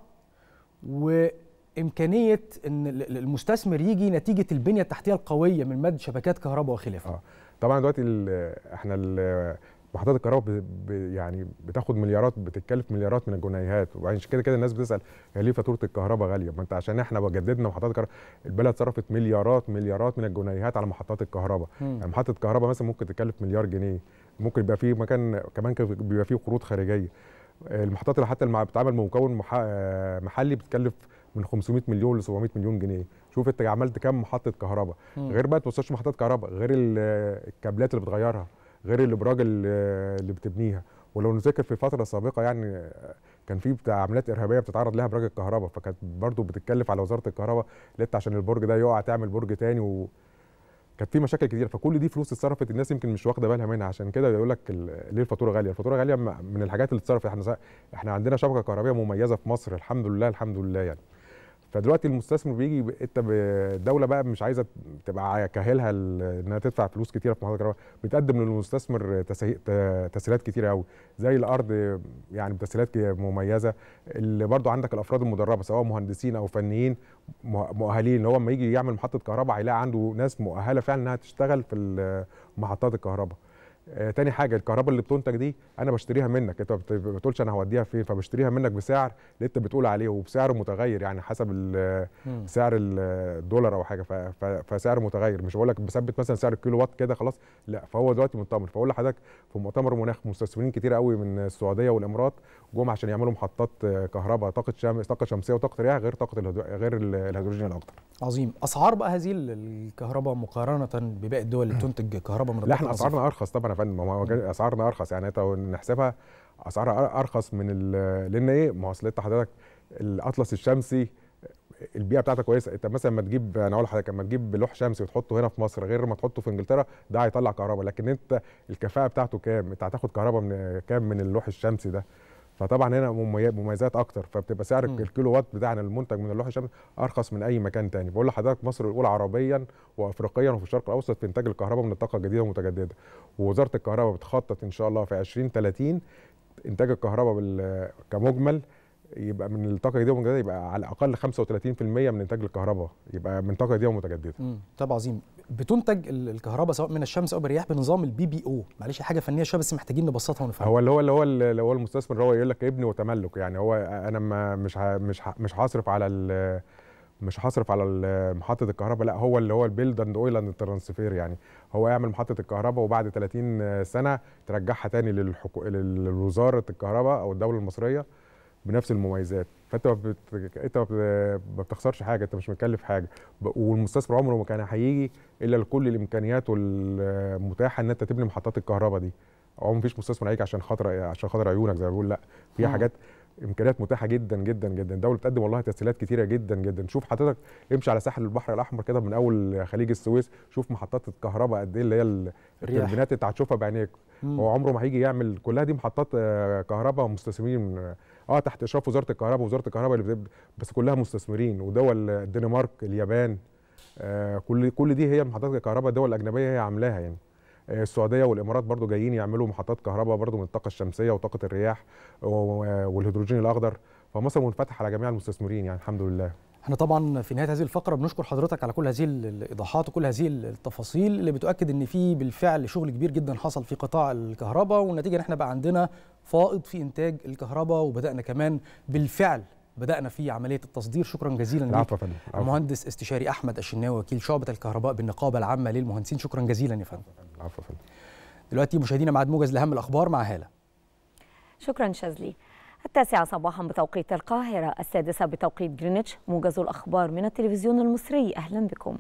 وإمكانية أن ال- ال- المستثمر يجي نتيجة البنية التحتية القوية من مد شبكات كهرباء وخلافه اه طبعا دلوقتي ال- احنا ال- محطات الكهرباء ب- ب- يعني بتاخد مليارات بتتكلف مليارات من الجنيهات وعشان كده كده الناس بتسال هي ليه فاتوره الكهرباء غاليه؟ ما انت عشان احنا جددنا محطات الكهرباء البلد صرفت مليارات مليارات من الجنيهات على محطات الكهرباء مم. يعني محطه كهرباء مثلا ممكن تكلف مليار جنيه ممكن يبقى في مكان كمان كان بيبقى فيه قروض خارجيه المحطات اللي حتى اللي بتتعمل بمكون مح- آه، محلي بتكلف من 500 مليون ل 700 مليون جنيه شوف انت عملت كام محطه كهرباء مم. غير بقى توصلش محطات كهرباء غير ال- الكابلات اللي بتغيرها غير الابراج اللي اللي بتبنيها ولو نذكر في فتره سابقه يعني كان في بتاع عمليات ارهابيه بتتعرض لها ابراج الكهرباء فكانت برضو بتتكلف على وزاره الكهرباء لقيت عشان البرج ده يقع تعمل برج تاني و كانت في مشاكل كتير فكل دي فلوس اتصرفت الناس يمكن مش واخده بالها منها عشان كده يقول لك ال- ليه الفاتوره غاليه الفاتوره غاليه م- من الحاجات اللي اتصرفت احنا سا- احنا عندنا شبكه كهربائيه مميزه في مصر الحمد لله الحمد لله يعني فدلوقتي المستثمر بيجي ب- انت ب- الدوله بقى مش عايزه تبقى كاهلها ال- انها تدفع فلوس كتيره في محطات الكهرباء بتقدم للمستثمر تسهي- ت- تسهيلات كتيره قوي زي الارض يعني بتسهيلات ك- مميزه اللي برضو عندك الافراد المدربه سواء مهندسين او فنيين مه- مؤهلين اللي هو لما يجي يعمل محطه كهرباء هيلاقي عنده ناس مؤهله فعلا انها تشتغل في ال- محطات الكهرباء آه، تاني حاجه الكهرباء اللي بتنتج دي انا بشتريها منك انت ما بت- ما بتقولش انا هوديها فين فبشتريها منك بسعر اللي انت بتقول عليه وبسعر متغير يعني حسب ال- مم. سعر ال- الدولار او حاجه ف- ف- فسعر متغير مش بقول لك بثبت مثلا سعر الكيلو وات كده خلاص لا فهو دلوقتي مطمن فاقول لحضرتك في مؤتمر مناخ مستثمرين كتير قوي من السعوديه والامارات جم عشان يعملوا محطات آه، كهرباء طاقه شمس طاقه شمسيه وطاقه رياح غير طاقه الهدو... غير ال- الهيدروجين الاخضر عظيم أسعار بقى هذه ال- الكهرباء مقارنة بباقي الدول اللي بتنتج كهرباء من لا الطاقة احنا النظيفة. اسعارنا ارخص طبعا يا فندم ما هو جا- اسعارنا ارخص يعني انت لو نحسبها اسعارها أر- ارخص من ال- لان ايه ما هو اصل انت حضرتك الاطلس الشمسي البيئه بتاعتك كويسه انت مثلا ما تجيب انا اقول لحضرتك لما تجيب لوح شمسي وتحطه هنا في مصر غير ما تحطه في انجلترا ده هيطلع كهرباء لكن انت الكفاءه بتاعته كام انت هتاخد كهرباء من كام من اللوح الشمسي ده فطبعا هنا ممي- مميزات اكتر فبتبقى سعر مم. الكيلو وات بتاعنا المنتج من اللوح الشمسي ارخص من اي مكان تاني بقول لحضرتك مصر الاولى عربيا وافريقيا وفي الشرق الاوسط في انتاج الكهرباء من الطاقه الجديده والمتجدده ووزاره الكهرباء بتخطط ان شاء الله في 2030 انتاج الكهرباء بال- كمجمل يبقى من الطاقه الجديده والمتجدده يبقى على الاقل 35% من انتاج الكهرباء يبقى من طاقه جديده ومتجدده مم. طب عظيم بتنتج ال- الكهرباء سواء من الشمس او بالرياح بنظام البي بي او معلش حاجه فنيه شويه بس محتاجين نبسطها ونفهمها هو اللي هو اللي هو اللي هو المستثمر اللي هو يقول لك ابني وتملك يعني هو انا ما مش ه- مش ه- مش هصرف على ال- مش هصرف على ال- محطه الكهرباء لا هو اللي هو البيلد اند اويل اند ترانسفير يعني هو يعمل محطه الكهرباء وبعد 30 سنه ترجعها تاني للحكو... للوزاره الكهرباء او الدوله المصريه بنفس المميزات فانت ما بت... انت ما بت- ما بتخسرش حاجه انت مش مكلف حاجه ب- والمستثمر عمره ما كان هيجي الا لكل الامكانيات المتاحه ان انت تبني محطات الكهرباء دي هو مفيش مستثمر هيجي عشان خاطر عشان خاطر عيونك زي ما بيقول لا في مم. حاجات امكانيات متاحه جدا جدا جدا الدوله بتقدم والله تسهيلات كتيره جدا جدا شوف حضرتك امشي على ساحل البحر الاحمر كده من اول خليج السويس شوف محطات الكهرباء قد ايه اللي هي ال- الرياح. التوربينات انت هتشوفها بعينيك مم. هو عمره ما هيجي يعمل كلها دي محطات آه، كهرباء مستثمرين آه، اه تحت اشراف وزاره الكهرباء وزاره الكهرباء اللي بتب- بس كلها مستثمرين ودول الدنمارك اليابان آه، كل كل دي هي محطات الكهرباء الدول الاجنبيه هي عاملاها يعني آه، السعوديه والامارات برضو جايين يعملوا محطات كهرباء برضو من الطاقه الشمسيه وطاقه الرياح و- والهيدروجين الاخضر فمصر منفتحه على جميع المستثمرين يعني الحمد لله احنا طبعا في نهايه هذه الفقره بنشكر حضرتك على كل هذه الايضاحات وكل هذه التفاصيل اللي بتؤكد ان في بالفعل شغل كبير جدا حصل في قطاع الكهرباء والنتيجه ان احنا بقى عندنا فائض في انتاج الكهرباء وبدانا كمان بالفعل بدانا في عمليه التصدير شكرا جزيلا العفو يا فندم العفو. المهندس استشاري احمد الشناوي وكيل شعبه الكهرباء بالنقابه العامه للمهندسين شكرا جزيلا يا فندم العفو يا فندم دلوقتي مشاهدينا ميعاد موجز لاهم الاخبار مع هاله شكرا شاذلي التاسعة صباحا بتوقيت القاهرة السادسة بتوقيت جرينتش موجز الأخبار من التلفزيون المصري أهلا بكم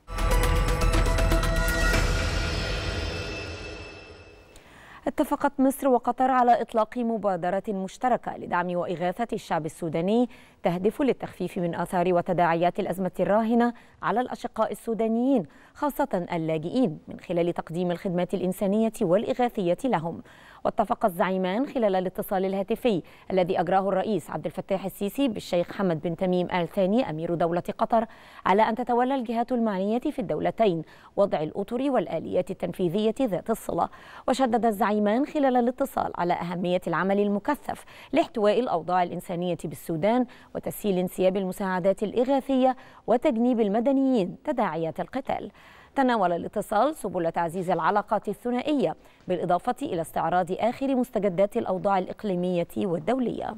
اتفقت مصر وقطر على إطلاق مبادرة مشتركة لدعم وإغاثة الشعب السوداني تهدف للتخفيف من آثار وتداعيات الأزمة الراهنة على الأشقاء السودانيين خاصة اللاجئين من خلال تقديم الخدمات الإنسانية والإغاثية لهم واتفق الزعيمان خلال الاتصال الهاتفي الذي أجراه الرئيس عبد الفتاح السيسي بالشيخ حمد بن تميم آل ثاني أمير دولة قطر على أن تتولى الجهات المعنية في الدولتين وضع الأطر والآليات التنفيذية ذات الصلة وشدد الزعيمان خلال الاتصال على أهمية العمل المكثف لاحتواء الأوضاع الإنسانية بالسودان وتسهيل انسياب المساعدات الإغاثية وتجنيب المدنيين تداعيات القتال تناول الاتصال سبل تعزيز العلاقات الثنائية بالإضافة إلى استعراض آخر مستجدات الأوضاع الإقليمية والدولية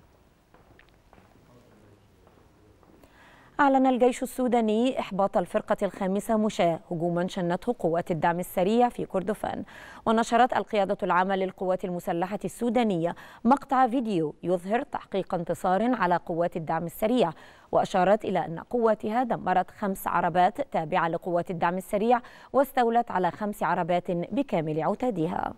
أعلن الجيش السوداني إحباط الفرقة الخامسة مشاة هجوما شنته قوات الدعم السريع في كردفان ونشرت القيادة العامة للقوات المسلحة السودانية مقطع فيديو يظهر تحقيق انتصار على قوات الدعم السريع وأشارت إلى أن قواتها دمرت خمس عربات تابعة لقوات الدعم السريع واستولت على خمس عربات بكامل عتادها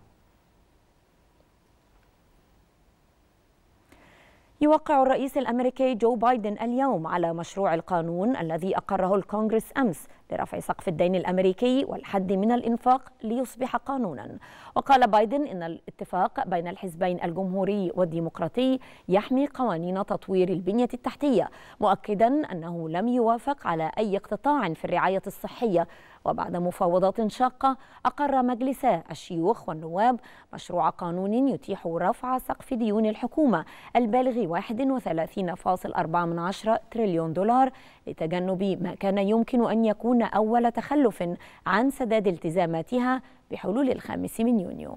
يوقع الرئيس الامريكي جو بايدن اليوم على مشروع القانون الذي اقره الكونغرس امس لرفع سقف الدين الامريكي والحد من الانفاق ليصبح قانونا وقال بايدن ان الاتفاق بين الحزبين الجمهوري والديمقراطي يحمي قوانين تطوير البنيه التحتيه مؤكدا انه لم يوافق على اي اقتطاع في الرعايه الصحيه وبعد مفاوضات شاقة أقر مجلسا الشيوخ والنواب مشروع قانون يتيح رفع سقف ديون الحكومة البالغ 31.4 تريليون دولار لتجنب ما كان يمكن أن يكون أول تخلف عن سداد التزاماتها بحلول الخامس من يونيو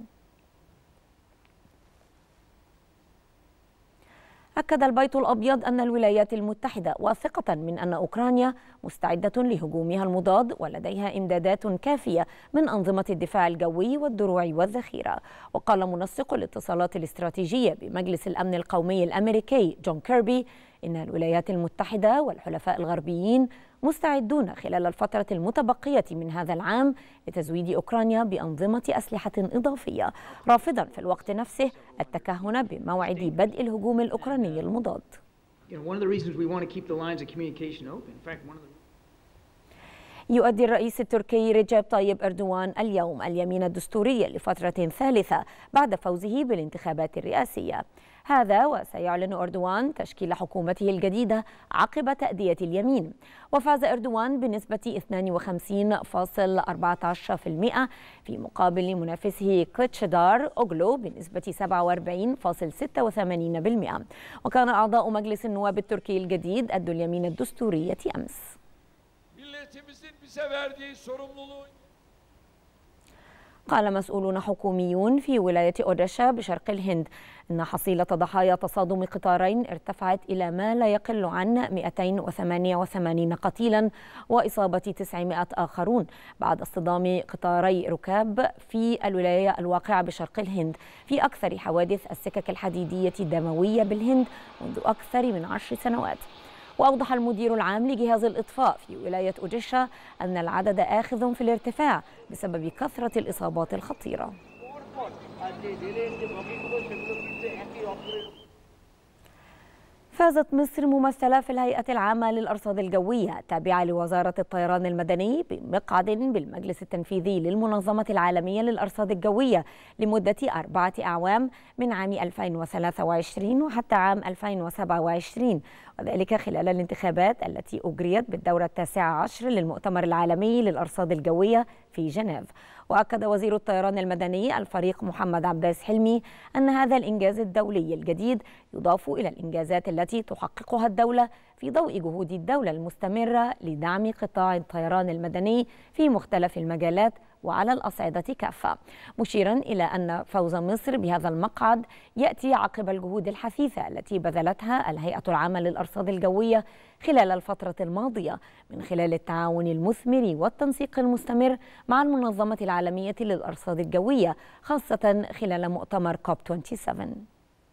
أكد البيت الأبيض أن الولايات المتحدة واثقة من أن أوكرانيا مستعدة لهجومها المضاد ولديها إمدادات كافية من أنظمة الدفاع الجوي والدروع والذخيرة وقال منسق الاتصالات الاستراتيجية بمجلس الأمن القومي الأمريكي جون كيربي إن الولايات المتحدة والحلفاء الغربيين مستعدون خلال الفترة المتبقية من هذا العام لتزويد أوكرانيا بأنظمة أسلحة إضافية رافضا في الوقت نفسه التكهن بموعد بدء الهجوم الأوكراني المضاد يؤدي الرئيس التركي رجب طيب أردوان اليوم اليمين الدستوري لفترة ثالثة بعد فوزه بالانتخابات الرئاسية هذا وسيعلن أردوان تشكيل حكومته الجديدة عقب تأدية اليمين وفاز أردوان بنسبة 52.14% في مقابل منافسه كليتشدار أوغلو بنسبة 47.86% وكان أعضاء مجلس النواب التركي الجديد أدوا اليمين الدستورية أمس قال مسؤولون حكوميون في ولاية أوديشا بشرق الهند إن حصيلة ضحايا تصادم قطارين ارتفعت إلى ما لا يقل عن 288 قتيلا وإصابة 900 آخرون بعد اصطدام قطاري ركاب في الولاية الواقعة بشرق الهند في أكثر حوادث السكك الحديدية الدموية بالهند منذ أكثر من عشر سنوات وأوضح المدير العام لجهاز الإطفاء في ولاية أوديشا أن العدد آخذ في الارتفاع بسبب كثرة الإصابات الخطيرة فازت مصر ممثلة في الهيئة العامة للأرصاد الجوية التابعة لوزارة الطيران المدني بمقعد بالمجلس التنفيذي للمنظمة العالمية للأرصاد الجوية لمدة أربعة أعوام من عام 2023 وحتى عام 2027 وذلك خلال الانتخابات التي أجريت بالدورة التاسعة عشر للمؤتمر العالمي للأرصاد الجوية في جنيف وأكد وزير الطيران المدني الفريق محمد عباس حلمي أن هذا الإنجاز الدولي الجديد يضاف إلى الإنجازات التي تحققها الدولة في ضوء جهود الدولة المستمرة لدعم قطاع الطيران المدني في مختلف المجالات وعلى الأصعدة كافة مشيرا إلى أن فوز مصر بهذا المقعد يأتي عقب الجهود الحثيثة التي بذلتها الهيئة العامة للأرصاد الجوية خلال الفترة الماضية من خلال التعاون المثمر والتنسيق المستمر مع المنظمة العالمية للأرصاد الجوية خاصة خلال مؤتمر كوب 27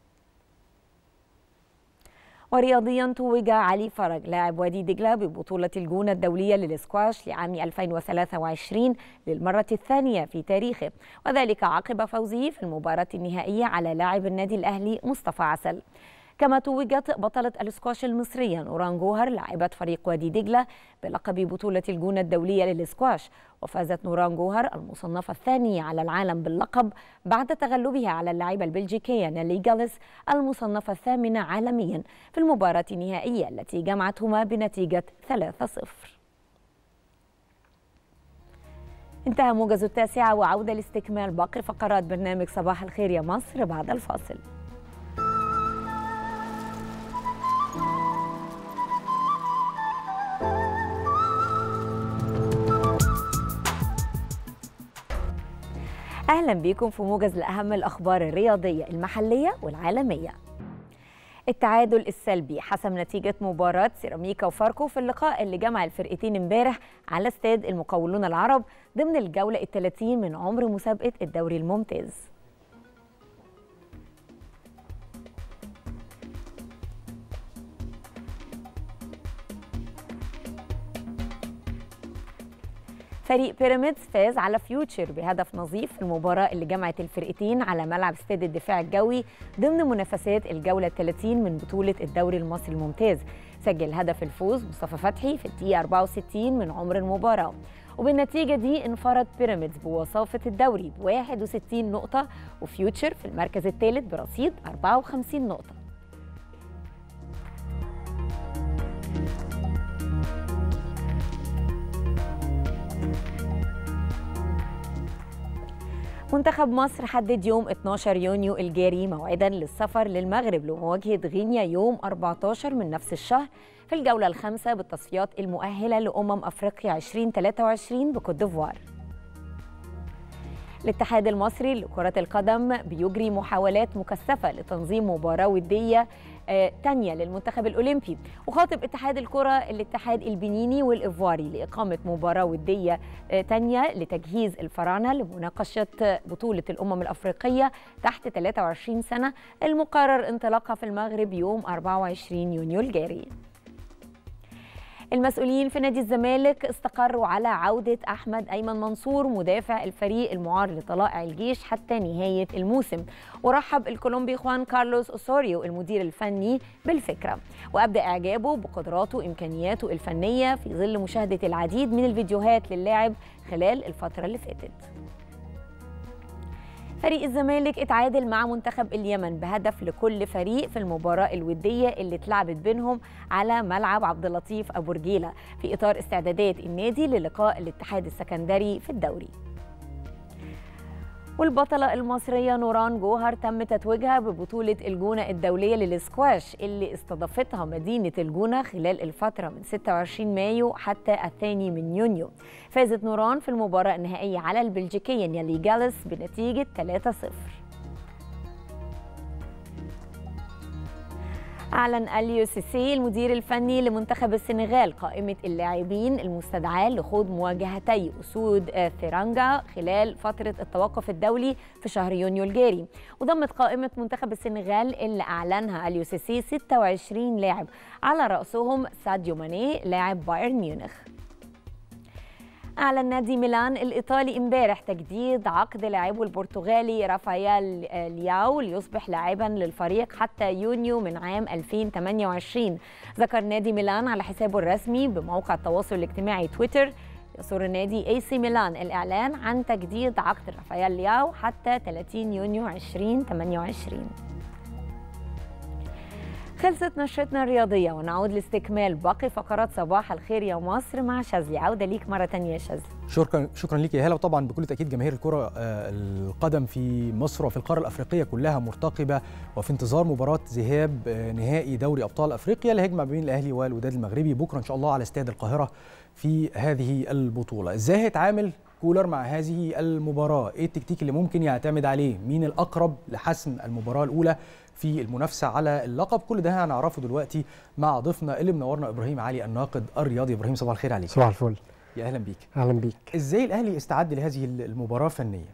ورياضيا توج علي فرج لاعب وادي دجله ببطوله الجونه الدوليه للسكواش لعام 2023 للمره الثانيه في تاريخه وذلك عقب فوزه في المباراه النهائيه على لاعب النادي الاهلي مصطفى عسل كما توجت بطلة الاسكواش المصرية نوران جوهر لاعبة فريق وادي دجلة بلقب بطولة الجونة الدولية للاسكواش وفازت نوران جوهر المصنفة الثانية على العالم باللقب بعد تغلبها على اللاعبة البلجيكية نيلي جالس المصنفة الثامنة عالميا في المباراة النهائية التي جمعتهما بنتيجة 3-0 انتهى موجز التاسعة وعودة لاستكمال باقي فقرات برنامج صباح الخير يا مصر بعد الفاصل اهلا بيكم في موجز لاهم الاخبار الرياضيه المحليه والعالميه التعادل السلبي حسم نتيجة مباراة سيراميكا وفاركو في اللقاء اللي جمع الفرقتين امبارح على استاد المقاولون العرب ضمن الجولة الثلاثين من عمر مسابقة الدوري الممتاز فريق بيراميدز فاز على فيوتشر بهدف نظيف في المباراة اللي جمعت الفرقتين على ملعب استاد الدفاع الجوي ضمن منافسات الجولة 30 من بطولة الدوري المصري الممتاز سجل هدف الفوز مصطفى فتحي في الدقيقة 64 من عمر المباراة وبالنتيجة دي انفرد بيراميدز بوصافة الدوري ب 61 نقطة وفيوتشر في المركز الثالث برصيد 54 نقطة منتخب مصر حدد يوم 12 يونيو الجاري موعدا للسفر للمغرب لمواجهة غينيا يوم 14 من نفس الشهر في الجولة الخامسة بالتصفيات المؤهلة لأمم أفريقيا 2023 بكوت ديفوار الاتحاد المصري لكرة القدم بيجري محاولات مكثفة لتنظيم مباراة ودية آه تانية للمنتخب الأولمبي وخاطب اتحاد الكرة الاتحاد البنيني والإيفواري لإقامة مباراة ودية آه تانية لتجهيز الفراعنة لمناقشة بطولة الأمم الأفريقية تحت 23 سنة المقرر انطلاقها في المغرب يوم 24 يونيو الجاري المسؤولين في نادي الزمالك استقروا على عودة أحمد أيمن منصور مدافع الفريق المعار لطلائع الجيش حتى نهاية الموسم ورحب الكولومبي خوان كارلوس أوسوريو المدير الفني بالفكرة وأبدأ إعجابه بقدراته وإمكانياته الفنية في ظل مشاهدة العديد من الفيديوهات للاعب خلال الفترة اللي فاتت فريق الزمالك اتعادل مع منتخب اليمن بهدف لكل فريق في المباراة الودية اللي اتلعبت بينهم على ملعب عبد اللطيف أبو رجيلة في إطار استعدادات النادي للقاء الاتحاد السكندري في الدوري والبطلة المصرية نوران جوهر تم تتويجها ببطولة الجونة الدولية للسكواش اللي استضافتها مدينة الجونة خلال الفترة من 26 مايو حتى الثاني من يونيو فازت نوران في المباراة النهائية على البلجيكية نيلي جالس بنتيجة 3-0 أعلن أليو سيسي المدير الفني لمنتخب السنغال قائمة اللاعبين المستدعاة لخوض مواجهتي أسود ثيرانجا خلال فترة التوقف الدولي في شهر يونيو الجاري وضمت قائمة منتخب السنغال اللي أعلنها أليو سيسي 26 لاعب على رأسهم ساديو ماني لاعب بايرن ميونخ أعلن نادي ميلان الإيطالي امبارح تجديد عقد لاعبه البرتغالي رافائيل لياو ليصبح لاعبا للفريق حتى يونيو من عام 2028 ذكر نادي ميلان على حسابه الرسمي بموقع التواصل الاجتماعي تويتر يسر نادي اي سي ميلان الإعلان عن تجديد عقد رافائيل لياو حتى 30 يونيو 2028 خلصت نشرتنا الرياضية ونعود لاستكمال باقي فقرات صباح الخير يا مصر مع شاذلي عودة ليك مرة تانية يا شاذلي شكرا شكرا ليك يا هلا وطبعا بكل تاكيد جماهير الكره آه، القدم في مصر وفي القاره الافريقيه كلها مرتقبه وفي انتظار مباراه ذهاب آه، نهائي دوري ابطال افريقيا اللي هيجمع بين الاهلي والوداد المغربي بكره ان شاء الله على استاد القاهره في هذه البطوله ازاي هيتعامل كولر مع هذه المباراه ايه التكتيك اللي ممكن يعتمد عليه مين الاقرب لحسم المباراه الاولى في المنافسه على اللقب كل ده هنعرفه دلوقتي مع ضيفنا اللي منورنا ابراهيم علي الناقد الرياضي ابراهيم صباح الخير عليك صباح الفل يا اهلا بيك اهلا بيك ازاي الاهلي استعد لهذه المباراه فنيا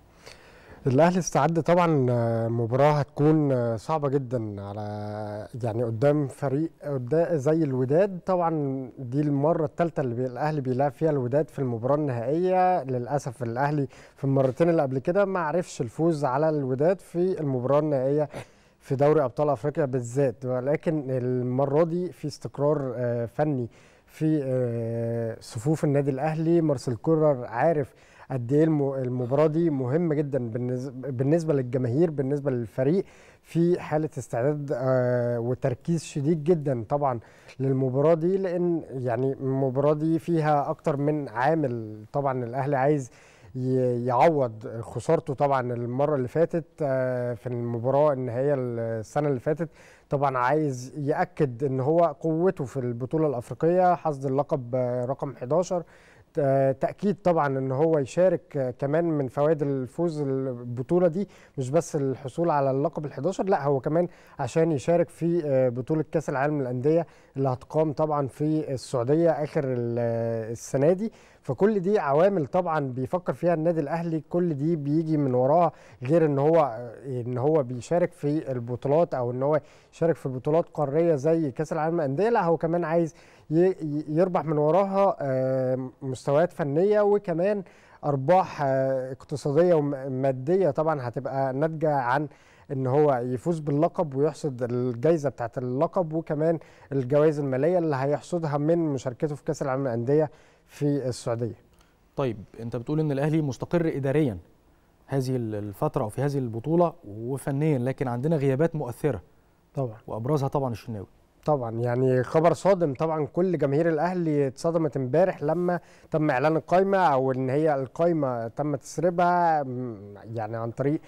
الاهلي استعد طبعا آه، مباراه هتكون آه، صعبه جدا على يعني قدام فريق قدام زي الوداد طبعا دي المره الثالثه اللي بي- الاهلي بيلعب فيها الوداد في المباراه النهائيه للاسف الاهلي في المرتين اللي قبل كده ما عرفش الفوز على الوداد في المباراه النهائيه في دوري ابطال افريقيا بالذات ولكن المره دي في استقرار آه، فني في آه، صفوف النادي الاهلي مارسيل كولر عارف قد ايه الم- المباراه دي مهمه جدا بالنسبه بالنسبه للجماهير بالنسبه للفريق في حاله استعداد آه، وتركيز شديد جدا طبعا للمباراه دي لان يعني المباراه دي فيها اكتر من عامل طبعا الاهلي عايز ي- يعوض خسارته طبعا المره اللي فاتت آه، في المباراه النهائيه السنه اللي فاتت طبعا عايز ياكد ان هو قوته في البطوله الافريقيه حصد اللقب آه، رقم 11 ت- تاكيد طبعا ان هو يشارك آه، كمان من فوائد الفوز البطوله دي مش بس الحصول على اللقب ال11 لا هو كمان عشان يشارك في آه، بطوله كاس العالم للانديه اللي هتقام طبعا في السعوديه اخر ال- آه، السنه دي فكل دي عوامل طبعا بيفكر فيها النادي الاهلي كل دي بيجي من وراها غير ان هو ان هو بيشارك في البطولات او ان هو يشارك في بطولات قاريه زي كاس العالم للانديه لا هو كمان عايز ي- ي- يربح من وراها آه، مستويات فنيه وكمان ارباح آه، اقتصاديه وماديه طبعا هتبقى ناتجه عن ان هو يفوز باللقب ويحصد الجائزه بتاعت اللقب وكمان الجوائز الماليه اللي هيحصدها من مشاركته في كاس العالم للانديه في السعوديه طيب انت بتقول ان الاهلي مستقر اداريا هذه الفتره او في هذه البطوله وفنيا لكن عندنا غيابات مؤثره طبعا وابرزها طبعا الشناوي طبعا يعني خبر صادم طبعا كل جماهير الاهلي اتصدمت امبارح لما تم اعلان القائمه او ان هي القائمه تم تسريبها م، يعني عن طريق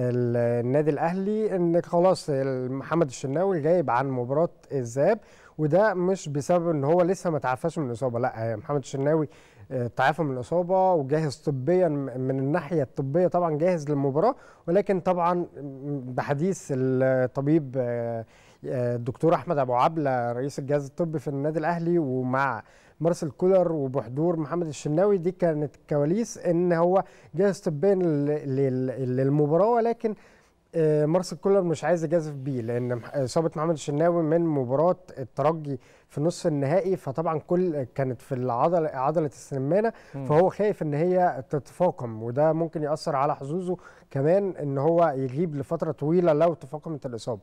ال- النادي الاهلي ان خلاص محمد الشناوي غايب عن مباراه الذهاب وده مش بسبب ان هو لسه ما تعافاش من الاصابه لا محمد الشناوي آه، تعافى من الاصابه وجاهز طبيا م- من الناحيه الطبيه طبعا جاهز للمباراه ولكن طبعا م، بحديث الطبيب آه، آه، الدكتور احمد ابو عبله رئيس الجهاز الطبي في النادي الاهلي ومع مارسيل كولر وبحضور محمد الشناوي دي كانت كواليس ان هو جاهز طبيا لل- لل- للمباراه ولكن آه، مارسيل كولر مش عايز يجازف بيه لان مح- اصابه محمد الشناوي من مباراه الترجي في نصف النهائي فطبعا كل كانت في العضله عضله السمانه مم. فهو خايف ان هي تتفاقم وده ممكن ياثر على حظوظه كمان ان هو يغيب لفتره طويله لو تفاقمت الاصابه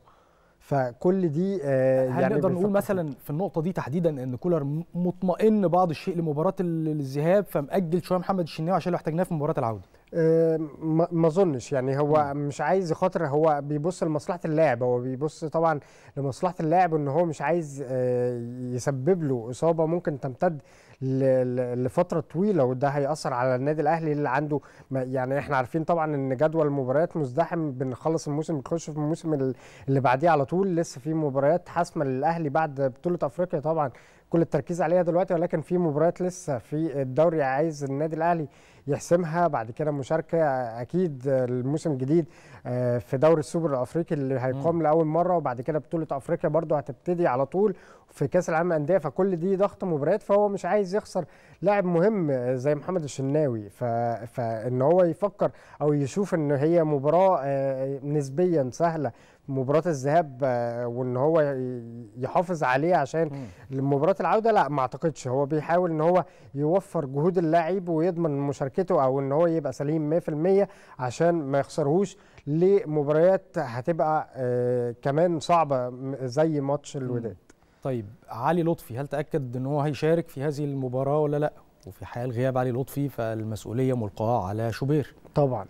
فكل دي آه، هل يعني نقدر بنفكر نقول مثلا في النقطه دي تحديدا ان كولر م- مطمئن بعض الشيء لمباراه ال- الذهاب فمأجل شويه محمد الشناوي عشان لو احتاجناه في مباراه العوده آه، ما ما اظنش يعني هو مش عايز يخاطر هو بيبص لمصلحه اللاعب هو بيبص طبعا لمصلحه اللاعب ان هو مش عايز آه، يسبب له اصابه ممكن تمتد ل- ل- لفتره طويله وده هياثر على النادي الاهلي اللي عنده ما- يعني احنا عارفين طبعا ان جدول المباريات مزدحم بنخلص الموسم بنخش في الموسم ال- اللي بعديه على طول لسه في مباريات حاسمه للاهلي بعد بطوله افريقيا طبعا كل التركيز عليها دلوقتي ولكن في مباريات لسه في الدوري عايز النادي الاهلي يحسمها بعد كده مشاركه اكيد الموسم الجديد آه، في دوري السوبر الافريقي اللي هيقام لاول مره وبعد كده بطوله افريقيا برضه هتبتدي على طول في كاس العالم للانديه فكل دي ضغط مباريات فهو مش عايز يخسر لاعب مهم زي محمد الشناوي ف... فان هو يفكر او يشوف ان هي مباراه آه، نسبيا سهله مباراه الذهاب آه، وان هو ي- يحافظ عليه عشان لمباراه العوده لا ما اعتقدش هو بيحاول ان هو يوفر جهود اللاعب ويضمن مشاركته او ان هو يبقى سليم 100% عشان ما يخسرهوش لمباريات هتبقى آه، كمان صعبه م- زي ماتش الوداد طيب علي لطفي هل تاكد ان هو هيشارك في هذه المباراه ولا لا وفي حال غياب علي لطفي فالمسؤوليه ملقاه على شوبير طبعا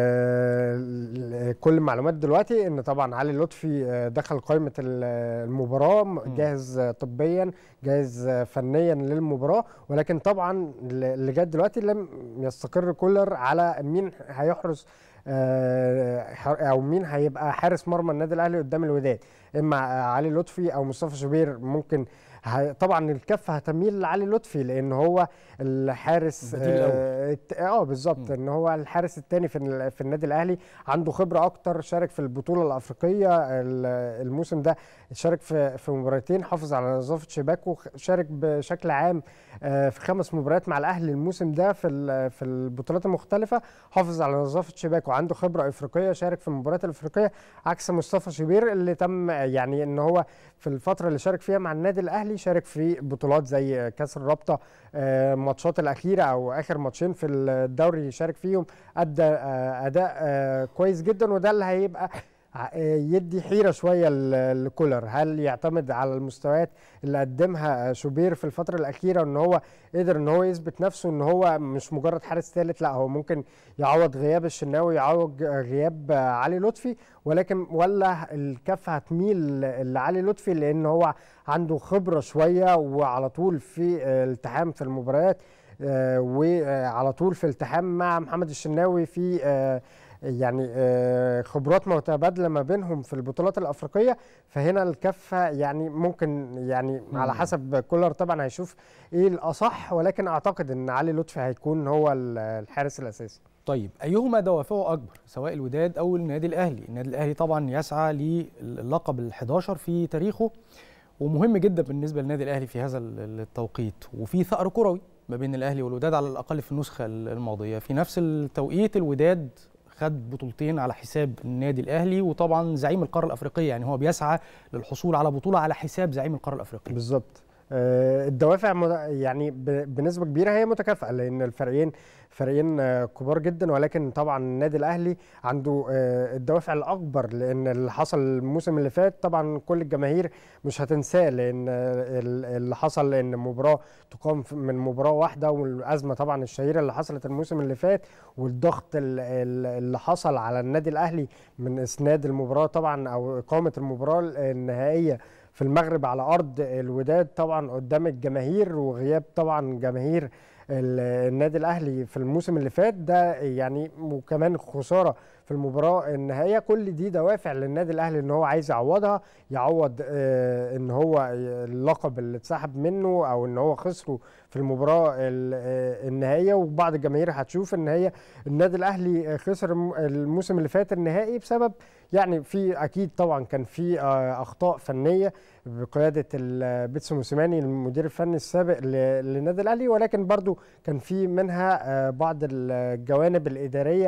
آه، كل المعلومات دلوقتي ان طبعا علي لطفي آه، دخل قائمه ال- المباراه جاهز آه، طبيا جاهز آه، فنيا للمباراه ولكن طبعا اللي جات دلوقتي لم يستقر كولر على مين هيحرس آه، حر- او مين هيبقى حارس مرمى النادي الاهلي قدام الوداد اما علي لطفي او مصطفى شوبير ممكن هي- طبعا الكفه هتميل لعلي لطفي لان هو الحارس البديل الأول. آه، الت- اه بالظبط ان هو الحارس الثاني في ال- في النادي الاهلي عنده خبره اكتر شارك في البطوله الافريقيه ال- الموسم ده شارك في في مباراتين حافظ على نظافه شباكه شارك بشكل عام آه، في خمس مباريات مع الاهلي الموسم ده في ال- في البطولات المختلفه حافظ على نظافه شباكه عنده خبره افريقيه شارك في المباريات الافريقيه عكس مصطفى شوبير اللي تم يعني ان هو في الفتره اللي شارك فيها مع النادي الاهلي شارك في بطولات زي كاس الرابطه آه، الماتشات الاخيره او اخر ماتشين في الدوري شارك فيهم ادى آه، اداء آه، كويس جدا وده اللي هيبقى ع- آه، يدي حيره شويه ل- لكولر هل يعتمد على المستويات اللي قدمها آه، شوبير في الفتره الاخيره ان هو قدر ان هو يثبت نفسه ان هو مش مجرد حارس ثالث لا هو ممكن يعوض غياب الشناوي يعوض آه، غياب آه، علي لطفي ولكن ولا الكفه هتميل لعلي لطفي لان هو عنده خبره شويه وعلى طول في آه، التحام في المباريات آه، وعلى طول في التحام مع محمد الشناوي في آه، يعني آه، خبرات متبادله ما بينهم في البطولات الافريقيه فهنا الكفه يعني ممكن يعني على حسب كولر طبعا هيشوف ايه الاصح ولكن اعتقد ان علي لطفي هيكون هو ال- الحارس الاساسي طيب ايهما دوافعه اكبر سواء الوداد او النادي الاهلي النادي الاهلي طبعا يسعى للقب ال11 في تاريخه ومهم جدا بالنسبه للنادي الاهلي في هذا ال- التوقيت وفي ثأر كروي ما بين الاهلي والوداد على الاقل في النسخه ال- الماضيه في نفس التوقيت الوداد خد بطولتين على حساب النادي الاهلي وطبعا زعيم القاره الافريقيه يعني هو بيسعى للحصول على بطوله على حساب زعيم القاره الافريقيه بالظبط آه، الدوافع مد- يعني ب- بنسبه كبيره هي متكافئه لان الفريقين فريقين آه، كبار جدا ولكن طبعا النادي الاهلي عنده آه، الدوافع الاكبر لان اللي حصل الموسم اللي فات طبعا كل الجماهير مش هتنساه لان آه، ال- اللي حصل ان مباراه تقام في- من مباراه واحده والازمه طبعا الشهيره اللي حصلت الموسم اللي فات والضغط ال- ال- اللي حصل على النادي الاهلي من اسناد المباراه طبعا او اقامه المباراه النهائيه في المغرب على ارض الوداد طبعا قدام الجماهير وغياب طبعا جماهير ال- النادي الاهلي في الموسم اللي فات ده يعني وكمان خساره في المباراه النهائيه كل دي دوافع للنادي الاهلي ان هو عايز يعوضها يعوض آه، ان هو اللقب اللي اتسحب منه او ان هو خسره في المباراه ال- آه، النهائيه وبعض الجماهير هتشوف ان هي النادي الاهلي خسر الم- الموسم اللي فات النهائي بسبب يعني في اكيد طبعا كان في آه، اخطاء فنيه بقياده ال- بيتسو موسيماني المدير الفني السابق ل- للنادي الاهلي ولكن برضو كان في منها آه، بعض الجوانب الاداريه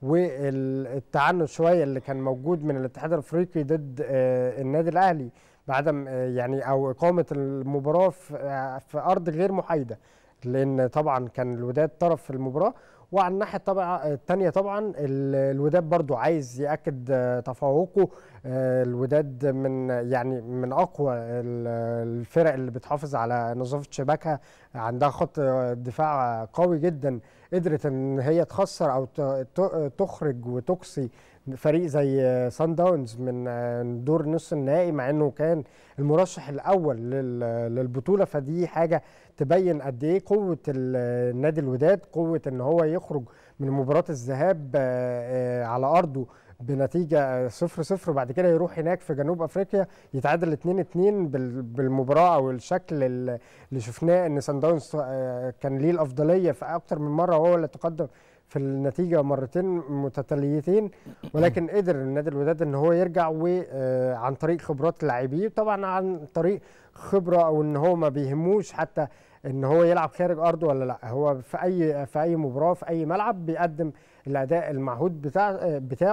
والتعنت شويه اللي كان موجود من الاتحاد الافريقي ضد آه، النادي الاهلي بعدم آه، يعني او اقامه المباراه في آه، في ارض غير محايده لان طبعا كان الوداد طرف في المباراه وعلى الناحيه طبعا الثانيه طبعا ال- الوداد برضو عايز ياكد آه، تفوقه آه، الوداد من يعني من اقوى ال- الفرق اللي بتحافظ على نظافه شباكها عندها خط دفاع قوي جدا قدرت ان هي تخسر او ت- ت- تخرج وتقصي فريق زي سان داونز من دور نص النهائي مع انه كان المرشح الاول لل- للبطوله فدي حاجه تبين قد ايه قوه ال- نادي الوداد قوه ان هو يخرج من مباراه الذهاب آه، آه، على ارضه بنتيجه 0 0 بعد كده يروح هناك في جنوب افريقيا يتعادل 2 2 بالمباراه او الشكل اللي اللي شفناه ان سان داونز آه، كان ليه الافضليه في اكتر من مره وهو اللي تقدم في النتيجه مرتين متتاليتين ولكن قدر النادي الوداد ان هو يرجع وعن طريق خبرات لاعبيه طبعا عن طريق خبره او ان هو ما بيهموش حتى ان هو يلعب خارج ارضه ولا لا هو في اي في اي مباراه في اي ملعب بيقدم الاداء المعهود بتاع بتاعه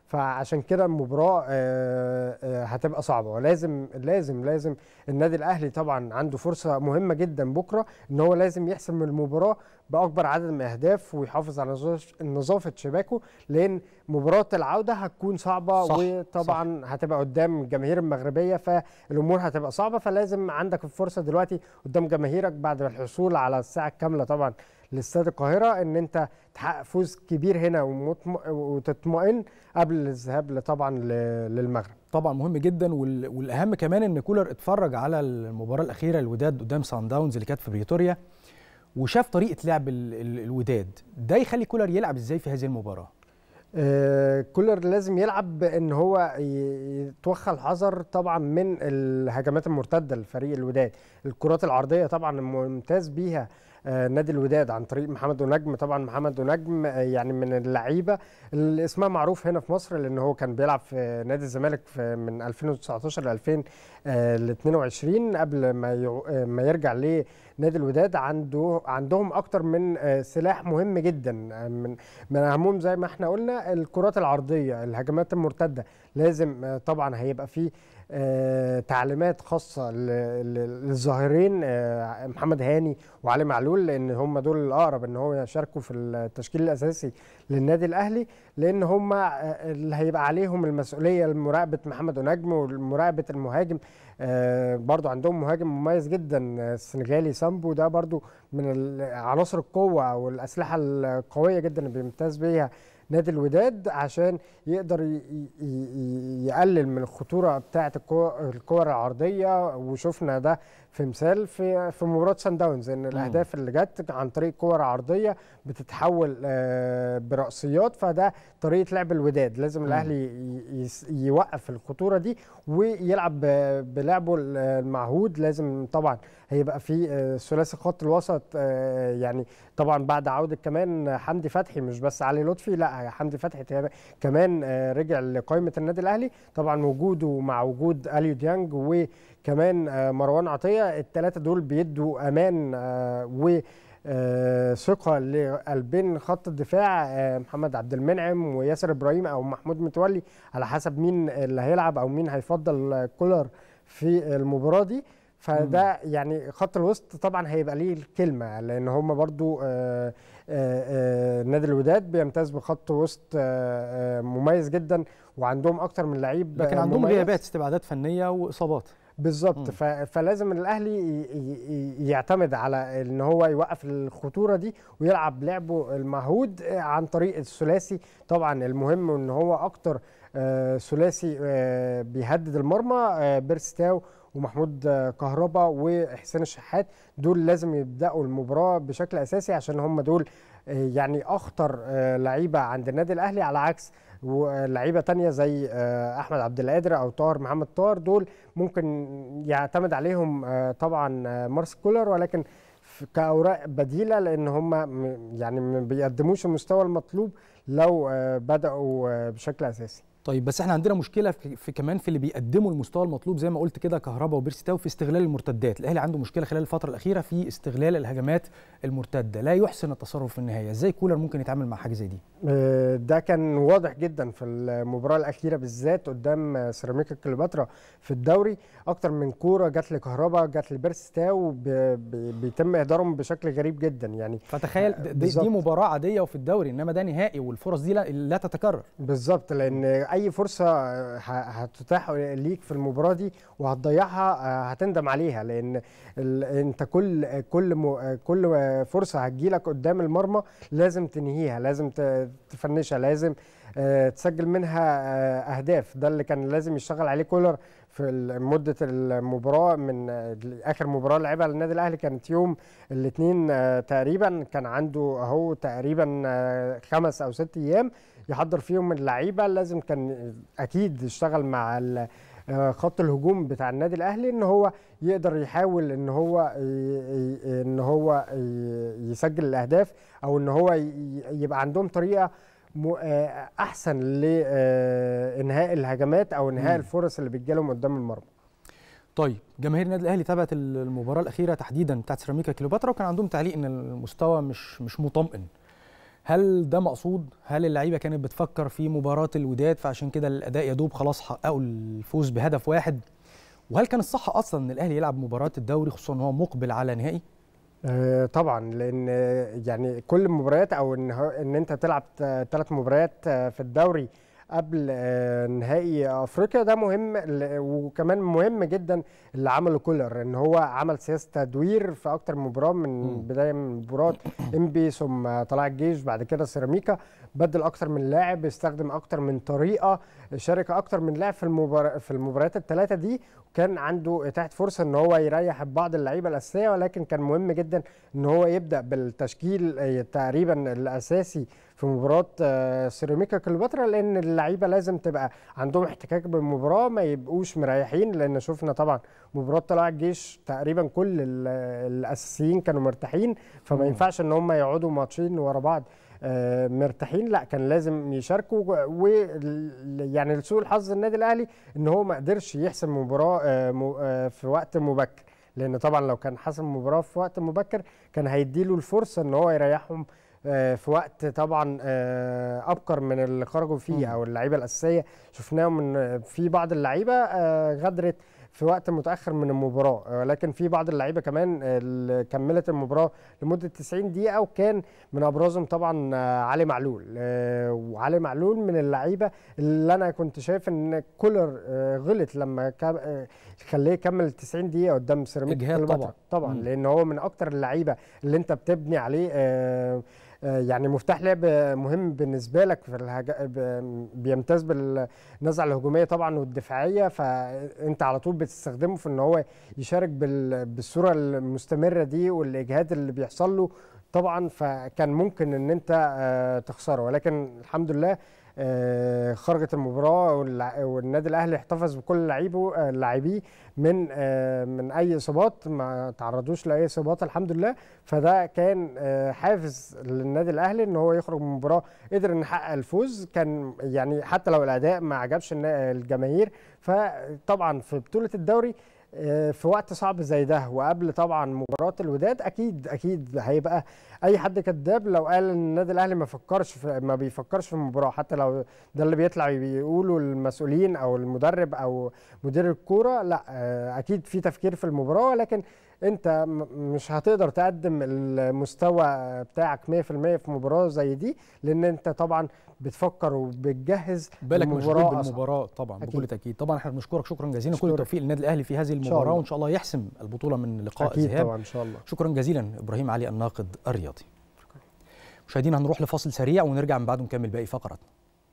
فعشان كده المباراه آه، آه، هتبقى صعبه ولازم لازم لازم النادي الاهلي طبعا عنده فرصه مهمه جدا بكره ان هو لازم يحسم المباراه باكبر عدد من الاهداف ويحافظ على نظاف- نظافه شباكه لان مباراه العوده هتكون صعبه صح، وطبعا هتبقى قدام الجماهير المغربيه فالامور هتبقى صعبه فلازم عندك الفرصه دلوقتي قدام جماهيرك بعد الحصول على الساعه الكامله طبعا لاستاد القاهره ان انت تحقق فوز كبير هنا ومطم- وتطمئن قبل الذهاب طبعا ل- للمغرب طبعا مهم جدا وال- والاهم كمان ان كولر اتفرج على المباراه الاخيره الوداد قدام سان داونز اللي كانت في بريتوريا وشاف طريقه لعب ال- ال- الوداد ده يخلي كولر يلعب ازاي في هذه المباراه آه، كولر لازم يلعب بان هو ي- يتوخى الحذر طبعا من الهجمات المرتده لفريق الوداد الكرات العرضيه طبعا ممتاز بيها آه، نادي الوداد عن طريق محمد ونجم طبعا محمد ونجم آه، يعني من اللعيبه اللي اسمها معروف هنا في مصر لان هو كان بيلعب في نادي الزمالك في من 2019 ل 2022 قبل ما يع- آه، ما يرجع لنادي الوداد عنده عندهم اكتر من آه، سلاح مهم جدا آه، من من اهمهم زي ما احنا قلنا الكرات العرضيه الهجمات المرتده لازم آه، طبعا هيبقى فيه آه، تعليمات خاصه ل- ل- للظاهرين آه، محمد هاني وعلي معلول لان هم دول الاقرب ان هو يشاركوا في التشكيل الاساسي للنادي الاهلي لان هم آه، اللي هيبقى عليهم المسؤوليه لمراقبه محمد ونجم ومراقبه المهاجم آه، برضو عندهم مهاجم مميز جدا آه، السنغالي سامبو ده برضو من ال- عناصر القوه والاسلحه القويه جدا اللي بيمتاز بيها نادي الوداد عشان يقدر ي- ي- ي- يقلل من الخطوره بتاعه الكو- الكور العرضيه وشفنا ده في مثال في في مباراه سان داونز ان الاهداف اللي جت عن طريق كور عرضيه بتتحول آه، براسيات فده طريقه لعب الوداد لازم الاهلي ي- يس- يوقف الخطوره دي ويلعب ب- بلعبه المعهود لازم طبعا هيبقى في آه، ثلاثي خط الوسط آه، يعني طبعا بعد عوده كمان حمدي فتحي مش بس علي لطفي لا حمدي فتحي تاب- كمان آه، رجع لقائمه النادي الاهلي طبعا وجوده مع وجود اليو ديانج وكمان آه، مروان عطيه الثلاثه دول بيدوا امان آه، و آه، ثقه لقلبين خط الدفاع آه، محمد عبد المنعم وياسر ابراهيم او محمود متولي على حسب مين اللي هيلعب او مين هيفضل آه، كولر في المباراه دي فده يعني خط الوسط طبعا هيبقى ليه الكلمه لان هم برضو آه، آه، آه، نادي الوداد بيمتاز بخط وسط آه، آه، مميز جدا وعندهم اكتر من لعيب لكن آه، عندهم مميز. غيابات استبعادات فنيه واصابات بالظبط ف- فلازم الاهلي ي- ي- يعتمد على ان هو يوقف الخطوره دي ويلعب لعبه المعهود آه، عن طريق الثلاثي طبعا المهم ان هو اكتر آه، ثلاثي آه، بيهدد المرمى آه، بيرستاو ومحمود آه، كهربا وحسين الشحات دول لازم يبداوا المباراه بشكل اساسي عشان هم دول آه، يعني اخطر آه، لعيبه عند النادي الاهلي على عكس ولعيبه تانية زي آه، احمد عبد القادر او طاهر محمد طاهر دول ممكن يعتمد عليهم آه، طبعا آه، مارس كولر ولكن ف- كاوراق بديله لان هم م- يعني ما بيقدموش المستوى المطلوب لو آه، بداوا آه، بشكل اساسي طيب بس احنا عندنا مشكله في, في كمان في اللي بيقدموا المستوى المطلوب زي ما قلت كده كهربا وبيرستاو في استغلال المرتدات الاهلي عنده مشكله خلال الفتره الاخيره في استغلال الهجمات المرتده لا يحسن التصرف في النهايه ازاي كولر ممكن يتعامل مع حاجه زي دي آه، ده كان واضح جدا في المباراه الاخيره بالذات قدام آه، سيراميكا كليوباترا في الدوري اكتر من كوره جت لكهربا جت لبيرستاو ب- ب- بيتم اهدارهم بشكل غريب جدا يعني فتخيل د- دي, بالظبط. دي مباراه عاديه وفي الدوري انما ده نهائي والفرص دي لا, لا تتكرر بالظبط لان اي فرصه ه- هتتاح ليك في المباراه دي وهتضيعها آه، هتندم عليها لان ال- انت كل كل م- كل فرصه هتجيلك قدام المرمى لازم تنهيها لازم ت- تفنشها لازم آه، تسجل منها آه، اهداف ده اللي كان لازم يشتغل عليه كولر في ال- مده المباراه من آه، اخر مباراه لعبها للنادي الاهلي كانت يوم الاثنين تقريبا كان عنده اهو تقريبا آه، خمس او ست ايام يحضر فيهم اللعيبه لازم كان اكيد يشتغل مع ال- آه، خط الهجوم بتاع النادي الاهلي ان هو يقدر يحاول ان هو ي- ي- ان هو ي- يسجل الاهداف او ان هو ي- يبقى عندهم طريقه م- آه، احسن لانهاء الهجمات او انهاء مم. الفرص اللي بتجيلهم قدام المرمى طيب جماهير النادي الاهلي تابعت المباراه الاخيره تحديدا بتاعت سيراميكا كليوباترا وكان عندهم تعليق ان المستوى مش مش مطمئن هل ده مقصود هل اللعيبه كانت بتفكر في مباراه الوداد فعشان كده الاداء يدوب خلاص حققوا الفوز بهدف واحد وهل كان الصح اصلا ان الاهلي يلعب مباراه الدوري خصوصا ان هو مقبل على نهائي آه، طبعا لان آه، يعني كل المباريات او ان هو- ان انت تلعب ثلاث مباريات آه، في الدوري قبل آه، نهائي افريقيا ده مهم ل- وكمان مهم جدا اللي عمله كولر ان هو عمل سياسه تدوير في اكتر من مباراه من بدايه من مباراه انبي ثم طلائع الجيش بعد كده سيراميكا بدل اكتر من لاعب استخدم اكتر من طريقه شارك اكتر من لاعب في المبار... في المباريات الثلاثه دي وكان عنده اتاحت فرصه ان هو يريح بعض اللعيبه الاساسيه ولكن كان مهم جدا ان هو يبدا بالتشكيل آه، تقريبا الاساسي في مباراه آه، سيراميكا كليوباترا لان اللعيبه لازم تبقى عندهم احتكاك بالمباراه ما يبقوش مريحين لان شفنا طبعا مباراه طلائع الجيش تقريبا كل ال- الاساسيين كانوا مرتاحين فما مم. ينفعش ان هم يقعدوا ماتشين ورا بعض آه، مرتاحين لا كان لازم يشاركوا و يعني لسوء الحظ النادي الاهلي ان هو ما قدرش يحسم مباراه آه، م- آه، في وقت مبكر لان طبعا لو كان حسم مباراه في وقت مبكر كان هيديله الفرصه ان هو يريحهم آه، في وقت طبعا آه، ابكر من اللي خرجوا فيه او اللعيبه الاساسيه شفناهم ان في بعض اللعيبه آه، غدرت في وقت متاخر من المباراه آه، ولكن في بعض اللعيبه كمان آه، اللي كملت المباراه لمده 90 دقيقه وكان من ابرزهم طبعا آه، علي معلول آه، وعلي معلول من اللعيبه اللي انا كنت شايف ان كولر آه، غلط لما كا- آه، خليه يكمل 90 دقيقه قدام سيراميكا إجهاد كليوباترا. طبعاً. طبعا مم. لان هو من اكتر اللعيبه اللي انت بتبني عليه آه، آه، يعني مفتاح لعب مهم بالنسبه لك في الهج... ب- بيمتاز بالنزعه الهجوميه طبعا والدفاعيه فانت على طول بتستخدمه في ان هو يشارك بال... بالصوره المستمره دي والاجهاد اللي بيحصل له طبعا فكان ممكن ان انت آه، تخسره ولكن الحمد لله آه، خرجت المباراه واللع- والنادي الاهلي احتفظ بكل لعيبه آه، لاعبيه من آه، من اي اصابات ما تعرضوش لاي اصابات الحمد لله فده كان آه، حافز للنادي الاهلي ان هو يخرج من المباراه قدر ان يحقق الفوز كان يعني حتى لو الاداء ما عجبش النا- الجماهير فطبعا في بطوله الدوري آه، في وقت صعب زي ده وقبل طبعا مباراه الوداد اكيد اكيد هيبقى اي حد كذاب لو قال ان النادي الاهلي ما فكرش في ما بيفكرش في المباراه حتى لو ده اللي بيطلع بيقولوا المسؤولين او المدرب او مدير الكوره لا آه، اكيد في تفكير في المباراه ولكن انت م- مش هتقدر تقدم المستوى بتاعك 100% في مباراه زي دي لان انت طبعا بتفكر وبتجهز بالك مشغول لمباراة أصعب. بالمباراه طبعا أكيد. بكل تاكيد طبعا احنا بنشكرك شكرا جزيلا كل أشكرك. التوفيق للنادي الاهلي في هذه إن شاء المباراه الله. وان شاء الله يحسم البطوله من لقاء أكيد ذهاب طبعاً، إن شاء الله. شكرا جزيلا ابراهيم علي الناقد الرياضي مشاهدينا هنروح لفاصل سريع ونرجع من بعده نكمل باقي فقراتنا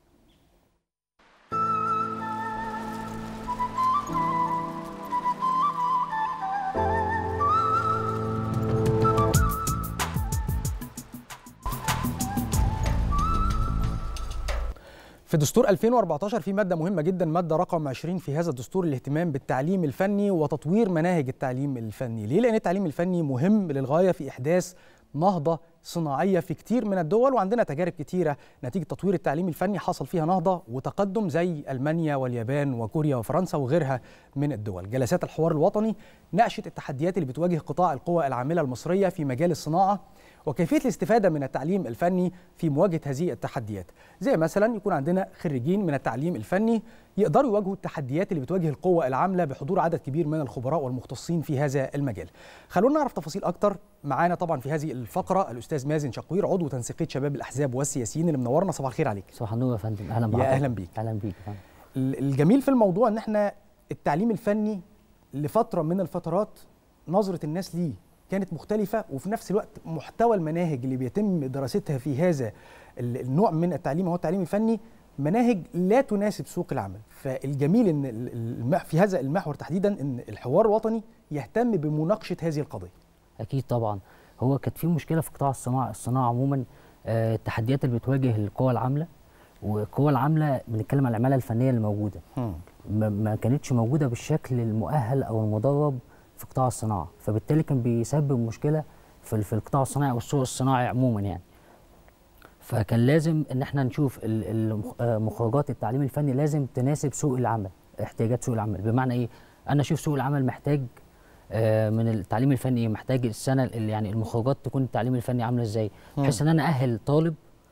في دستور 2014 في ماده مهمه جدا ماده رقم 20 في هذا الدستور الاهتمام بالتعليم الفني وتطوير مناهج التعليم الفني ليه لان التعليم الفني مهم للغايه في احداث نهضه صناعيه في كتير من الدول وعندنا تجارب كتيره نتيجه تطوير التعليم الفني حصل فيها نهضه وتقدم زي المانيا واليابان وكوريا وفرنسا وغيرها من الدول جلسات الحوار الوطني ناقشت التحديات اللي بتواجه قطاع القوى العامله المصريه في مجال الصناعه وكيفيه الاستفاده من التعليم الفني في مواجهه هذه التحديات زي مثلا يكون عندنا خريجين من التعليم الفني يقدروا يواجهوا التحديات اللي بتواجه القوى العامله بحضور عدد كبير من الخبراء والمختصين في هذا المجال خلونا نعرف تفاصيل اكتر معانا طبعا في هذه الفقره الاستاذ مازن شقوير عضو تنسيقيه شباب الاحزاب والسياسيين اللي منورنا صباح الخير عليك صباح النور يا فندم اهلا يا بحضرتك اهلا بيك اهلا بيك يا فندم ال- الجميل في الموضوع ان احنا التعليم الفني لفتره من الفترات نظره الناس ليه كانت مختلفه وفي نفس الوقت محتوى المناهج اللي بيتم دراستها في هذا ال- النوع من التعليم هو التعليم الفني مناهج لا تناسب سوق العمل فالجميل ان ال- ال- المح- في هذا المحور تحديدا ان الحوار الوطني يهتم بمناقشه هذه القضيه اكيد طبعا هو كانت في مشكله في قطاع الصناعه الصناعه عموما آه، التحديات اللي بتواجه القوى العامله والقوى العامله بنتكلم على العماله الفنيه اللي موجوده ما- ما كانتش موجوده بالشكل المؤهل او المدرب في قطاع الصناعه فبالتالي كان بيسبب مشكله في ال- في القطاع الصناعي والسوق الصناعي عموما يعني فكان لازم ان احنا نشوف ال- المخ- آه، مخرجات التعليم الفني لازم تناسب سوق العمل احتياجات سوق العمل بمعنى ايه انا اشوف سوق العمل محتاج آه، من التعليم الفني إيه؟ محتاج السنه اللي يعني المخرجات تكون التعليم الفني عامله ازاي مم. بحيث ان انا اهل طالب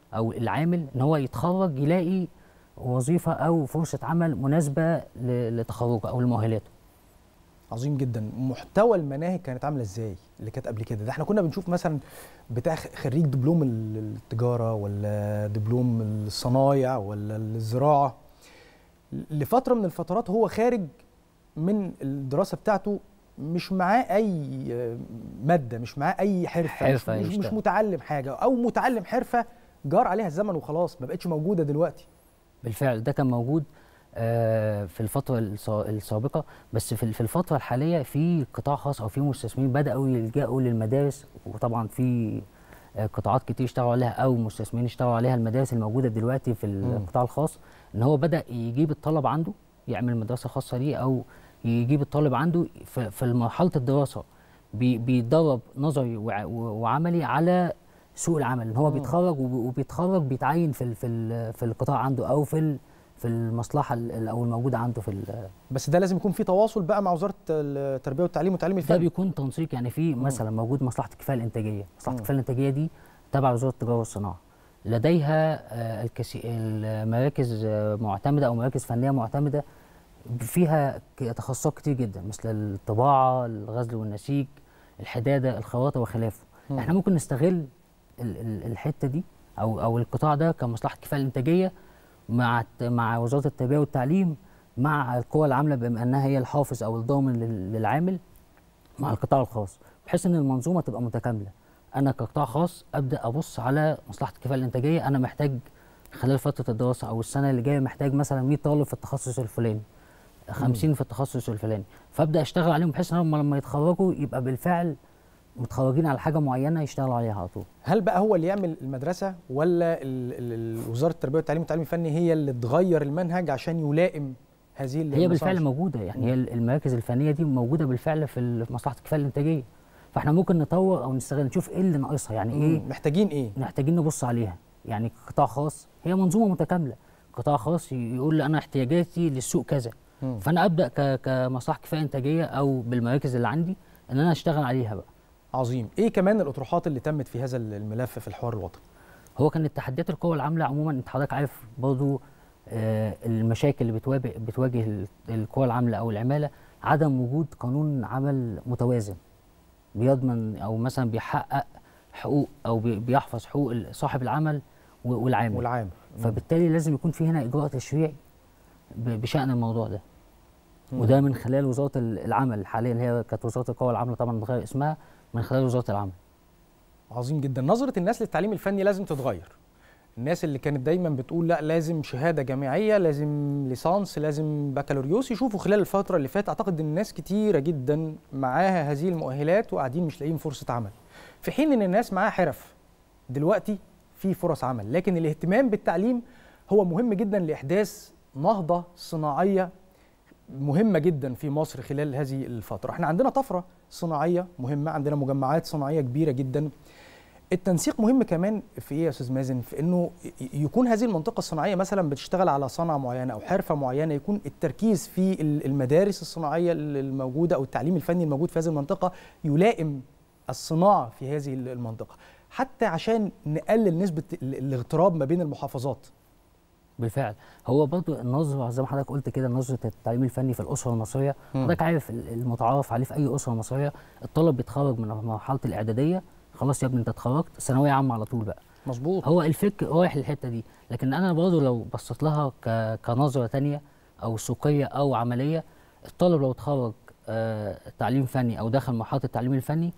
او العامل ان هو يتخرج يلاقي وظيفه او فرصه عمل مناسبه ل- لتخرجه او لمؤهلاته عظيم جدا محتوى المناهج كانت عامله ازاي اللي كانت قبل كده ده احنا كنا بنشوف مثلا بتاع خ- خريج دبلوم ال- التجاره ولا دبلوم الصنايع ولا الزراعه لفتره من الفترات هو خارج من الدراسه بتاعته مش معاه اي آه، ماده مش معاه اي حرفه, حرفة مش, مش, مش يشتغل. متعلم حاجه او متعلم حرفه جار عليها الزمن وخلاص ما بقتش موجوده دلوقتي بالفعل ده كان موجود آه، في الفترة السا- السابقة بس في في الفترة الحالية في قطاع خاص أو في مستثمرين بدأوا يلجأوا للمدارس وطبعا في آه، قطاعات كتير اشتغلوا عليها أو مستثمرين اشتغلوا عليها المدارس الموجودة دلوقتي في القطاع الخاص إن هو بدأ يجيب الطلب عنده يعمل مدرسة خاصة ليه أو يجيب الطالب عنده في في مرحلة الدراسة بي- بيتدرب نظري وع- وعملي على سوق العمل ان هو مم. بيتخرج وب- وبيتخرج بيتعين في ال- في ال- في القطاع عنده او في ال- في المصلحه ال- او الموجوده عنده في ال- بس ده لازم يكون في تواصل بقى مع وزاره التربيه والتعليم والتعليم ده الفني بيكون تنسيق يعني في مثلا موجود مصلحه الكفايه الانتاجيه مصلحه مم. الكفايه الانتاجيه دي تبع وزاره التجاره والصناعه لديها آه، الكثير المراكز آه، معتمده او مراكز فنيه معتمده فيها ك- تخصصات كتير جدا مثل الطباعه الغزل والنسيج الحداده الخراطه وخلافه مم. احنا ممكن نستغل ال- ال- الحته دي او او القطاع ده كمصلحه الكفايه الانتاجيه مع الت- مع وزاره التربيه والتعليم مع القوى العامله بما انها هي الحافظ او الضامن لل- للعامل مع القطاع الخاص بحيث ان المنظومه تبقى متكامله انا كقطاع خاص ابدا ابص على مصلحه الكفايه الانتاجيه انا محتاج خلال فتره الدراسه او السنه اللي جايه محتاج مثلا 100 طالب في التخصص الفلاني 50 في التخصص الفلاني فابدا اشتغل عليهم بحيث ان هم لما يتخرجوا يبقى بالفعل متخرجين على حاجه معينه يشتغلوا عليها على طول هل بقى هو اللي يعمل المدرسه ولا ال- ال- ال- وزاره التربيه والتعليم والتعليم الفني هي اللي تغير المنهج عشان يلائم هذه هي المصالح؟ بالفعل موجوده يعني هي المراكز الفنيه دي موجوده بالفعل في ال- في مصلحه الكفايه الانتاجيه فاحنا ممكن نطور او نستغل نشوف ايه اللي ناقصها يعني ايه مم. محتاجين ايه محتاجين نبص عليها يعني قطاع خاص هي منظومه متكامله قطاع خاص ي- يقول لي انا احتياجاتي للسوق كذا مم. فانا ابدا ك- كمصلحه كفايه انتاجيه او بالمراكز اللي عندي ان انا اشتغل عليها بقى عظيم ايه كمان الاطروحات اللي تمت في هذا الملف في الحوار الوطني هو كانت تحديات القوى العامله عموما انت حضرتك عارف برضو آه، المشاكل اللي بتواجه بتواجه ال- القوى العامله او العماله عدم وجود قانون عمل متوازن بيضمن او مثلا بيحقق حقوق او بي- بيحفظ حقوق ال- صاحب العمل و- والعامل والعامل فبالتالي لازم يكون في هنا اجراء تشريعي ب- بشان الموضوع ده مم. وده من خلال وزاره ال- العمل حاليا هي كانت وزاره القوى العامله طبعا اتغير اسمها من خلال وزاره العمل عظيم جدا نظره الناس للتعليم الفني لازم تتغير الناس اللي كانت دايما بتقول لا لازم شهاده جامعيه لازم ليسانس لازم بكالوريوس يشوفوا خلال الفتره اللي فاتت اعتقد ان الناس كتيره جدا معاها هذه المؤهلات وقاعدين مش لاقيين فرصه عمل في حين ان الناس معاها حرف دلوقتي في فرص عمل لكن الاهتمام بالتعليم هو مهم جدا لاحداث نهضه صناعيه مهمه جدا في مصر خلال هذه الفتره احنا عندنا طفره صناعيه مهمه عندنا مجمعات صناعيه كبيره جدا التنسيق مهم كمان في ايه يا استاذ مازن في انه ي- يكون هذه المنطقه الصناعيه مثلا بتشتغل على صنعه معينه او حرفه معينه يكون التركيز في ال- المدارس الصناعيه ال- الموجوده او التعليم الفني الموجود في هذه المنطقه يلائم الصناعه في هذه ال- المنطقه حتى عشان نقلل نسبه ال- الاغتراب ما بين المحافظات بالفعل هو برضو النظره زي ما حضرتك قلت كده نظره التعليم الفني في الاسره المصريه مم. حضرتك عارف ال- المتعارف عليه في اي اسره مصريه الطالب بيتخرج من مرحله الاعداديه خلاص يا ابني انت اتخرجت ثانويه عامه على طول بقى مظبوط هو الفكر رايح للحته دي لكن انا برضو لو بصيت لها ك- كنظره تانية او سوقيه او عمليه الطالب لو اتخرج آه، تعليم فني او دخل مرحله التعليم الفني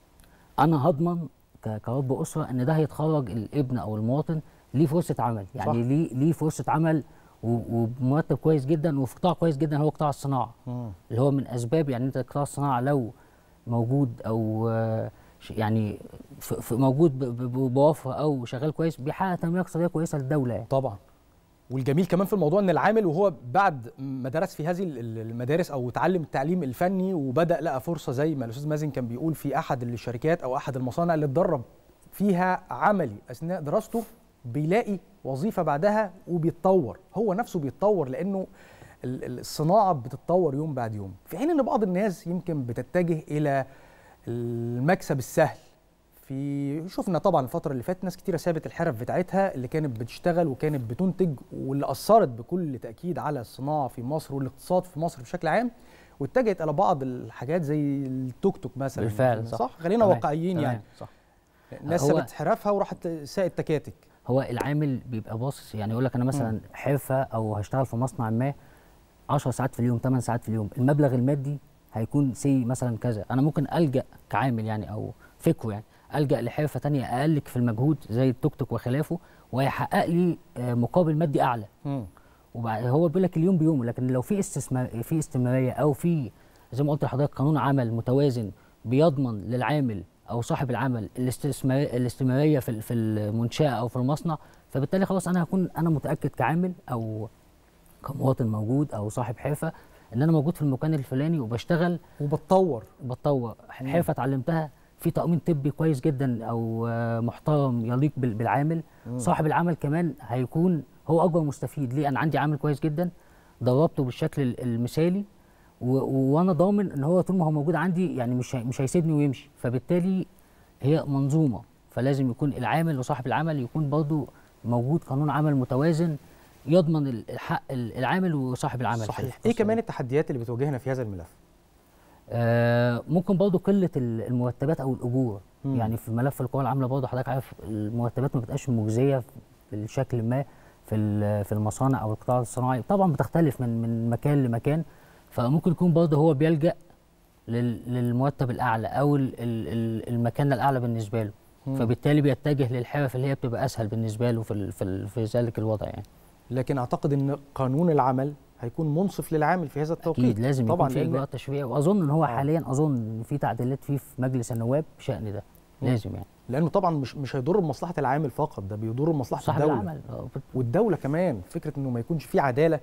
انا هضمن ك- كرب اسره ان ده هيتخرج الابن او المواطن ليه فرصه عمل يعني صح. ليه ليه فرصه عمل و- وبمرتب كويس جدا وفي قطاع كويس جدا هو قطاع الصناعه مم. اللي هو من اسباب يعني انت قطاع الصناعه لو موجود او آه، ش- يعني ف- ف- موجود ب- ب- بوفره او شغال كويس بيحقق تنميه اقتصاديه كويسه للدوله يعني. طبعا والجميل كمان في الموضوع ان العامل وهو بعد ما درس في هذه ال- ال- المدارس او اتعلم التعليم الفني وبدا لقى فرصه زي ما الاستاذ مازن كان بيقول في احد الشركات او احد المصانع اللي اتدرب فيها عملي اثناء دراسته بيلاقي وظيفه بعدها وبيتطور هو نفسه بيتطور لانه ال- ال- الصناعه بتتطور يوم بعد يوم في حين ان بعض الناس يمكن بتتجه الى المكسب السهل في شفنا طبعا الفتره اللي فاتت ناس كتيره سابت الحرف بتاعتها اللي كانت بتشتغل وكانت بتنتج واللي اثرت بكل تاكيد على الصناعه في مصر والاقتصاد في مصر بشكل عام واتجهت الى بعض الحاجات زي التوك توك مثلا بالفعل صح, صح خلينا تمام، واقعيين تمام، يعني صح الناس هو- سابت حرفها وراحت ساقت تكاتك هو العامل بيبقى باصص يعني يقول لك انا مثلا حرفه او هشتغل في مصنع ما 10 ساعات في اليوم 8 ساعات في اليوم المبلغ المادي هيكون سي مثلا كذا انا ممكن الجا كعامل يعني او فكره يعني الجا لحرفه تانية اقل في المجهود زي التوك توك وخلافه ويحقق لي آه، مقابل مادي اعلى وبعد هو بيقول لك اليوم بيومه لكن لو في استثمار في استمراريه او في زي ما قلت لحضرتك قانون عمل متوازن بيضمن للعامل او صاحب العمل الاستثمار الاستمراريه في في المنشاه او في المصنع فبالتالي خلاص انا هكون انا متاكد كعامل او كمواطن موجود او صاحب حرفه ان انا موجود في المكان الفلاني وبشتغل وبتطور بتطور حرفه اتعلمتها في تامين طبي كويس جدا او آه، محترم يليق بال- بالعامل مم. صاحب العمل كمان هيكون هو اكبر مستفيد ليه انا عندي عامل كويس جدا دربته بالشكل ال- المثالي و- و- وانا ضامن ان هو طول ما هو موجود عندي يعني مش هي- مش هيسيبني ويمشي فبالتالي هي منظومه فلازم يكون العامل وصاحب العمل يكون برضه موجود قانون عمل متوازن يضمن ال- الحق ال- العامل وصاحب العمل في صحيح القصة ايه كمان التحديات اللي بتواجهنا في هذا الملف آه، ممكن برضه قله ال- المرتبات او الاجور مم. يعني في ملف القوى العامله برضه حضرتك عارف المرتبات ما بتبقاش مجزيه بشكل ما في ال- في المصانع او القطاع الصناعي طبعا بتختلف من من مكان لمكان فممكن يكون برضه هو بيلجا لل- للمرتب الاعلى او ال- ال- ال- المكان الاعلى بالنسبه له مم. فبالتالي بيتجه للحرف اللي هي بتبقى اسهل بالنسبه له في ال- في, ال- في ذلك الوضع يعني لكن اعتقد ان قانون العمل هيكون منصف للعامل في هذا التوقيت اكيد لازم طبعا يكون في لأن- اجراءات تشريعيه واظن ان هو حاليا اظن ان في تعديلات فيه في مجلس النواب بشان ده مم. لازم يعني لانه طبعا مش مش هيضر بمصلحه العامل فقط ده بيضر بمصلحه صاحب الدوله العمل آه، بت- والدوله كمان فكره انه ما يكونش في عداله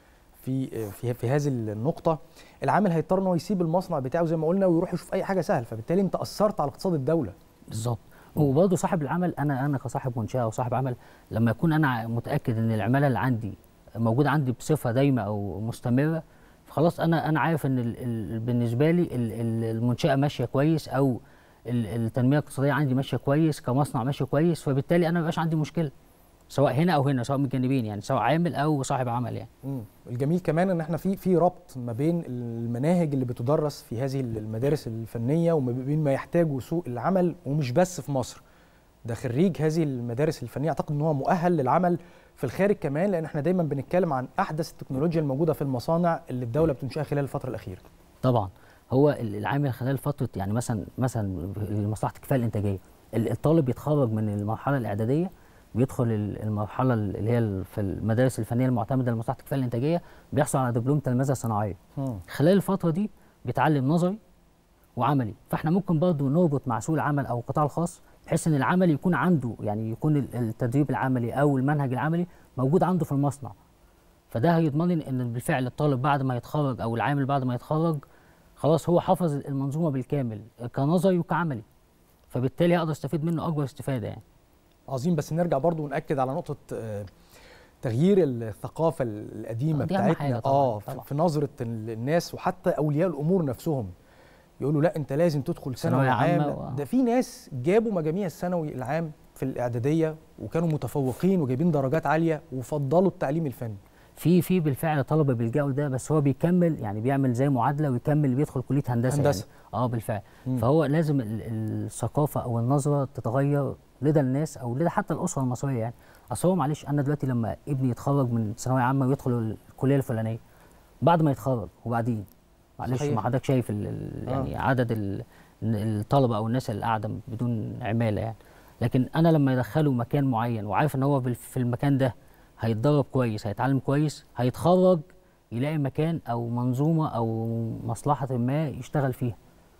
في في في هذه النقطه العامل هيضطر ان هو يسيب المصنع بتاعه زي ما قلنا ويروح يشوف اي حاجه سهل فبالتالي انت اثرت على اقتصاد الدوله بالظبط وبرضه صاحب العمل انا انا كصاحب منشاه او صاحب عمل لما يكون انا متاكد ان العماله اللي عندي موجوده عندي بصفه دايمه او مستمره خلاص انا انا عارف ان ال ال بالنسبه لي ال ال المنشاه ماشيه كويس او ال- التنميه الاقتصاديه عندي ماشيه كويس كمصنع ماشي كويس فبالتالي انا ما بقاش عندي مشكله سواء هنا او هنا سواء من الجانبين يعني سواء عامل او صاحب عمل يعني مم. الجميل كمان ان احنا في في ربط ما بين المناهج اللي بتدرس في هذه المدارس الفنيه وما بين ما يحتاجه سوق العمل ومش بس في مصر ده خريج هذه المدارس الفنيه اعتقد ان هو مؤهل للعمل في الخارج كمان لان احنا دايما بنتكلم عن احدث التكنولوجيا الموجوده في المصانع اللي الدوله بتنشئها خلال الفتره الاخيره طبعا هو ال- العامل خلال فتره يعني مثلا مثلا مصلحه الكفايه الانتاجيه ال- الطالب بيتخرج من المرحله الاعداديه بيدخل ال- المرحله اللي هي ال- في المدارس الفنيه المعتمده لمصلحه الكفايه الانتاجيه بيحصل على دبلوم تلمذه صناعيه خلال الفتره دي بيتعلم نظري وعملي فاحنا ممكن برضه نربط مع سوق العمل او القطاع الخاص بحيث ان العمل يكون عنده يعني يكون ال- التدريب العملي او المنهج العملي موجود عنده في المصنع فده هيضمن لي ان بالفعل الطالب بعد ما يتخرج او العامل بعد ما يتخرج خلاص هو حفظ المنظومه بالكامل كنظري وكعملي فبالتالي هقدر استفيد منه اكبر استفاده يعني عظيم بس نرجع برضو ونأكد على نقطة آه، تغيير الثقافة القديمة آه، دي أهم بتاعتنا حاجة طبعاً، اه طبعاً. في- في نظرة ال- الناس وحتى أولياء الأمور نفسهم يقولوا لا أنت لازم تدخل ثانوي ثانوية عام عامة و- ده في ناس جابوا مجاميع الثانوي العام في الإعدادية وكانوا متفوقين وجايبين درجات عالية وفضلوا التعليم الفني في في بالفعل طلبه بيلجأوا لده بس هو بيكمل يعني بيعمل زي معادله ويكمل بيدخل كليه هندسه هندسة. يعني. اه بالفعل مم. فهو لازم ال- الثقافه او النظره تتغير لدى الناس او لدى حتى الاسره المصريه يعني اصل هو معلش انا دلوقتي لما ابني يتخرج من ثانويه عامه ويدخل الكليه الفلانيه بعد ما يتخرج وبعدين معلش صحيح. ما حضرتك شايف ال- ال- آه. يعني عدد ال- الطلبه او الناس اللي قاعده بدون عماله يعني لكن انا لما يدخله مكان معين وعارف ان هو بال- في المكان ده هيتدرب كويس هيتعلم كويس هيتخرج يلاقي مكان او منظومه او مصلحه ما يشتغل فيها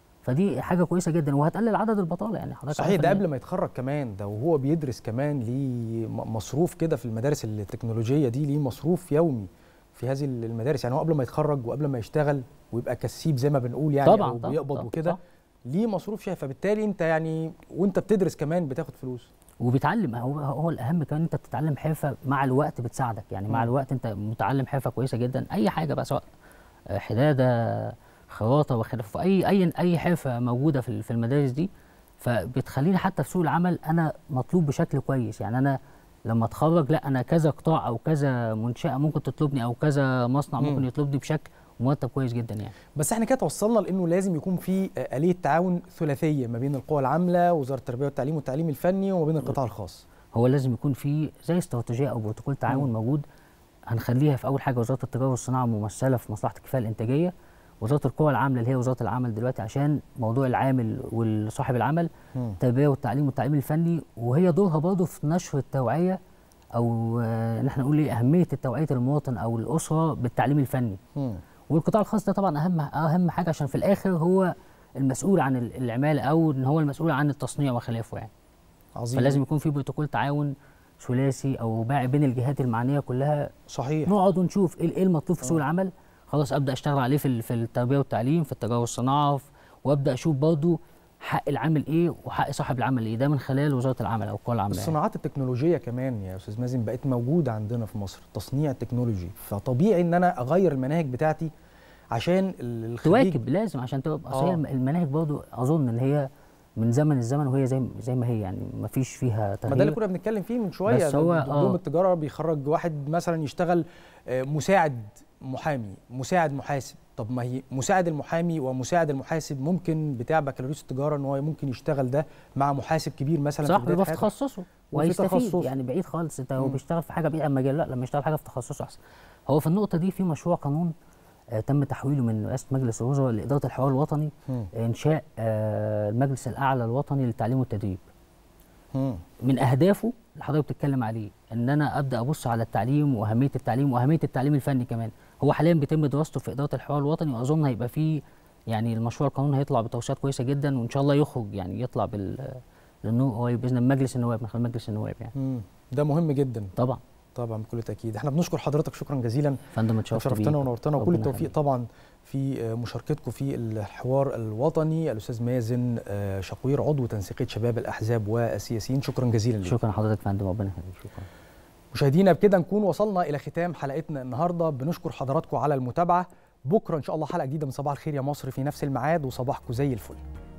فدي حاجه كويسه جدا وهتقلل عدد البطاله يعني حضرتك صحيح عارف ده إن- قبل ما يتخرج كمان ده وهو بيدرس كمان ليه م- مصروف كده في المدارس التكنولوجية دي ليه مصروف يومي في هذه المدارس يعني هو قبل ما يتخرج وقبل ما يشتغل ويبقى كسيب زي ما بنقول يعني طبعاً، او طبعاً، بيقبض طبعاً، وكده صح. ليه مصروف شهر فبالتالي انت يعني وانت بتدرس كمان بتاخد فلوس وبيتعلم هو هو الاهم كمان انت بتتعلم حرفه مع الوقت بتساعدك يعني مع مم. الوقت انت متعلم حرفه كويسه جدا اي حاجه بقى سواء آه، حداده خراطه وخلافه اي اي اي حرفه موجوده في في المدارس دي فبتخليني حتى في سوق العمل انا مطلوب بشكل كويس يعني انا لما اتخرج لا انا كذا قطاع او كذا منشاه ممكن تطلبني او كذا مصنع ممكن مم. يطلبني بشكل مرتب كويس جدا يعني بس احنا كده توصلنا لانه لازم يكون في آه، آلية تعاون ثلاثية ما بين القوى العاملة وزارة التربية والتعليم والتعليم الفني وما بين القطاع الخاص هو لازم يكون في زي استراتيجيه او بروتوكول تعاون مم. موجود هنخليها في اول حاجه وزاره التجاره والصناعه ممثله في مصلحه الكفاءه الانتاجيه وزاره القوى العامله اللي هي وزاره العمل دلوقتي عشان موضوع العامل وصاحب العمل مم. التربيه والتعليم والتعليم الفني وهي دورها برضه في نشر التوعيه او آه، ان احنا نقول ايه اهميه التوعيه المواطن او الاسره بالتعليم الفني مم. والقطاع الخاص ده طبعا اهم اهم حاجه عشان في الاخر هو المسؤول عن ال- العماله او ان هو المسؤول عن التصنيع وخلافه يعني عظيم فلازم يكون في بروتوكول تعاون ثلاثي او باعي بين الجهات المعنيه كلها صحيح نقعد ونشوف ايه إيه المطلوب في سوق العمل خلاص ابدا اشتغل عليه في ال- في التربيه والتعليم في التجاره والصناعه ف- وابدا اشوف برضه حق العامل ايه وحق صاحب العمل ايه ده من خلال وزاره العمل او القوى العامله يعني. الصناعات التكنولوجية كمان يا أستاذ مازن بقت موجودة عندنا في مصر تصنيع تكنولوجي فطبيعي إن أنا أغير المناهج بتاعتي عشان ال- الخريج تواكب لازم عشان تبقى اصل هي آه. الم- المناهج برضه اظن ان هي من زمن الزمن وهي زي زي ما هي يعني ما فيش فيها ما تغيير ده اللي كنا بنتكلم فيه من شويه بس ده هو دبلوم آه. التجاره بيخرج واحد مثلا يشتغل آه، مساعد محامي مساعد محاسب طب ما هي مساعد المحامي ومساعد المحاسب ممكن بتاع بكالوريوس التجاره ان هو ممكن يشتغل ده مع محاسب كبير مثلا صح في بداية بيبقى في حياته. تخصصه وفي وهيستفيد تخصصه. يعني بعيد خالص انت هو مم. بيشتغل في حاجه بعيد عن مجال لا لما يشتغل حاجه في تخصصه احسن هو في النقطه دي في مشروع قانون آه تم تحويله من رئاسه مجلس الوزراء لاداره الحوار الوطني مم. انشاء آه المجلس الاعلى الوطني للتعليم والتدريب مم. من اهدافه اللي حضرتك بتتكلم عليه ان انا ابدا ابص على التعليم واهميه التعليم واهميه التعليم الفني كمان هو حاليا بيتم دراسته في اداره الحوار الوطني واظن هيبقى فيه يعني المشروع القانون هيطلع بتوصيات كويسه جدا وان شاء الله يخرج يعني يطلع بال للنور قريب باذن الله مجلس النواب من خلال مجلس النواب يعني مم. ده مهم جدا طبعا طبعا بكل تاكيد احنا بنشكر حضرتك شكرا جزيلا فندم اتشرفت بيك. شرفتنا ونورتنا وكل ربنا التوفيق يخليك. طبعا في آه، مشاركتكم في الحوار الوطني الاستاذ مازن آه، شقوير عضو تنسيقيه شباب الاحزاب والسياسيين شكرا جزيلا لك شكرا حضرتك فندم ربنا يخليك شكرا مشاهدينا بكده نكون وصلنا الى ختام حلقتنا النهارده بنشكر حضراتكم على المتابعه بكره ان شاء الله حلقه جديده من صباح الخير يا مصر في نفس الميعاد وصباحكم زي الفل